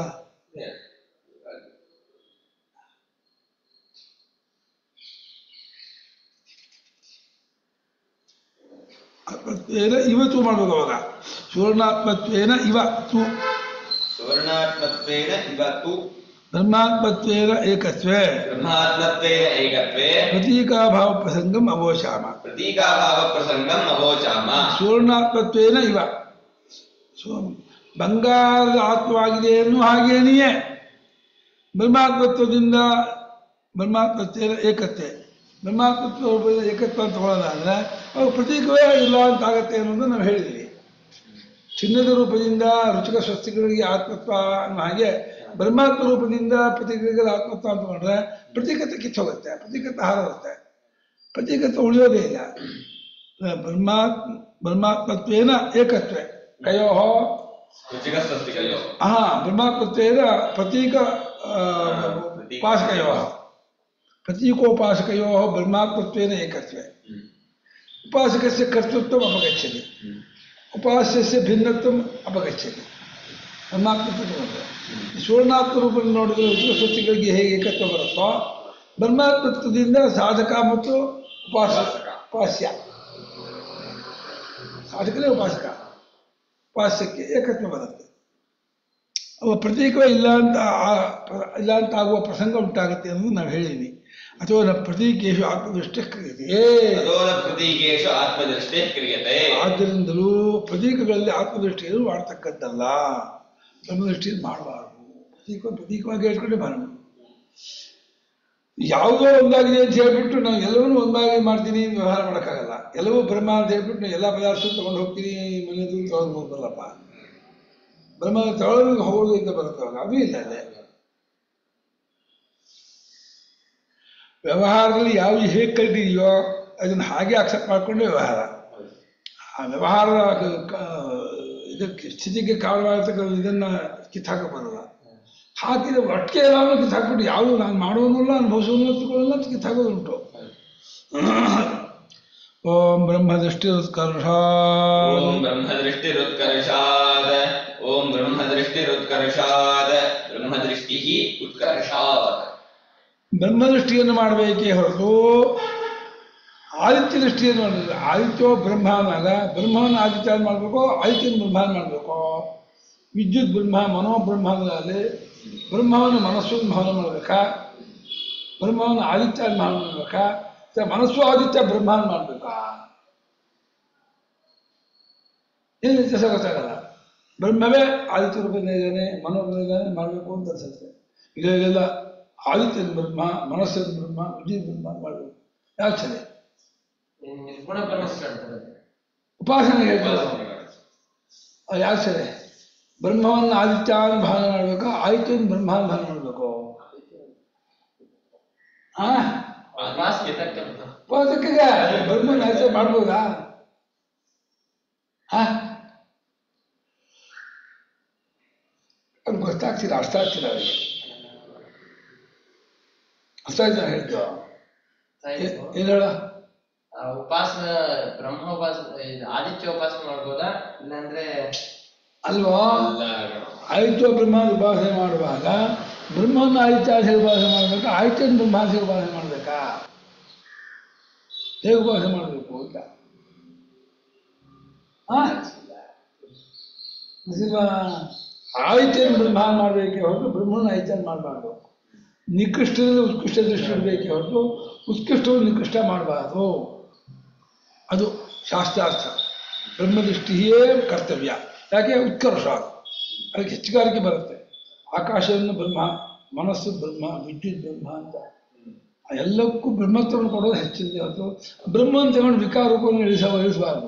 ಆತ್ಮತ್ವೇನ ಇವತ್ತು ಮಾಡ್ಬೇಕು ಅವಾಗ ಸುವರ್ಣಾತ್ಮತ್ವೇನ ಇವ ತು ಸುವರ್ಣಾತ್ಮತ್ವೇನ ಇವ ತು ಬ್ರಹ್ಮಾತ್ಮತ್ವೇನ ಏಕತ್ವೇ ಬ್ರಹ್ಮಾತ್ಮತ್ವೇನ ಏಕತ್ವೇ ಪ್ರತೀಕಾಭಾವ ಪ್ರಸಂಗಂ ಅವೋಶಾಮ ಪ್ರತೀಕಾಭಾವ ಪ್ರಸಂಗಂ ಅವೋಚಾಮ ಸುವರ್ಣಾತ್ಮತ್ವೇನ ಇವ ಸೊ ಬಂಗಾರದ ಆತ್ಮವಾಗಿದೆ ಎನ್ನು ಹಾಗೇನೆಯೇ ಬ್ರಹ್ಮಾತ್ಮತ್ವದಿಂದ ಬ್ರಹ್ಮಾತ್ಮತ್ವೇನ ಏಕತ್ವೆ ಬ್ರಹ್ಮಾತ್ಮತ್ವ ಏಕತ್ವ ಅಂತ ತಗೊಳ್ಳೋದಾದ್ರೆ ಅವು ಪ್ರತೀಕವೇ ಇಲ್ಲ ಅಂತ ಆಗತ್ತೆ ಅನ್ನೋದು ನಾವು ಹೇಳಿದ್ದೀವಿ ಚಿನ್ನದ ರೂಪದಿಂದ ರುಚಿಕ ಸ್ವಸ್ತಿಗಳಿಗೆ ಆತ್ಮತ್ವ ಅನ್ನೋ ಹಾಗೆ ಬ್ರಹ್ಮಾತ್ಮ ರೂಪದಿಂದ ಪ್ರತೀಕಗಳಿಗೆ ಆತ್ಮತ್ವ ಅಂತ ತಗೊಂಡ್ರೆ ಪ್ರತೀಕತೆ ಕಿತ್ತೋಗುತ್ತೆ ಪ್ರತೀಕತೆ ಹಾರೋಗುತ್ತೆ ಪ್ರತೀಕತೆ ಉಳಿಯೋದೇ ಇಲ್ಲ ಬ್ರಹ್ಮಾತ್ಮ ಬ್ರಹ್ಮಾತ್ಮತ್ವೇನ ಏಕತ್ವೆ ಕಯೋ ರುಚಿಕಸ್ವಸ್ತಿಕಯೋ ಹಾ ಬ್ರಹ್ಮಾತ್ಮತ್ವೇನ ಪ್ರತೀಕ ಆ, ಉಪಾಸಕಯೋ ಪ್ರತೀಕೋಪಾಸಕಯೋ ಬ್ರಹ್ಮಾತ್ಮತ್ವೇನ ಏಕತ್ವೆ ಉಪಾಸಕस्य ಕರ್ತೃತ್ವम् अपगच्छति ಉಪಾಸ್ಯस्य ಭಿನ್ನತ್ವಂ ಅಪಗಚ್ಚತಿ ಬ್ರಹ್ಮಾತ್ಮತ್ವ ತಗೊಂಡ್ರೆ ಸುವರ್ಣಾತ್ಮ ರೂಪ ನೋಡಿದ್ರೆ ಉಚಿತ ಸ್ವತ್ತಿಗಳಿಗೆ ಹೇಗೆ ಏಕತ್ವ ಬರುತ್ತೋ ಬ್ರಹ್ಮಾತ್ಮತ್ವದಿಂದ ಸಾಧಕ ಮತ್ತು ಉಪಾಸ ಉಪಾಸ್ಯ ಸಾಧಕನೇ ಉಪಾಸಕ ಉಪಾಸ್ಯಕ್ಕೆ ಏಕತ್ವ ಬರುತ್ತೆ ಅವ ಪ್ರತೀಕವೇ ಇಲ್ಲ ಅಂತ ಆ- ಪ್ರ- ಇಲ್ಲ ಅಂತ ಆಗುವ ಪ್ರಸಂಗ ಉಂಟಾಗುತ್ತೆ ಅನ್ನೋದು ನಾವು ಹೇಳಿದ್ವಿ ಅಥವಾ ನ ಪ್ರತೀಕೇಶು ಆತ್ಮದೃಷ್ಟಿ ಕ್ರಿಯತೆ ತದೋಲ ಪ್ರತೀಕೇಶು ಆತ್ಮದೃಷ್ಟೇ ಕ್ರಿಯತೆ ಆದ್ದರಿಂದಲೂ ಪ್ರತೀಕಗಳಲ್ಲಿ ಆತ್ಮದೃಷ್ಟಿಯನ್ನು ಮಾಡ್ತಕ್ಕದ್ದಲ್ಲ ಬ್ರಹ್ಮದೃಷ್ಟಿಯನ್ನು ಮಾಡಬಾರದು ಪ್ರತೀಕ ಪ್ರತೀಕವಾಗಿ ಹೇಳ್ಕೊಂಡೆ ಮಾಡಬೇಕು ಯಾವುದೋ ಒಂದಾಗಿದೆ ಅಂತ ಹೇಳ್ಬಿಟ್ಟು ನಾವು ಎಲ್ಲವನ್ನೂ ಒಂದಾಗಿ ಮಾಡ್ತೀನಿ ಅಂತ ವ್ಯವಹಾರ ಮಾಡೋಕ್ಕಾಗಲ್ಲ ಎಲ್ಲವೂ ಬ್ರಹ್ಮ ಅಂತ ಹೇಳ್ಬಿಟ್ಟು ನಾನು ಎಲ್ಲ ಪದಾರ್ಥ ತೊಗೊಂಡು ಹೋಗ್ತೀನಿ ಮನೆದು ತೊಗೊಂಡು ಹೋಗ್ಬಲ್ಲಪ್ಪ ಬ್ರಹ್ಮ ತೊಗೊಳೋದು ಹೋಗೋದು ಅಂತ ಬರುತ್ತವಾಗ ಅದು ಇಲ್ಲ ಅದೇ ವ್ಯವಹಾರದಲ್ಲಿ ಯಾವುದು ಹೇಗೆ ಕಲ್ತಿದೆಯೋ ಅದನ್ನು ಹಾಗೆ ಅಕ್ಸೆಪ್ಟ್ ಮಾಡಿಕೊಂಡೆ ವ್ಯವಹಾರ ಆ ವ್ಯವಹಾರದ ಕ- ಕ- ಇದಕ್ಕೆ ಸ್ಥಿತಿಗೆ ಕಾರಣವಾಗಿರ್ತಕ್ಕ ಇದನ್ನ ಕಿತ್ತಾಕ ಬರಲ್ಲ ಹಾಕಿದ ಒಟ್ಟಿಗೆ ಎಲ್ಲಾನು ಕಿತ್ತಾಕ್ಬಿಟ್ಟು ಯಾವುದು ನಾನು ಮಾಡೋನಲ್ಲ ಅನುಭವಿಸೋನು ತಿಳ್ಕೊಳ್ಳಲ್ಲ ಅಂತ ಕಿತ್ತಾಕೋದುಂಟು ಓಂ ಬ್ರಹ್ಮದೃಷ್ಟಿ ಉತ್ಕರ್ಷ ಓಂ ಬ್ರಹ್ಮದೃಷ್ಟಿರುತ್ಕರ್ಷಾತ್ ಓಂ ಬ್ರಹ್ಮದೃಷ್ಟಿರುತ್ಕರ್ಷಾತ್ ಬ್ರಹ್ಮದೃಷ್ಟಿ ಉತ್ಕರ್ಷಾತ್ ಬ್ರಹ್ಮದೃಷ್ಟಿಯನ್ನು ಮಾಡಬೇಕೇ ಹೊರತು ಆದಿತ್ಯ ದೃಷ್ಟಿಯನ್ನು ಮಾಡಬೇಕು ಆದಿತ್ಯೋ ಬ್ರಹ್ಮನಾಗ ಬ್ರಹ್ಮವನ್ನು ಆದಿತ್ಯ ಮಾಡಬೇಕು ಆದಿತ್ಯನ ಬ್ರಹ್ಮ ಮಾಡಬೇಕು ವಿದ್ಯುತ್ ಬ್ರಹ್ಮ ಮನೋಬ್ರಹ್ಮಗಳಲ್ಲಿ ಬ್ರಹ್ಮವನ್ನು ಮನಸ್ಸನ್ನು ಭಾವನೆ ಮಾಡಬೇಕಾ ಬ್ರಹ್ಮವನ್ನು ಆದಿತ್ಯ ಭಾವನೆ ಮಾಡಬೇಕಾ ಅಥವಾ ಮನಸ್ಸು ಆದಿತ್ಯ ಬ್ರಹ್ಮ ಮಾಡಬೇಕಾ ಏನು ವ್ಯತ್ಯಾಸ ಗೊತ್ತಾಗಲ್ಲ ಬ್ರಹ್ಮವೇ ಆದಿತ್ಯ ರೂಪದಿಂದ ಇದ್ದಾನೆ ಮನೋಬ್ರಹ್ಮ ಮಾಡಬೇಕು ಅಂತ ಅನ್ಸುತ್ತೆ ಇಲ್ಲ ಆದಿತ್ಯದ ಬ್ರಹ್ಮ ಮನಸ್ಸದ ಬ್ರಹ್ಮ ವಿದ್ಯುತ್ ಬ್ರಹ್ಮ ಮಾಡಬೇಕು ಯಾವ ಚಲೆ ನಿರ್ಗುಣ ಬ್ರಹ್ಮಸ್ಯ ಅಂತಾರೆ ಉಪಾಸನೆ ಹೇಳ್ತಾರೆ ಅದು ಯಾವ ಸರಿ ಬ್ರಹ್ಮವನ್ನು ಆದಿತ್ಯ ಅಂತ ಭಾವನೆ ಮಾಡಬೇಕು ಆದಿತ್ಯನ ಬ್ರಹ್ಮ ಅಂತ ಭಾವನೆ ಮಾಡಬೇಕು ಹಾ ವಾಸ್ಗೆ ತಕ್ಕಂತ ಉಪಾಸಕಿಗೆ ಬ್ರಹ್ಮನ ಆದಿತ್ಯ ಮಾಡ್ಬೋದಾ ಹಾ ಅದು ಗೊತ್ತಾಗ್ತಿಲ್ಲ ಅರ್ಥ ಆಗ್ತಿಲ್ಲ ಅವರಿಗೆ ಅರ್ಥ ಆಯ್ತಾ ಹೇಳ್ತೀವ ತಾಯಿ ಏನು ಹೇಳ ಆ, ಉಪಾಸನ ಬ್ರಹ್ಮ ಉಪಾಸನ ಇದು ಆದಿತ್ಯ ಉಪಾಸನೆ ಮಾಡ್ಬೋದಾ ಇಲ್ಲಾಂದ್ರೆ ಅಲ್ವಾ ಅಲ್ಲ ಆದಿತ್ಯ ಬ್ರಹ್ಮ ಉಪಾಸನೆ ಮಾಡುವಾಗ ಬ್ರಹ್ಮನ ಆದಿತ್ಯಾದಿ ಉಪಾಸನೆ ಮಾಡಬೇಕಾ ಆದಿತ್ಯನ ಬ್ರಹ್ಮಾದಿ ಉಪಾಸನೆ ಮಾಡಬೇಕಾ ಹೇಗೆ ಉಪಾಸನೆ ಮಾಡಬೇಕು ಅಂತ ಆ? ಗೊತ್ತಿಲ್ವಾ? ಆದಿತ್ಯನ ಬ್ರಹ್ಮ ಮಾಡಬೇಕೆ ಹೊರತು ಬ್ರಹ್ಮನ ಆದಿತ್ಯನ ಮಾಡಬಾರ್ದು ನಿಕೃಷ್ಟದಲ್ಲಿ ಉತ್ಕೃಷ್ಟ ದೃಷ್ಟಿ ಇರಬೇಕೆ ಹೊರತು ಉತ್ಕೃಷ್ಟವು ನಿಕೃಷ್ಟ ಮಾಡಬಾರ್ದು ಅದು ಶಾಸ್ತ್ರಾರ್ಥ ಬ್ರಹ್ಮದೃಷ್ಟಿಯೇ ಕರ್ತವ್ಯ ಯಾಕೆ ಉತ್ಕರ್ಷ ಅದಕ್ಕೆ ಹೆಚ್ಚುಗಾರಿಕೆ ಬರುತ್ತೆ ಆಕಾಶವನ್ನು ಬ್ರಹ್ಮ ಮನಸ್ಸು ಬ್ರಹ್ಮ ವಿದ್ಯುತ್ ಬ್ರಹ್ಮ ಅಂತ ಆ ಎಲ್ಲಕ್ಕೂ ಬ್ರಹ್ಮತ್ವವನ್ನು ಕೊಡೋದು ಹೆಚ್ಚಿದೆ ಹೊರತು ಬ್ರಹ್ಮ ಅಂತ ತಗೊಂಡು ವಿಕಾರ ರೂಪವನ್ನು ಇಳಿಸ ಇಳಿಸಬಾರ್ದು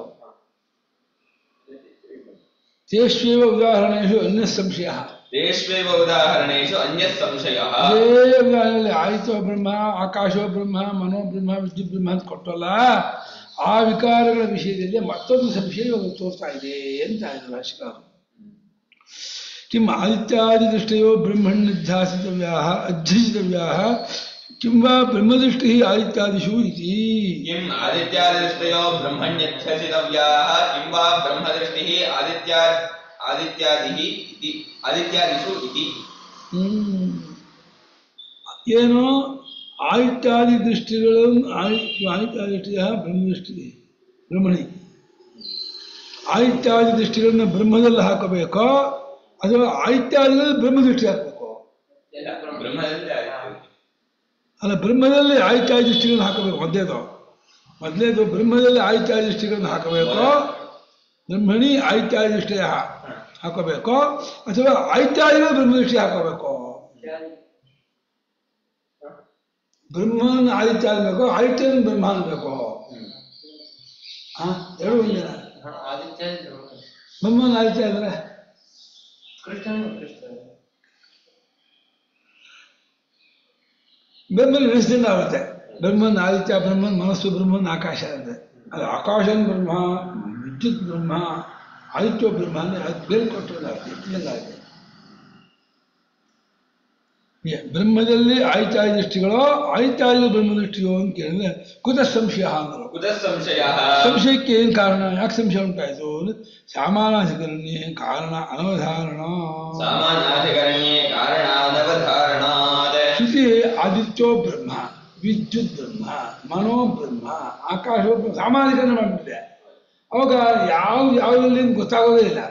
ತೇಷ್ವೇವ ಉದಾಹರಣೆಯು ಅನ್ಯ ಸಂಶಯ ತೇಷ್ವೇವ ಉದಾಹರಣೇಶು ಅನ್ಯ ಸಂಶಯ ಅದೇ ಉದಾಹರಣೆಯಲ್ಲಿ ಆಯಿತು ಬ್ರಹ್ಮ ಆಕಾಶೋ ಬ್ರಹ್ಮ ಮನೋ ಬ್ರಹ್ಮ ವಿದ್ಯುತ್ ಬ್ರಹ್ಮ ಅಂತ ಕೊಟ್ಟಲ್ಲ ಆ ವಿಕಾರಗಳ ವಿಷಯದಲ್ಲಿ ಮತ್ತೊಂದು ಸಂಶಯ ಇವಾಗ ತೋರ್ತಾ ಇದೆ ಅಂತ ಆಯ್ತು ಭಾಷಿಕಾರರು ಕಿಂ ಆದಿತ್ಯಾದಿ ದೃಷ್ಟಯೋ ಬ್ರಹ್ಮಣ್ಯಧ್ಯಾಸಿತವ್ಯಾ ಅಧ್ಯಸಿತವ್ಯಾ ಕಿಂ ವಾ ಬ್ರಹ್ಮದೃಷ್ಟಿ ಆದಿತ್ಯಾದಿಷು ಇತಿ किम् आदित्यादिदृष्टयो ब्रह्मण्यध्यसितव्याः किं वा ब्रह्मदृष्टिः आदित्या आदित्यादिः इति आदित्यादिषु इति ಹ್ಮ್. ಏನು ಆದಿತ್ಯಾದಿ ದೃಷ್ಟಿಗಳನ್ನು ಆದಿ ಆದಿತ್ಯಾದಿ ದೃಷ್ಟಿಯ ಬ್ರಹ್ಮದೃಷ್ಟಿ ಬ್ರಹ್ಮಣಿ ಆದಿತ್ಯಾದಿ ದೃಷ್ಟಿಗಳನ್ನ ಬ್ರಹ್ಮದಲ್ಲಿ ಹಾಕಬೇಕೋ ಅಥವಾ ಆದಿತ್ಯಾದಿಗಳಲ್ಲಿ ಬ್ರಹ್ಮದೃಷ್ಟಿ ಹಾಕಬೇಕು ಎಲ್ಲ ಬ್ರಹ್ಮ ಬ್ರಹ್ಮದಲ್ಲಿ ಆದಿತ್ಯ ಅಲ್ಲ ಬ್ರಹ್ಮದಲ್ಲಿ ಆದಿತ್ಯಾದಿ ದೃಷ್ಟಿಗಳನ್ನ ಹಾಕಬೇಕು ಮೊದಲೇದು ಮೊದಲೇದು ಬ್ರಹ್ಮದಲ್ಲಿ ಆದಿತ್ಯಾದಿ ದೃಷ್ಟಿಗಳನ್ನ ಹಾಕಬೇಕು ಬ್ರಹ್ಮಣಿ ಆದಿತ್ಯಾದಿ ದೃಷ್ಟಿಯ ಹಾಕೋಬೇಕು ಅಥವಾ ಆದಿತ್ಯಾದಿಗಳ ಬ್ರಹ್ಮದೃಷ್ಟಿ ಹಾಕೋಬೇಕು ಬ್ರಹ್ಮನ ಆದಿತ್ಯ ಅನ್ಬೇಕು ಆದಿತ್ಯನ ಬ್ರಹ್ಮ ಅನ್ಬೇಕು ಹಾ ಎರಡು ಒಂದಿನ ಹಾ, ಆದಿತ್ಯ ಬ್ರಹ್ಮ ಬ್ರಹ್ಮನ ಆದಿತ್ಯ ಅಂದ್ರೆ ಕೃಷ್ಣ ಕೃಷ್ಣ ಬ್ರಹ್ಮನ ಇಳಿಸ್ದಿಂದ ಆಗುತ್ತೆ ಬ್ರಹ್ಮನ್ ಆದಿತ್ಯ ಬ್ರಹ್ಮನ್ ಮನಸ್ಸು ಬ್ರಹ್ಮನ್ ಆಕಾಶ ಅಂದ್ರೆ ಅದು ಆಕಾಶನ್ ಬ್ರಹ್ಮ ವಿದ್ಯುತ್ ಬ್ರಹ್ಮ ಆದಿತ್ಯ ಬ್ರಹ್ಮ ಅಂದ್ರೆ ಅದು ಬೇರೆ ಕೊಟ್ಟಿರೋದಾಗುತ್ತೆ ಎತ್ತಿದಂಗಾಗುತ್ತೆ ಏ, ಬ್ರಹ್ಮದಲ್ಲಿ ಆದಿತ್ಯಾದಿ ದೃಷ್ಟಿಗಳೋ ಆದಿತ್ಯಾದಿ ಬ್ರಹ್ಮದೃಷ್ಟಿಯೋ ಅಂತ ಕೇಳಿದ್ರೆ ಕುತ ಸಂಶಯ ಅಂದರು कुतः संशयः ಸಂಶಯಕ್ಕೆ ಏನು ಕಾರಣ ಯಾಕೆ ಸಂಶಯ ಉಂಟಾಯಿತು ಸಾಮಾನಾಧಿಕರಣ್ಯೇ ಕಾರಣ ಅನವಧಾರಣ सामानाधिकरण्ये कारणानवधारणात् ಶ್ರುತಿ ಆದಿತ್ಯೋ ಬ್ರಹ್ಮ ವಿದ್ಯುತ್ ಬ್ರಹ್ಮ ಮನೋ ಬ್ರಹ್ಮ ಆಕಾಶ ಬ್ರಹ್ಮ ಸಾಮಾನಿಕರಣ ಮಾಡಿಬಿಟ್ಟಿದೆ ಅವಾಗ ಯಾವ್ದು ಯಾವುದಲ್ಲಿ ಅಂತ ಗೊತ್ತಾಗೋದೇ ಇಲ್ಲ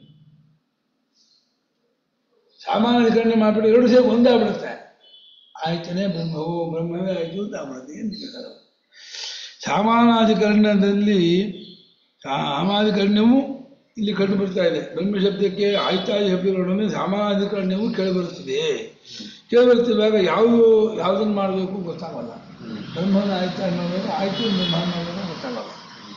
ಸಾಮಾನ್ಯೀಕರಣ ಮಾಡಿಬಿಟ್ಟು ಎರಡು ಸೇರಿ ಒಂದಾಗ್ಬಿಡುತ್ತೆ ಆಯ್ತನೇ ಬ್ರಹ್ಮವೋ ಬ್ರಹ್ಮವೇ ಆಯಿತು ಅಂತ ಆಗ್ಬಿಡುತ್ತೆ ಏನು ಕೇಳ್ತಾರೆ ಸಾಮಾನಾಧಿಕರಣದಲ್ಲಿ ಸಾಮಾಧಿಕರಣ್ಯವು ಇಲ್ಲಿ ಕಂಡು ಬರ್ತಾ ಇದೆ ಬ್ರಹ್ಮ ಶಬ್ದಕ್ಕೆ ಆಯ್ತಾದಿ ಶಬ್ದಗಳೊಡನೆ ಸಾಮಾನಾಧಿಕರಣ್ಯವು ಕೇಳಿಬರುತ್ತದೆ ಕೇಳಿಬರುತ್ತಿರುವಾಗ ಯಾವುದು ಯಾವುದನ್ನು ಮಾಡಬೇಕು ಗೊತ್ತಾಗಲ್ಲ ಬ್ರಹ್ಮನ ಆಯ್ತಾ ಮಾಡಬೇಕು ಆಯ್ತು ಬ್ರಹ್ಮ ಮಾಡಬೇಕು ಗೊತ್ತಾಗಲ್ಲ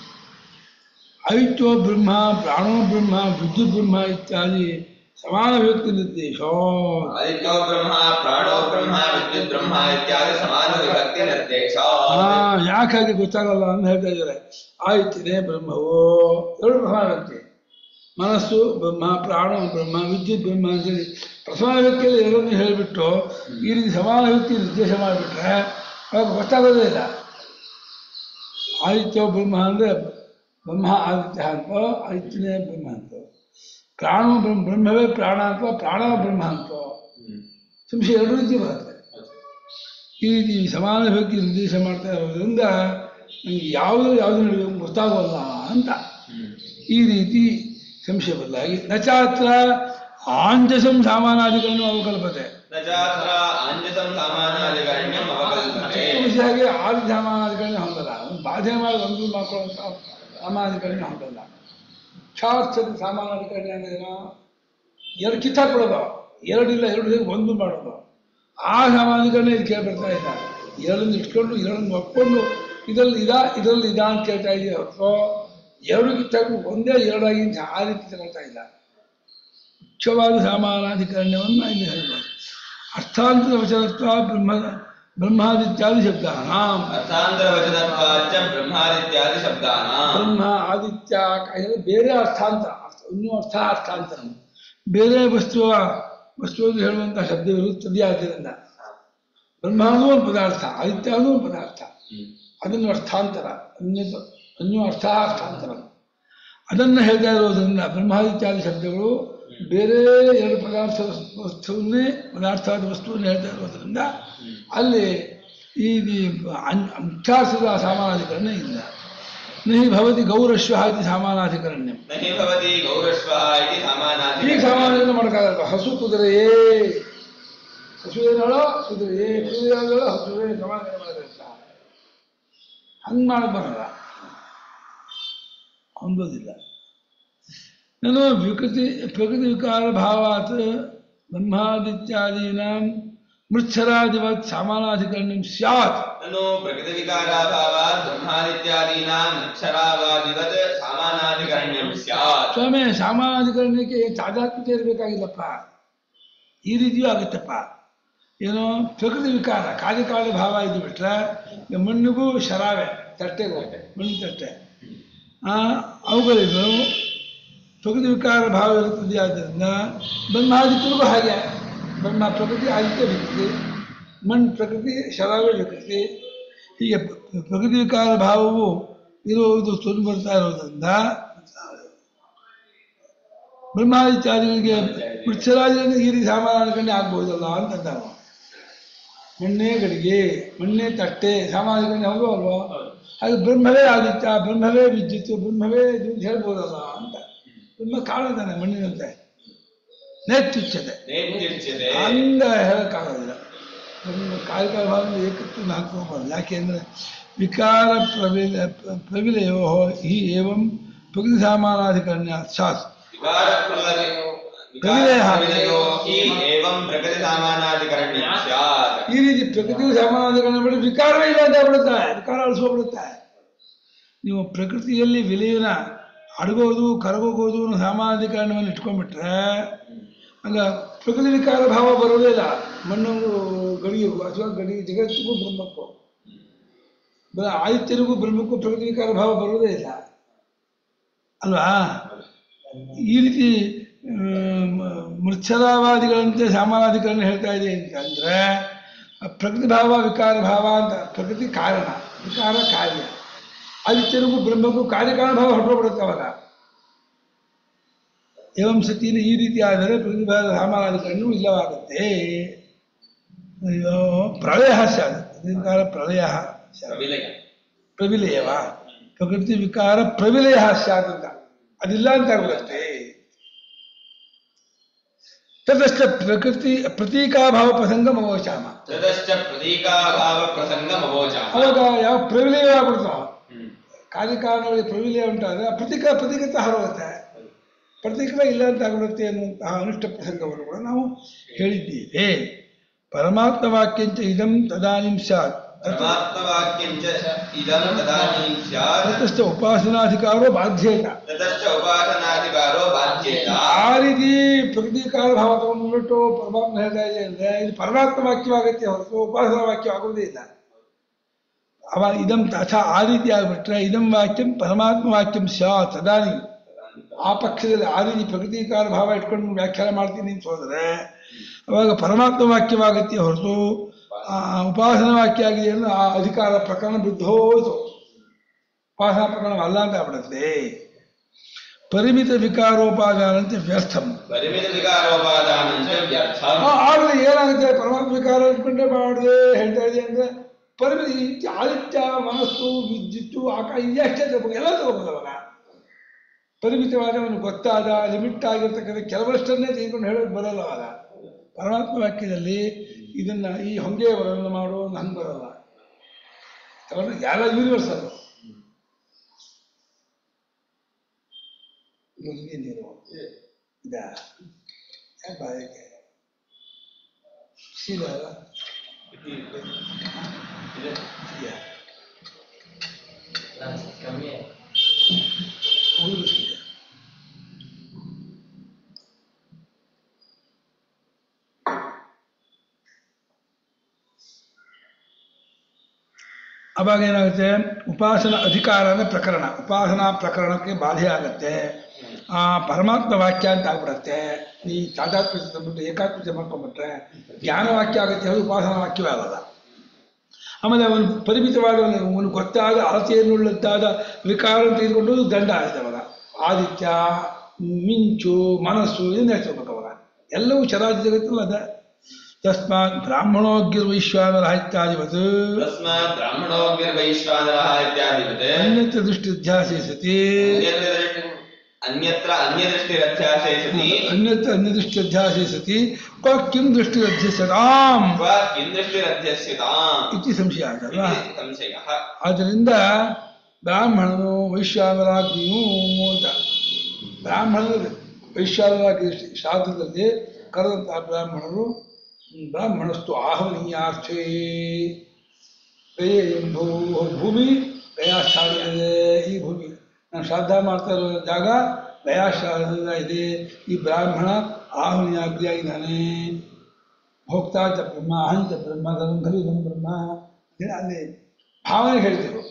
ಆಯಿತ್ಯೋ ಬ್ರಹ್ಮ ಪ್ರಾಣೋ ಬ್ರಹ್ಮ ವಿದ್ಯುತ್ ಬ್ರಹ್ಮ ಇತ್ಯಾದಿ ಸಮಾನ ವ್ಯಕ್ತಿ ನಿರ್ದೇಶ आदित्यो ब्रह्म प्राणो ब्रह्म विद्युत् ब्रह्म इत्यादि समानविभक्तिनिर्देश ಹಾ ಯಾಕೆ ಹಾಗೆ ಗೊತ್ತಾಗಲ್ಲ ಅಂತ ಹೇಳ್ತಾ ಇದ್ದಾರೆ ಆಯ್ತಿದೆ ಬ್ರಹ್ಮವೋ ಎರಡು ಪ್ರಥಮ ವ್ಯಕ್ತಿ ಮನಸ್ಸು ಬ್ರಹ್ಮ ಪ್ರಾಣ ಬ್ರಹ್ಮ ವಿದ್ಯುತ್ ಬ್ರಹ್ಮ ಅಂತೇಳಿ ಪ್ರಥಮ ವ್ಯಕ್ತಿಯಲ್ಲಿ ಎರಡನ್ನು ಹೇಳಿಬಿಟ್ಟು ಈ ರೀತಿ ಸಮಾನ ವ್ಯಕ್ತಿ ನಿರ್ದೇಶ ಮಾಡಿಬಿಟ್ರೆ ಅವಾಗ ಗೊತ್ತಾಗೋದೇ ಇಲ್ಲ ಆದಿತ್ಯ ಬ್ರಹ್ಮ ಅಂದರೆ ಬ್ರಹ್ಮ ಆದಿತ್ಯ ಅಂತ ಆದಿತ್ಯನೇ ಬ್ರಹ್ಮ ಅಂತ ಪ್ರಾಣ ಬ್ರಹ್ಮ ಬ್ರಹ್ಮವೇ ಪ್ರಾಣ ಅಂತ ಪ್ರಾಣ ಬ್ರಹ್ಮ ಅಂತ ಸಂಶಯ ಎರಡು ರೀತಿ ಬರುತ್ತೆ ಈ ರೀತಿ ಸಮಾನ ವ್ಯಕ್ತಿ ನಿರ್ದೇಶ ಮಾಡ್ತಾ ಇರೋದ್ರಿಂದ ನನಗೆ ಯಾವುದು ಯಾವುದು ನಡಬೇಕು ಗೊತ್ತಾಗೋಲ್ಲ ಅಂತ ಈ ರೀತಿ ಸಂಶಯ ಬದಲಾಗಿ ನಚಾತ್ರ ಆಂಜಸಂ ಸಾಮಾನಾಧಿಕರಣ ಅವಕಲ್ಪತೆ न चात्र आञ्जसं सामानाधिकरण्यम् अवकल्पते ಹಾಗೆ ಆದಿ ಸಾಮಾನಾಧಿಕರಣ ಹೊಂದಲ್ಲ ಒಂದು ಬಾಧೆ ಮಾಡಿ ಒಂದು ಮಾಡ್ಕೊಳ್ಳುವಂಥ ಸಾಮಾನಾಧಿಕರಣ ಹೊಂದಲ್ಲ ಕ್ಷಾರ್ಥದ ಸಾಮಾನಾಧಿಕರಣ ಅಂದ್ರೆ ಏನು ಎರಡು ಕಿತ್ತಾಕ್ಬಿಡೋದು ಎರಡಿಲ್ಲ ಎರಡು ಸೇರಿ ಒಂದು ಮಾಡೋದು ಆ ಸಾಮಾನಾಧಿಕರಣ ಇದು ಕೇಳಿ ಬರ್ತಾ ಇಲ್ಲ ಎರಡನ್ನು ಇಟ್ಕೊಂಡು ಎರಡನ್ನು ಒಪ್ಕೊಂಡು ಇದರಲ್ಲಿ ಇದಾ ಇದರಲ್ಲಿ ಇದಾ ಅಂತ ಕೇಳ್ತಾ ಇದೆಯಾ ಹೊರತು ಎರಡು ಕಿತ್ತಾಕು ಒಂದೇ ಎರಡಾಗಿ ಅಂತ ಆ ರೀತಿ ತಗೊಳ್ತಾ ಇಲ್ಲ ಮುಖ್ಯವಾದ ಸಾಮಾನಾಧಿಕರಣ್ಯವನ್ನು ಇಲ್ಲಿ ಹೇಳ್ಬೋದು ಅರ್ಥಾಂತರ ವಚನತ್ವ ಬ್ರಹ್ಮ ಬ್ರಹ್ಮಾದಿತ್ಯಾದಿ ಶಬ್ದ अर्थान्तरवचनत्वाच्च ब्रह्मादित्यादि शब्दानां ಬ್ರಹ್ಮ ಆದಿತ್ಯ ಇದೆಲ್ಲ ಬೇರೆ ಅರ್ಥಾಂತರ ಅರ್ಥ ಇನ್ನೂ ಅರ್ಥ ಅರ್ಥಾಂತರ ಬೇರೆ ವಸ್ತುವ ವಸ್ತು ಎಂದು ಹೇಳುವಂಥ ಶಬ್ದವಿರುತ್ತದೆ ಆದ್ದರಿಂದ ಬ್ರಹ್ಮ ಅನ್ನೋ ಒಂದು ಪದಾರ್ಥ ಆದಿತ್ಯ ಅನ್ನೋ ಒಂದು ಪದಾರ್ಥ ಅದನ್ನು ಅರ್ಥಾಂತರ ಅನ್ಯ ಅನ್ಯ ಅರ್ಥ ಅರ್ಥಾಂತರ ಅದನ್ನು ಹೇಳ್ತಾ ಇರೋದ್ರಿಂದ ಬ್ರಹ್ಮಾದಿತ್ಯಾದಿ ಶಬ್ದಗಳು ಬೇರೆ ಎರಡು ಪದಾರ್ಥ ವಸ್ತು- ವಸ್ತುವನ್ನೇ ಪದಾರ್ಥವಾದ ವಸ್ತುವನ್ನು ಹೇಳ್ತಾ ಇರೋದ್ರಿಂದ ಅಲ್ಲಿ ಈ ಈ ಅನ್- ಮುಖ್ಯಾರ್ಥದ ಸಾಮಾನಾಧಿಕರಣ ಇಲ್ಲ ನಹಿ ಭವತಿ ಗೌರಶ್ವ ಇತಿ ಸಾಮಾನಾಧಿಕರಣ್ಯಂ नहि भवति गौरश्वः इति ಈ समानाधिकरणम् ಸಾಮಾನ್ಯವನ್ನು ಮಾಡೋಕ್ಕಾಗಲ್ಲ ಹಸು ಕುದುರೆಯೇ ಹಸು ಏನೋ ಕುದುರೆಯೇ ಕುದುರೆ ಏನೋ ಹಸುವೆ ಸಮಾನ ಮಾಡಬೇಕ ಹಂಗೆ ಮಾಡಕ್ ಬರಲ್ಲ ಹೊಂದೋದಿಲ್ಲ ನಾನು ವಿಕೃತಿ ಪ್ರಕೃತಿ ವಿಕಾರ ಭಾವಾತ್ ಬ್ರಹ್ಮಾದಿತ್ಯಾದೀನಾಂ ಮೃಚ್ಛರಾದಿವತ್ ಸಾಮಾನಾಧಿಕರಣಂ ಸ್ಯಾತ್ ननु प्रकृतिविकाराभावात् ब्रह्मादित्यादीनाम् अक्षरावादिवत् सामानाधिकरण्यं स्यात् ಸ್ವಾಮಿ ಸಾಮಾನಾಧಿಕರಣಕ್ಕೆ ತಾದಾತ್ಮ್ಯತೆ ಇರಬೇಕಾಗಿಲ್ಲಪ್ಪ ಈ ರೀತಿಯೂ ಆಗುತ್ತಪ್ಪ ಏನು ಪ್ರಕೃತಿ ವಿಕಾರ ಕಾರ್ಯಕಾಲ ಭಾವ ಇದು ಬಿಟ್ರೆ ಈ ಮಣ್ಣಿಗೂ ಶರಾವೆ ತಟ್ಟೆಗೂ ಮಣ್ಣು ತಟ್ಟೆ ಆ, ಅವುಗಳಿಗೂ ಪ್ರಕೃತಿ ವಿಕಾರ ಭಾವ ಇರುತ್ತದೆ ಆದ್ದರಿಂದ ಬ್ರಹ್ಮಾದಿತ್ಯರಿಗೂ ಹಾಗೆ ಬ್ರಹ್ಮ ಪ್ರಕೃತಿ ಆದಿತ್ಯ ವಿಕೃತಿ ಮಣ್ಣು ಪ್ರಕೃತಿ ಶರಾವೆ ವಿಕೃತಿ ಹೀಗೆ ಪ್ರ- ಪ್ರಕೃತಿ ವಿಕಾರ ಭಾವವು ಇರುವುದು ತುಂಬ ಬರ್ತಾ ಇರೋದ್ರಿಂದ ಬ್ರಹ್ಮಾದಿತ್ಯಾದಿಗಳಿಗೆ ವೃಕ್ಷರಾಜರಿಂದ ಈ ರೀತಿ ಸಾಮಾನ್ಯ ಆಗ್ಬೋದಲ್ಲ ಅಂತ ನಾವು ಮಣ್ಣೇ ಗಡಿಗೆ ಮಣ್ಣೇ ತಟ್ಟೆ ಸಾಮಾನ್ಯ ಹೌದು ಅಲ್ವಾ ಅದು ಬ್ರಹ್ಮವೇ ಆದಿತ್ಯ ಬ್ರಹ್ಮವೇ ವಿದ್ಯುತ್ ಬ್ರಹ್ಮವೇ ಇದು ಅಂತ ಹೇಳ್ಬೋದಲ್ಲ ಅಂತ ಬ್ರಹ್ಮ ಕಾಣುತ್ತಾನೆ ಮಣ್ಣಿನಂತೆ ನೇತ್ಯುಚ್ಯತೆ नेत्युच्यते ಹಂಗ ಹೇಳಕ್ಕಾಗೋದಿಲ್ಲ ಬ್ರಹ್ಮ ಕಾಲಿಕ ಭಾವ ಏಕತ್ವನ ಹಾಕೋಬಾರ್ದು ಯಾಕೆಂದ್ರೆ ವಿಕಾರ ಪ್ರವಿಲ ಪ್ರವಿಲಯೋ ಹಿ ಏವಂ ಪ್ರಕೃತಿ ಸಾಮಾನಾಧಿಕರಣ್ಯ ಶಾಸ್ विकारप्रलयो प्रविलयः। विकारप्रविलयो हि एवं प्रकृतिसामानाधिकरण्यं स्यात् ಈ ರೀತಿ ಪ್ರಕೃತಿ ಸಾಮಾನಾಧಿಕರಣ ಬಿಡಿ ವಿಕಾರವೇ ಇಲ್ಲ ಅಂತ ಬಿಡುತ್ತೆ ವಿಕಾರ ಅಳಿಸ್ಕೊಬಿಡುತ್ತೆ ನೀವು ಪ್ರಕೃತಿಯಲ್ಲಿ ವಿಲಯನ ಅಡಗೋದು ಕರಗೋಗೋದು ಅನ್ನೋ ಸಾಮಾನಾಧಿಕರಣವನ್ನು ಇಟ್ಕೊಂಡ್ಬಿಟ್ರೆ ಆಗ ಪ್ರಕೃತಿ ವಿಕಾರ ಭಾವ ಬರೋದೇ ಇಲ್ಲ ಮಣ್ಣು ಗಡಿಗೂ ಅಥವಾ ಗಡಿ ಜಗತ್ತಿಗೂ ಬ್ರಹ್ಮಕ್ಕೂ ಬ- ಆದಿತ್ಯರಿಗೂ ಬ್ರಹ್ಮಕ್ಕೂ ಪ್ರಕೃತಿ ವಿಕಾರ ಭಾವ ಬರೋದೇ ಇಲ್ಲ ಅಲ್ವಾ ಈ ರೀತಿ ಮೃಚ್ಛರಾವಾದಿಗಳಂತೆ ಸಾಮಾನಾಧಿಕರಣ ಹೇಳ್ತಾ ಇದೆ ಅಂತಂದ್ರೆ ಆ ಪ್ರಕೃತಿ ಭಾವ ವಿಕಾರ ಭಾವ ಅಂತ ಪ್ರಕೃತಿ ಕಾರಣ ವಿಕಾರ ಕಾರ್ಯ ಆದಿತ್ಯರಿಗೂ ಬ್ರಹ್ಮಕ್ಕೂ ಕಾರ್ಯಕಾರಣ ಭಾವ ಹೊರಟೋಗ್ಬಿಡುತ್ತೆ ಅವಾಗ ಏವಂ ಸತಿನ ಈ ರೀತಿ ಆದರೆ ಪ್ರಕೃತಿ ಭಾವ ಸಾಮಾನಾಧಿಕರಣವು ಇಲ್ಲವಾಗುತ್ತೆ ಅಯ್ಯೋ ಪ್ರಳಯ ಸ್ಯಾತ್ ಪ್ರಕೃತಿಕಾರ ಪ್ರಳಯ ಸ್ಯಾತ್ ಪ್ರವಿಲಯ ಪ್ರವಿಲಯವ ಪ್ರಕೃತಿ ವಿಕಾರ ಪ್ರವಿಲಯ ಸ್ಯಾತ್ ಅಂತ ಅದಿಲ್ಲ ಅಂತ ಆಗ್ಬಿಡುತ್ತೆ ತದಷ್ಟ ಪ್ರಕೃತಿ ಪ್ರತೀಕಾಭಾವ ಪ್ರಸಂಗ ಮವೋಚಾಮ ततश्च प्रतीकाभावप्रसङ्गमवोचामः ಅವಾಗ ಯಾವ ಪ್ರವಿಲಯ ಆಗ್ಬಿಡ್ತಾವ हम्म। ಕಾರ್ಯಕಾರಣಗಳಿಗೆ ಪ್ರವಿಲಯ ಉಂಟಾದ್ರೆ ಆ ಪ್ರತೀಕ ಪ್ರತೀಕತೆ ಹರಡುತ್ತೆ ಪ್ರತೀಕ ಇಲ್ಲ ಅಂತ ಆಗ್ಬಿಡುತ್ತೆ ಅನ್ನುವಂತಹ ಅನಿಷ್ಟ ಪ್ರಸಂಗವನ್ನು ಕೂಡ ನಾವು ಹೇಳಿದ್ದೀವಿ ಪರಮಾತ್ಮ ವಾಕ್ಯಂಚ ಇದಂ ತದಾನಿಂ ಸ್ಯಾತ್ परमात्मवाक्यं च इदं तदानीं स्यात् ತತಶ್ಚ ಉಪಾಸನಾಧಿಕಾರೋ ಬಾಧ್ಯೇತ ततश्च उपासनाधिकारो बाध्येत ಆ ರೀತಿ ಪ್ರಕೃತಿಕಾರ ಭಾವ ತಗೊಂಡ್ಬಿಟ್ಟು ಪರಮಾತ್ಮ ಹೇಳ್ತಾ ಇದೆ ಅಂದ್ರೆ ಇದು ಪರಮಾತ್ಮ ವಾಕ್ಯವಾಗತ್ತೆ ಹೊರತು ಉಪಾಸನಾ ವಾಕ್ಯವಾಗುವುದೇ ಇಲ್ಲ ಅವ ಇದಂ ತಥ ಆ ರೀತಿ ಆಗ್ಬಿಟ್ರೆ ಇದಂ ವಾಕ್ಯಂ ಪರಮಾತ್ಮ ವಾಕ್ಯಂ ಸ್ಯಾ ತದಾನಿ ಆ ಪಕ್ಷದಲ್ಲಿ ಆ ರೀತಿ ಪ್ರಕೃತಿಕಾರ ಭಾವ ಇಟ್ಕೊಂಡು ವ್ಯಾಖ್ಯಾನ ಮಾಡ್ತೀನಿ ಅಂತ ಹೋದ್ರೆ ಅವಾಗ ಪರಮಾತ್ಮ ವಾಕ್ಯವಾಗತ್ತೆ ಹೊರತು ಆ ಉಪಾಸನಾ ವಾಕ್ಯ ಆಗಿದೆ ಅಂದ್ರೆ ಆ ಅಧಿಕಾರ ಪ್ರಕರಣ ಬಿದ್ದು ಹೋಯ್ತು ಉಪಾಸನಾ ಪ್ರಕರಣ ಅಲ್ಲ ಅಂತ ಆಗ್ಬಿಡುತ್ತೆ ಪರಿಮಿತ ವಿಕಾರೋಪಾದಾನಂತೆ ವ್ಯರ್ಥಂ परिमितविकारोपादानं च व्यर्थम् ಆ- ಆಗಲೇ ಏನಾಗುತ್ತೆ ಪರಮಾತ್ಮ ವಿಕಾರ ಇಟ್ಕೊಂಡೇ ಮಾಡಿದೆ ಹೇಳ್ತಾ ಇದೆ ಅಂದ್ರೆ ಪರಿಮಿತಿ ಈ ಆದಿತ್ಯ ಮನಸ್ಸು ವಿದ್ಯುತ್ತು ಆಕಾಶ ಇದೆಷ್ಟೇ ತಗೋಬೇಕು ಎಲ್ಲ ತಗೋಬೋದು ಅವಾಗ ಪರಿಮಿತವಾದ ಅವನು ಗೊತ್ತಾದ ಲಿಮಿಟ್ ಆಗಿರ್ತಕ್ಕಂಥ ಕೆಲವಷ್ಟನ್ನೇ ತೆಗೆದುಕೊಂಡು ಹೇಳೋದು ಬರಲ್ಲ ಅವಾಗ ಪರಮಾತ್ಮ ವಾಕ್ಯದಲ್ಲಿ ಇದನ್ನ ಈ ಹೊಂಗೆ ವರ್ಣನೆ ಮಾಡೋ ಹಂಗೆ ಬರಲ್ಲ ತಗೊಂಡು ಎಲ್ಲ ಯೂನಿವರ್ಸಲ್ ಮುಗಿಗೆ ನೀರು ಇದ ಯಾಕೆ ಬಾಯಕ್ಕೆ ಶೀಲ ಅಲ್ಲ ಇದೆಯಾ? ಕಮ್ಮಿ ಹುಡುಗ ಶೀಲ. ಅವಾಗ ಏನಾಗುತ್ತೆ ಉಪಾಸನ ಅಧಿಕಾರ ಅಂದ್ರೆ ಪ್ರಕರಣ ಉಪಾಸನಾ ಪ್ರಕರಣಕ್ಕೆ ಬಾಧೆ ಆಗುತ್ತೆ ಆ ಪರಮಾತ್ಮ ವಾಕ್ಯ ಅಂತ ಆಗ್ಬಿಡತ್ತೆ ಈ ತಾದಾತ್ಮ್ಯ ತಂದ್ಬಿಟ್ಟು ಏಕಾತ್ಮತೆ ಮಾಡ್ಕೊಂಡ್ಬಿಟ್ರೆ ಜ್ಞಾನ ವಾಕ್ಯ ಆಗುತ್ತೆ ಅದು ಉಪಾಸನಾ ವಾಕ್ಯವೇ ಆಗಲ್ಲ ಆಮೇಲೆ ಅವನು ಪರಿಮಿತವಾದ ಅವನು ಗೊತ್ತಾದ ಅಳತೆಯನ್ನುಳ್ಳದ್ದಾದ ವಿಕಾರ ತೆಗೆದುಕೊಂಡು ದಂಡ ಆಯ್ತು ಅವಾಗ ಆದಿತ್ಯ ಮಿಂಚು ಮನಸ್ಸು ಏನು ಹೇಳ್ತಿರ್ಬೇಕು ಅವಾಗ ಎಲ್ಲವೂ ಚರಾಚರ ಜಗತ್ತಲ್ಲ ಅದ ತಸ್ಮಾತ್ ಬ್ರಾಹ್ಮಣೋಗ್ಯರ್ ವೈಶ್ವಾನರ ಇತ್ಯಾದಿವತ್ ತಸ್ಮಾತ್ ಬ್ರಾಹ್ಮಣೋಗ್ನಿರ್ವೈಶ್ವಾನರಃ ಇತ್ಯಾದಿವತ್ ಅನ್ಯತ್ರ ದೃಷ್ಟಿ ಅಧ್ಯಾಸೆ ಸತಿ ಅನ್ಯತ್ರ ಅನ್ಯದೃಷ್ಟಿರಧ್ಯಾಸೆ ಸತಿ ಅನ್ಯತ್ರ ಅನ್ಯದೃಷ್ಟಿ ಅಧ್ಯಾಸೆ ಸತಿ ಕ್ವ ಕಿಂ ದೃಷ್ಟಿ ಅಧ್ಯಸ್ಯತಾಂ ಕ್ವ ಕಿಂದೃಷ್ಟಿರಧ್ಯಸ್ಯತಾಂ ಇತಿ ಸಂಶಯ ಆಗಲ್ಲ ಇತಿ ಸಂಶಯಃ ಆದ್ದರಿಂದ ಬ್ರಾಹ್ಮಣನು ವೈಶ್ವಾನರಾಜ್ಞಿಯೂ ಅಂತ ಬ್ರಾಹ್ಮಣರು ವೈಶ್ವಾನರಾಜ್ಞಿ ಶಾಸ್ತ್ರದಲ್ಲಿ ಕರೆದಂತಹ ಬ್ರಾಹ್ಮಣರು ಬ್ರಾಹ್ಮಣಸ್ತು ಆಹ್ವನೀಯಾರ್ಥೇ ಎಂಬು ಭೂಮಿ ಗಯಾಸ್ಥಾನದಲ್ಲಿದೆ ಈ ಭೂಮಿ ನಾನು ಶ್ರಾದ್ದ ಮಾಡ್ತಾ ಇರೋ ಜಾಗ ಗಯಾಸ್ಥಾನದಿಂದ ಇದೆ ಈ ಬ್ರಾಹ್ಮಣ ಆಹ್ವನೀಯಾಗ್ರಿಯಾಗಿದ್ದಾನೆ ಭೋಕ್ತಾ ಚ ಬ್ರಹ್ಮ ಅಹಂಚ ಬ್ರಹ್ಮ ತದಂ ಖಲು ಇದಂ ಬ್ರಹ್ಮ ಅಂತೇಳಿ ಅಲ್ಲಿ ಭಾವನೆ ಹೇಳ್ತೇವೆ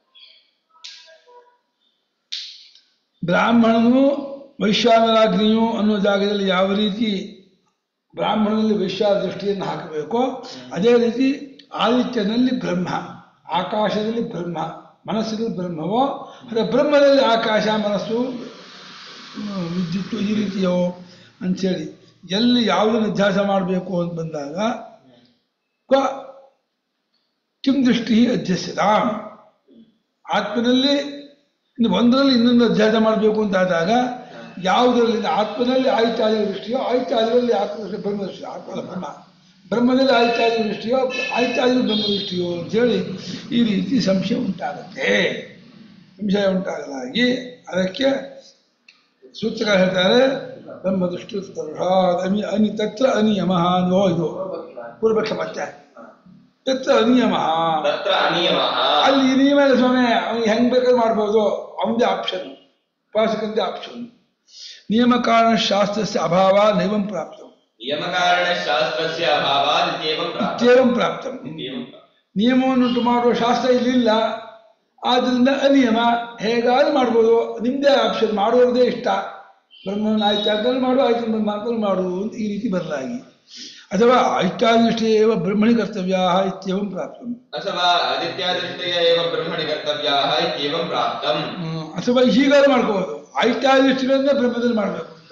ಬ್ರಾಹ್ಮಣನು ವೈಶ್ವಾನರಾಗ್ನಿಯು ಅನ್ನೋ ಜಾಗದಲ್ಲಿ ಯಾವ ರೀತಿ ಬ್ರಾಹ್ಮಣನಲ್ಲಿ ವೈಶ್ವಾನ ದೃಷ್ಟಿಯನ್ನು ಹಾಕಬೇಕೋ ಅದೇ ರೀತಿ ಆದಿತ್ಯನಲ್ಲಿ ಬ್ರಹ್ಮ ಆಕಾಶದಲ್ಲಿ ಬ್ರಹ್ಮ ಮನಸ್ಸಿನಲ್ಲಿ ಬ್ರಹ್ಮವೋ ಅಥವಾ ಬ್ರಹ್ಮದಲ್ಲಿ ಆಕಾಶ ಮನಸ್ಸು ಹ್ಮ್, ವಿದ್ಯುತ್ತು ಈ ರೀತಿಯೋ ಅಂಥೇಳಿ ಎಲ್ಲಿ ಯಾವುದನ್ನು ಅಧ್ಯಾಸ ಮಾಡಬೇಕು ಅಂತ ಬಂದಾಗ ಕ್ವ ಕಿಂ ದೃಷ್ಟಿ ಅಧ್ಯಸ್ಯತಾಂ ಆತ್ಮನಲ್ಲಿ ಇನ್ನು ಒಂದರಲ್ಲಿ ಇನ್ನೊಂದು ಅಧ್ಯಾಸ ಮಾಡಬೇಕು ಅಂತ ಆದಾಗ ಯಾವುದರಲ್ಲಿ ಆತ್ಮನಲ್ಲಿ ಆಯ್ತಾದಿ ದೃಷ್ಟಿಯೋ ಆಯ್ತಾದಿಯಲ್ಲಿ ಆತ್ಮದೃಷ್ಟಿ ಬ್ರಹ್ಮದೃಷ್ಟಿ ಆತ್ಮ ಅಲ್ಲ, ಬ್ರಹ್ಮ ಬ್ರಹ್ಮದಲ್ಲಿ ಆಯ್ತಾದಿ ದೃಷ್ಟಿಯೋ ಆಯ್ತಾದಿ ಬ್ರಹ್ಮದೃಷ್ಟಿಯೋ ಅಂತೇಳಿ ಈ ರೀತಿ ಸಂಶಯ ಉಂಟಾಗುತ್ತೆ ಸಂಶಯ ಉಂಟಾಗಲಾಗಿ ಅದಕ್ಕೆ ಸೂತ್ರಕಾರ ಹೇಳ್ತಾರೆ ಬ್ರಹ್ಮದೃಷ್ಟಿ ಅನಿ ಅನಿ ತತ್ರ ಅನಿಯಮ ಅನ್ನೋ ಇದು ಪೂರ್ವಪಕ್ಷ ಮತ್ತೆ ತತ್ರ ಅನಿಯಮ ತತ್ರ ಅನಿಯಮಃ ಅಲ್ಲಿ ಈ ನಿಯಮ ಇಲ್ಲ ಸ್ವಾಮಿ ಅವ್ನು ಹೆಂಗ್ ಬೇಕಾದ್ರೂ ಮಾಡ್ಬೋದು ಅವನದೇ ಆಪ್ಷನ್ ಉಪಾಸಕಂದೇ ಆಪ್ಷನ್ ನಿಯಮ ಕಾರಣ ಶಾಸ್ತ್ರಸ್ಯ ಅಭಾವ ನೈವಂ ಪ್ರಾಪ್ತಂ ನಿಯಮಕಾರಣ ಶಾಸ್ತ್ರಸ್ಯ ಅಭಾವಾತ್ ಇತ್ಯೇವಂ ಪ್ರಾಪ್ತಂ ಇತ್ಯೇವಂ ಪ್ರಾಪ್ತಂ ಇತ್ಯೇವಂ ಪ್ರಾಪ್ತಂ. ನಿಯಮವನ್ನುಂಟು ಮಾಡುವ ಶಾಸ್ತ್ರ ಇಲ್ಲಿಲ್ಲ ಆದ್ರಿಂದ ಅನಿಯಮ ಹೇಗಾದ್ರೂ ಮಾಡ್ಬೋದು ನಿಮ್ದೇ ಆಪ್ಷನ್ ಮಾಡೋದೇ ಇಷ್ಟ ಬ್ರಹ್ಮನ ಆಯ್ತಾದಲ್ಲಿ ಮಾಡು ಆಯ್ತು ಬ್ರಹ್ಮಾತ್ಮಲ್ಲಿ ಮಾಡು ಅಂತ ಈ ರೀತಿ ಬದಲಾಗಿ ಅಥವಾ ಆಯ್ತಾದೃಷ್ಟಿ ಏವ ಬ್ರಹ್ಮಣಿ ಕರ್ತವ್ಯ ಇತ್ಯೇವಂ ಪ್ರಾಪ್ತಂ ಅಥವಾ ಆದಿತ್ಯಾದೃಷ್ಟಯ ಏವ ಬ್ರಹ್ಮಣಿ ಕರ್ತವ್ಯಾಃ ಇತ್ಯೇವಂ ಪ್ರಾಪ್ತಂ ಹ್ಮ್, ಅಥವಾ ಹೀಗಾದ್ರೂ ಮಾಡ್ಕೋಬಹುದು ಆಯ್ತಾದೃಷ್ಟಿಗಳನ್ನ ಬ್ರಹ್ಮದಲ್ಲಿ ಮಾಡಬೇಕು ಅಂತ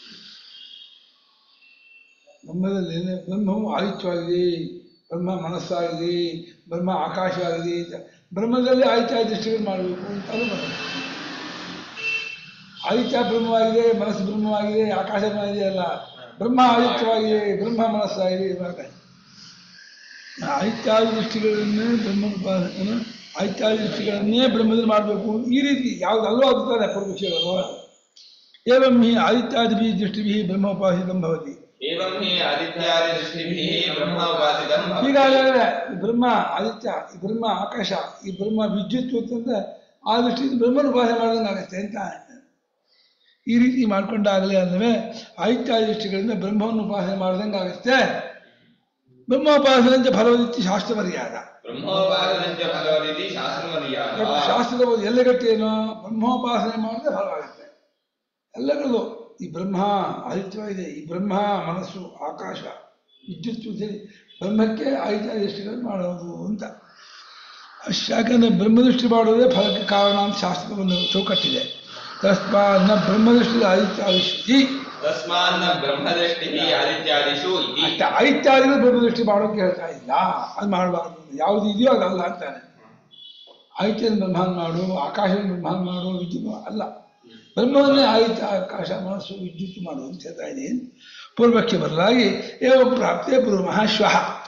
ಬ್ರಹ್ಮದಲ್ಲಿ ಏನೇ- ಬ್ರಹ್ಮವು ಆದಿತ್ಯವಾಗಿದೆ ಬ್ರಹ್ಮ ಮನಸ್ಸಾಗಿದೆ ಬ್ರಹ್ಮ ಆಕಾಶವಾಗಿದೆ ಅಂತ. ಬ್ರಹ್ಮದಲ್ಲಿ ಆದಿತ್ಯ ದೃಷ್ಟಿಗಳು ಮಾಡಬೇಕು ಅಂತ ಅದು ಬರ್ತದೆ ಆದಿತ್ಯ ಬ್ರಹ್ಮವಾಗಿದೆ ಮನಸ್ಸು ಬ್ರಹ್ಮವಾಗಿದೆ ಆಕಾಶ ಬ್ರಹ್ಮವಾಗಿದೆ ಅಲ್ಲ ಬ್ರಹ್ಮ ಆದಿತ್ಯವಾಗಿದೆ ಬ್ರಹ್ಮ ಮನಸ್ಸಾಗಿದೆ ಇವಾಗ ಆದಿತ್ಯಾದಿ ದೃಷ್ಟಿಗಳನ್ನೇ ಬ್ರಹ್ಮ ಉಪಾಸಕನು ಆದಿತ್ಯಾದಿ ದೃಷ್ಟಿಗಳನ್ನೇ ಬ್ರಹ್ಮದಲ್ಲಿ ಮಾಡಬೇಕು ಈ ರೀತಿ ಯಾವುದಲ್ಲೋ ಆಗ್ತಾರೆ ಪೂರ್ವ ವಿಷಯಗಳು ಏವಂ ಹಿ ಆದಿತ್ಯಾದಿಭಿ ದೃಷ್ಟಿಭಿ ಬ್ರಹ್ಮ ಉಪಾಸಿತಂ ಭವತಿ ಏವಂ ಹಿ ಆದಿತ್ಯಾದಿ ದೃಷ್ಟಿಭಿಃ ಬ್ರಹ್ಮ ಉಪಾಸಿತಂ ಭವತಿ. ಹೀಗಾದರೆ ಈ ಬ್ರಹ್ಮ ಆದಿತ್ಯ ಈ ಬ್ರಹ್ಮ ಆಕಾಶ ಈ ಬ್ರಹ್ಮ ವಿದ್ಯುತ್ ಅಂತಂದ್ರೆ ಆ ದೃಷ್ಟಿಯಿಂದ ಬ್ರಹ್ಮನ ಉಪಾಸನೆ ಮಾಡಿದಂಗೆ ಆಗುತ್ತೆ ಅಂತ ಈ ರೀತಿ ಮಾಡ್ಕೊಂಡಾಗಲೇ ಅಲ್ಲವೇ ಆದಿತ್ಯಾದಿ ದೃಷ್ಟಿಗಳಿಂದ ಬ್ರಹ್ಮವನ್ನು ಉಪಾಸನೆ ಮಾಡಿದಂಗೆ ಆಗುತ್ತೆ ಬ್ರಹ್ಮೋಪಾಸನೆ ಅಂತ ಫಲವದಿತ್ತಿ ಶಾಸ್ತ್ರ ಮರ್ಯಾದ ಬ್ರಹ್ಮೋಪಾಸನಂಚ ಭಗವದಿತಿ ಶಾಸ್ತ್ರಮರ್ಯಾದ ಬಟ್ ಶಾಸ್ತ್ರದ ಒಂದು ಎಲ್ಲಗಟ್ಟಿ ಏನು ಬ್ರಹ್ಮೋಪಾಸನೆ ಮಾಡಿದ್ರೆ ಫಲವಾಗುತ್ತೆ ಎಲ್ಲಗಳಲ್ಲೂ ಈ ಬ್ರಹ್ಮ ಆದಿತ್ಯವಾಗಿದೆ ಈ ಬ್ರಹ್ಮ ಮನಸ್ಸು ಆಕಾಶ ವಿದ್ಯುತ್ ಸೇರಿ ಬ್ರಹ್ಮಕ್ಕೆ ಆದಿತ್ಯ ದೃಷ್ಟಿಗಳನ್ನು ಮಾಡೋದು ಅಂತ ಅಷ್ಟ್ ಯಾಕಂದ್ರೆ ಬ್ರಹ್ಮದೃಷ್ಟಿ ಮಾಡೋದೇ ಫಲಕ್ಕೆ ಕಾರಣ ಅಂತ ಶಾಸ್ತ್ರದ ಒಂದು ಚೌಕಟ್ಟಿದೆ ತಸ್ಮಾತ್ ನ ಬ್ರಹ್ಮದೃಷ್ಟಿ ಆದಿತ್ಯಾದಿಷ್ಟಿ ತಸ್ಮಾನ್ನ ಬ್ರಹ್ಮದೃಷ್ಟಿಭಿಃ ಆದಿತ್ಯಾದಿಷು ಇತಿ ಅಷ್ಟೇ ಆದಿತ್ಯಾದಿಗಳು ಬ್ರಹ್ಮದೃಷ್ಟಿ ಮಾಡೋಕೆ ಹೇಳ್ತಾ ಇಲ್ಲ ಅದು ಮಾಡಬಾರ್ದು ಯಾವುದು ಇದೆಯೋ ಅದಲ್ಲ ಅಂತಾನೆ ಆದಿತ್ಯನ ಬ್ರಹ್ಮಾನ್ ಮಾಡು ಆಕಾಶನ ಬ್ರಹ್ಮಾನ್ ಮಾಡು ವಿದ್ಯುತ್ ಮಾ- ಅಲ್ಲ ಬ್ರಹ್ಮವನ್ನೇ ಆದಿತ್ಯ ಆಕಾಶ ಮನಸ್ಸು ವಿದ್ಯುತ್ ಮಾಡು ಅಂತ ಹೇಳ್ತಾ ಇದ್ದೀನಿ ಪೂರ್ವಕ್ಕೆ ಬದಲಾಗಿ ಏವ ಪ್ರಾಪ್ತಿಯ ಪೂರ್ವ ಶ್ವಃ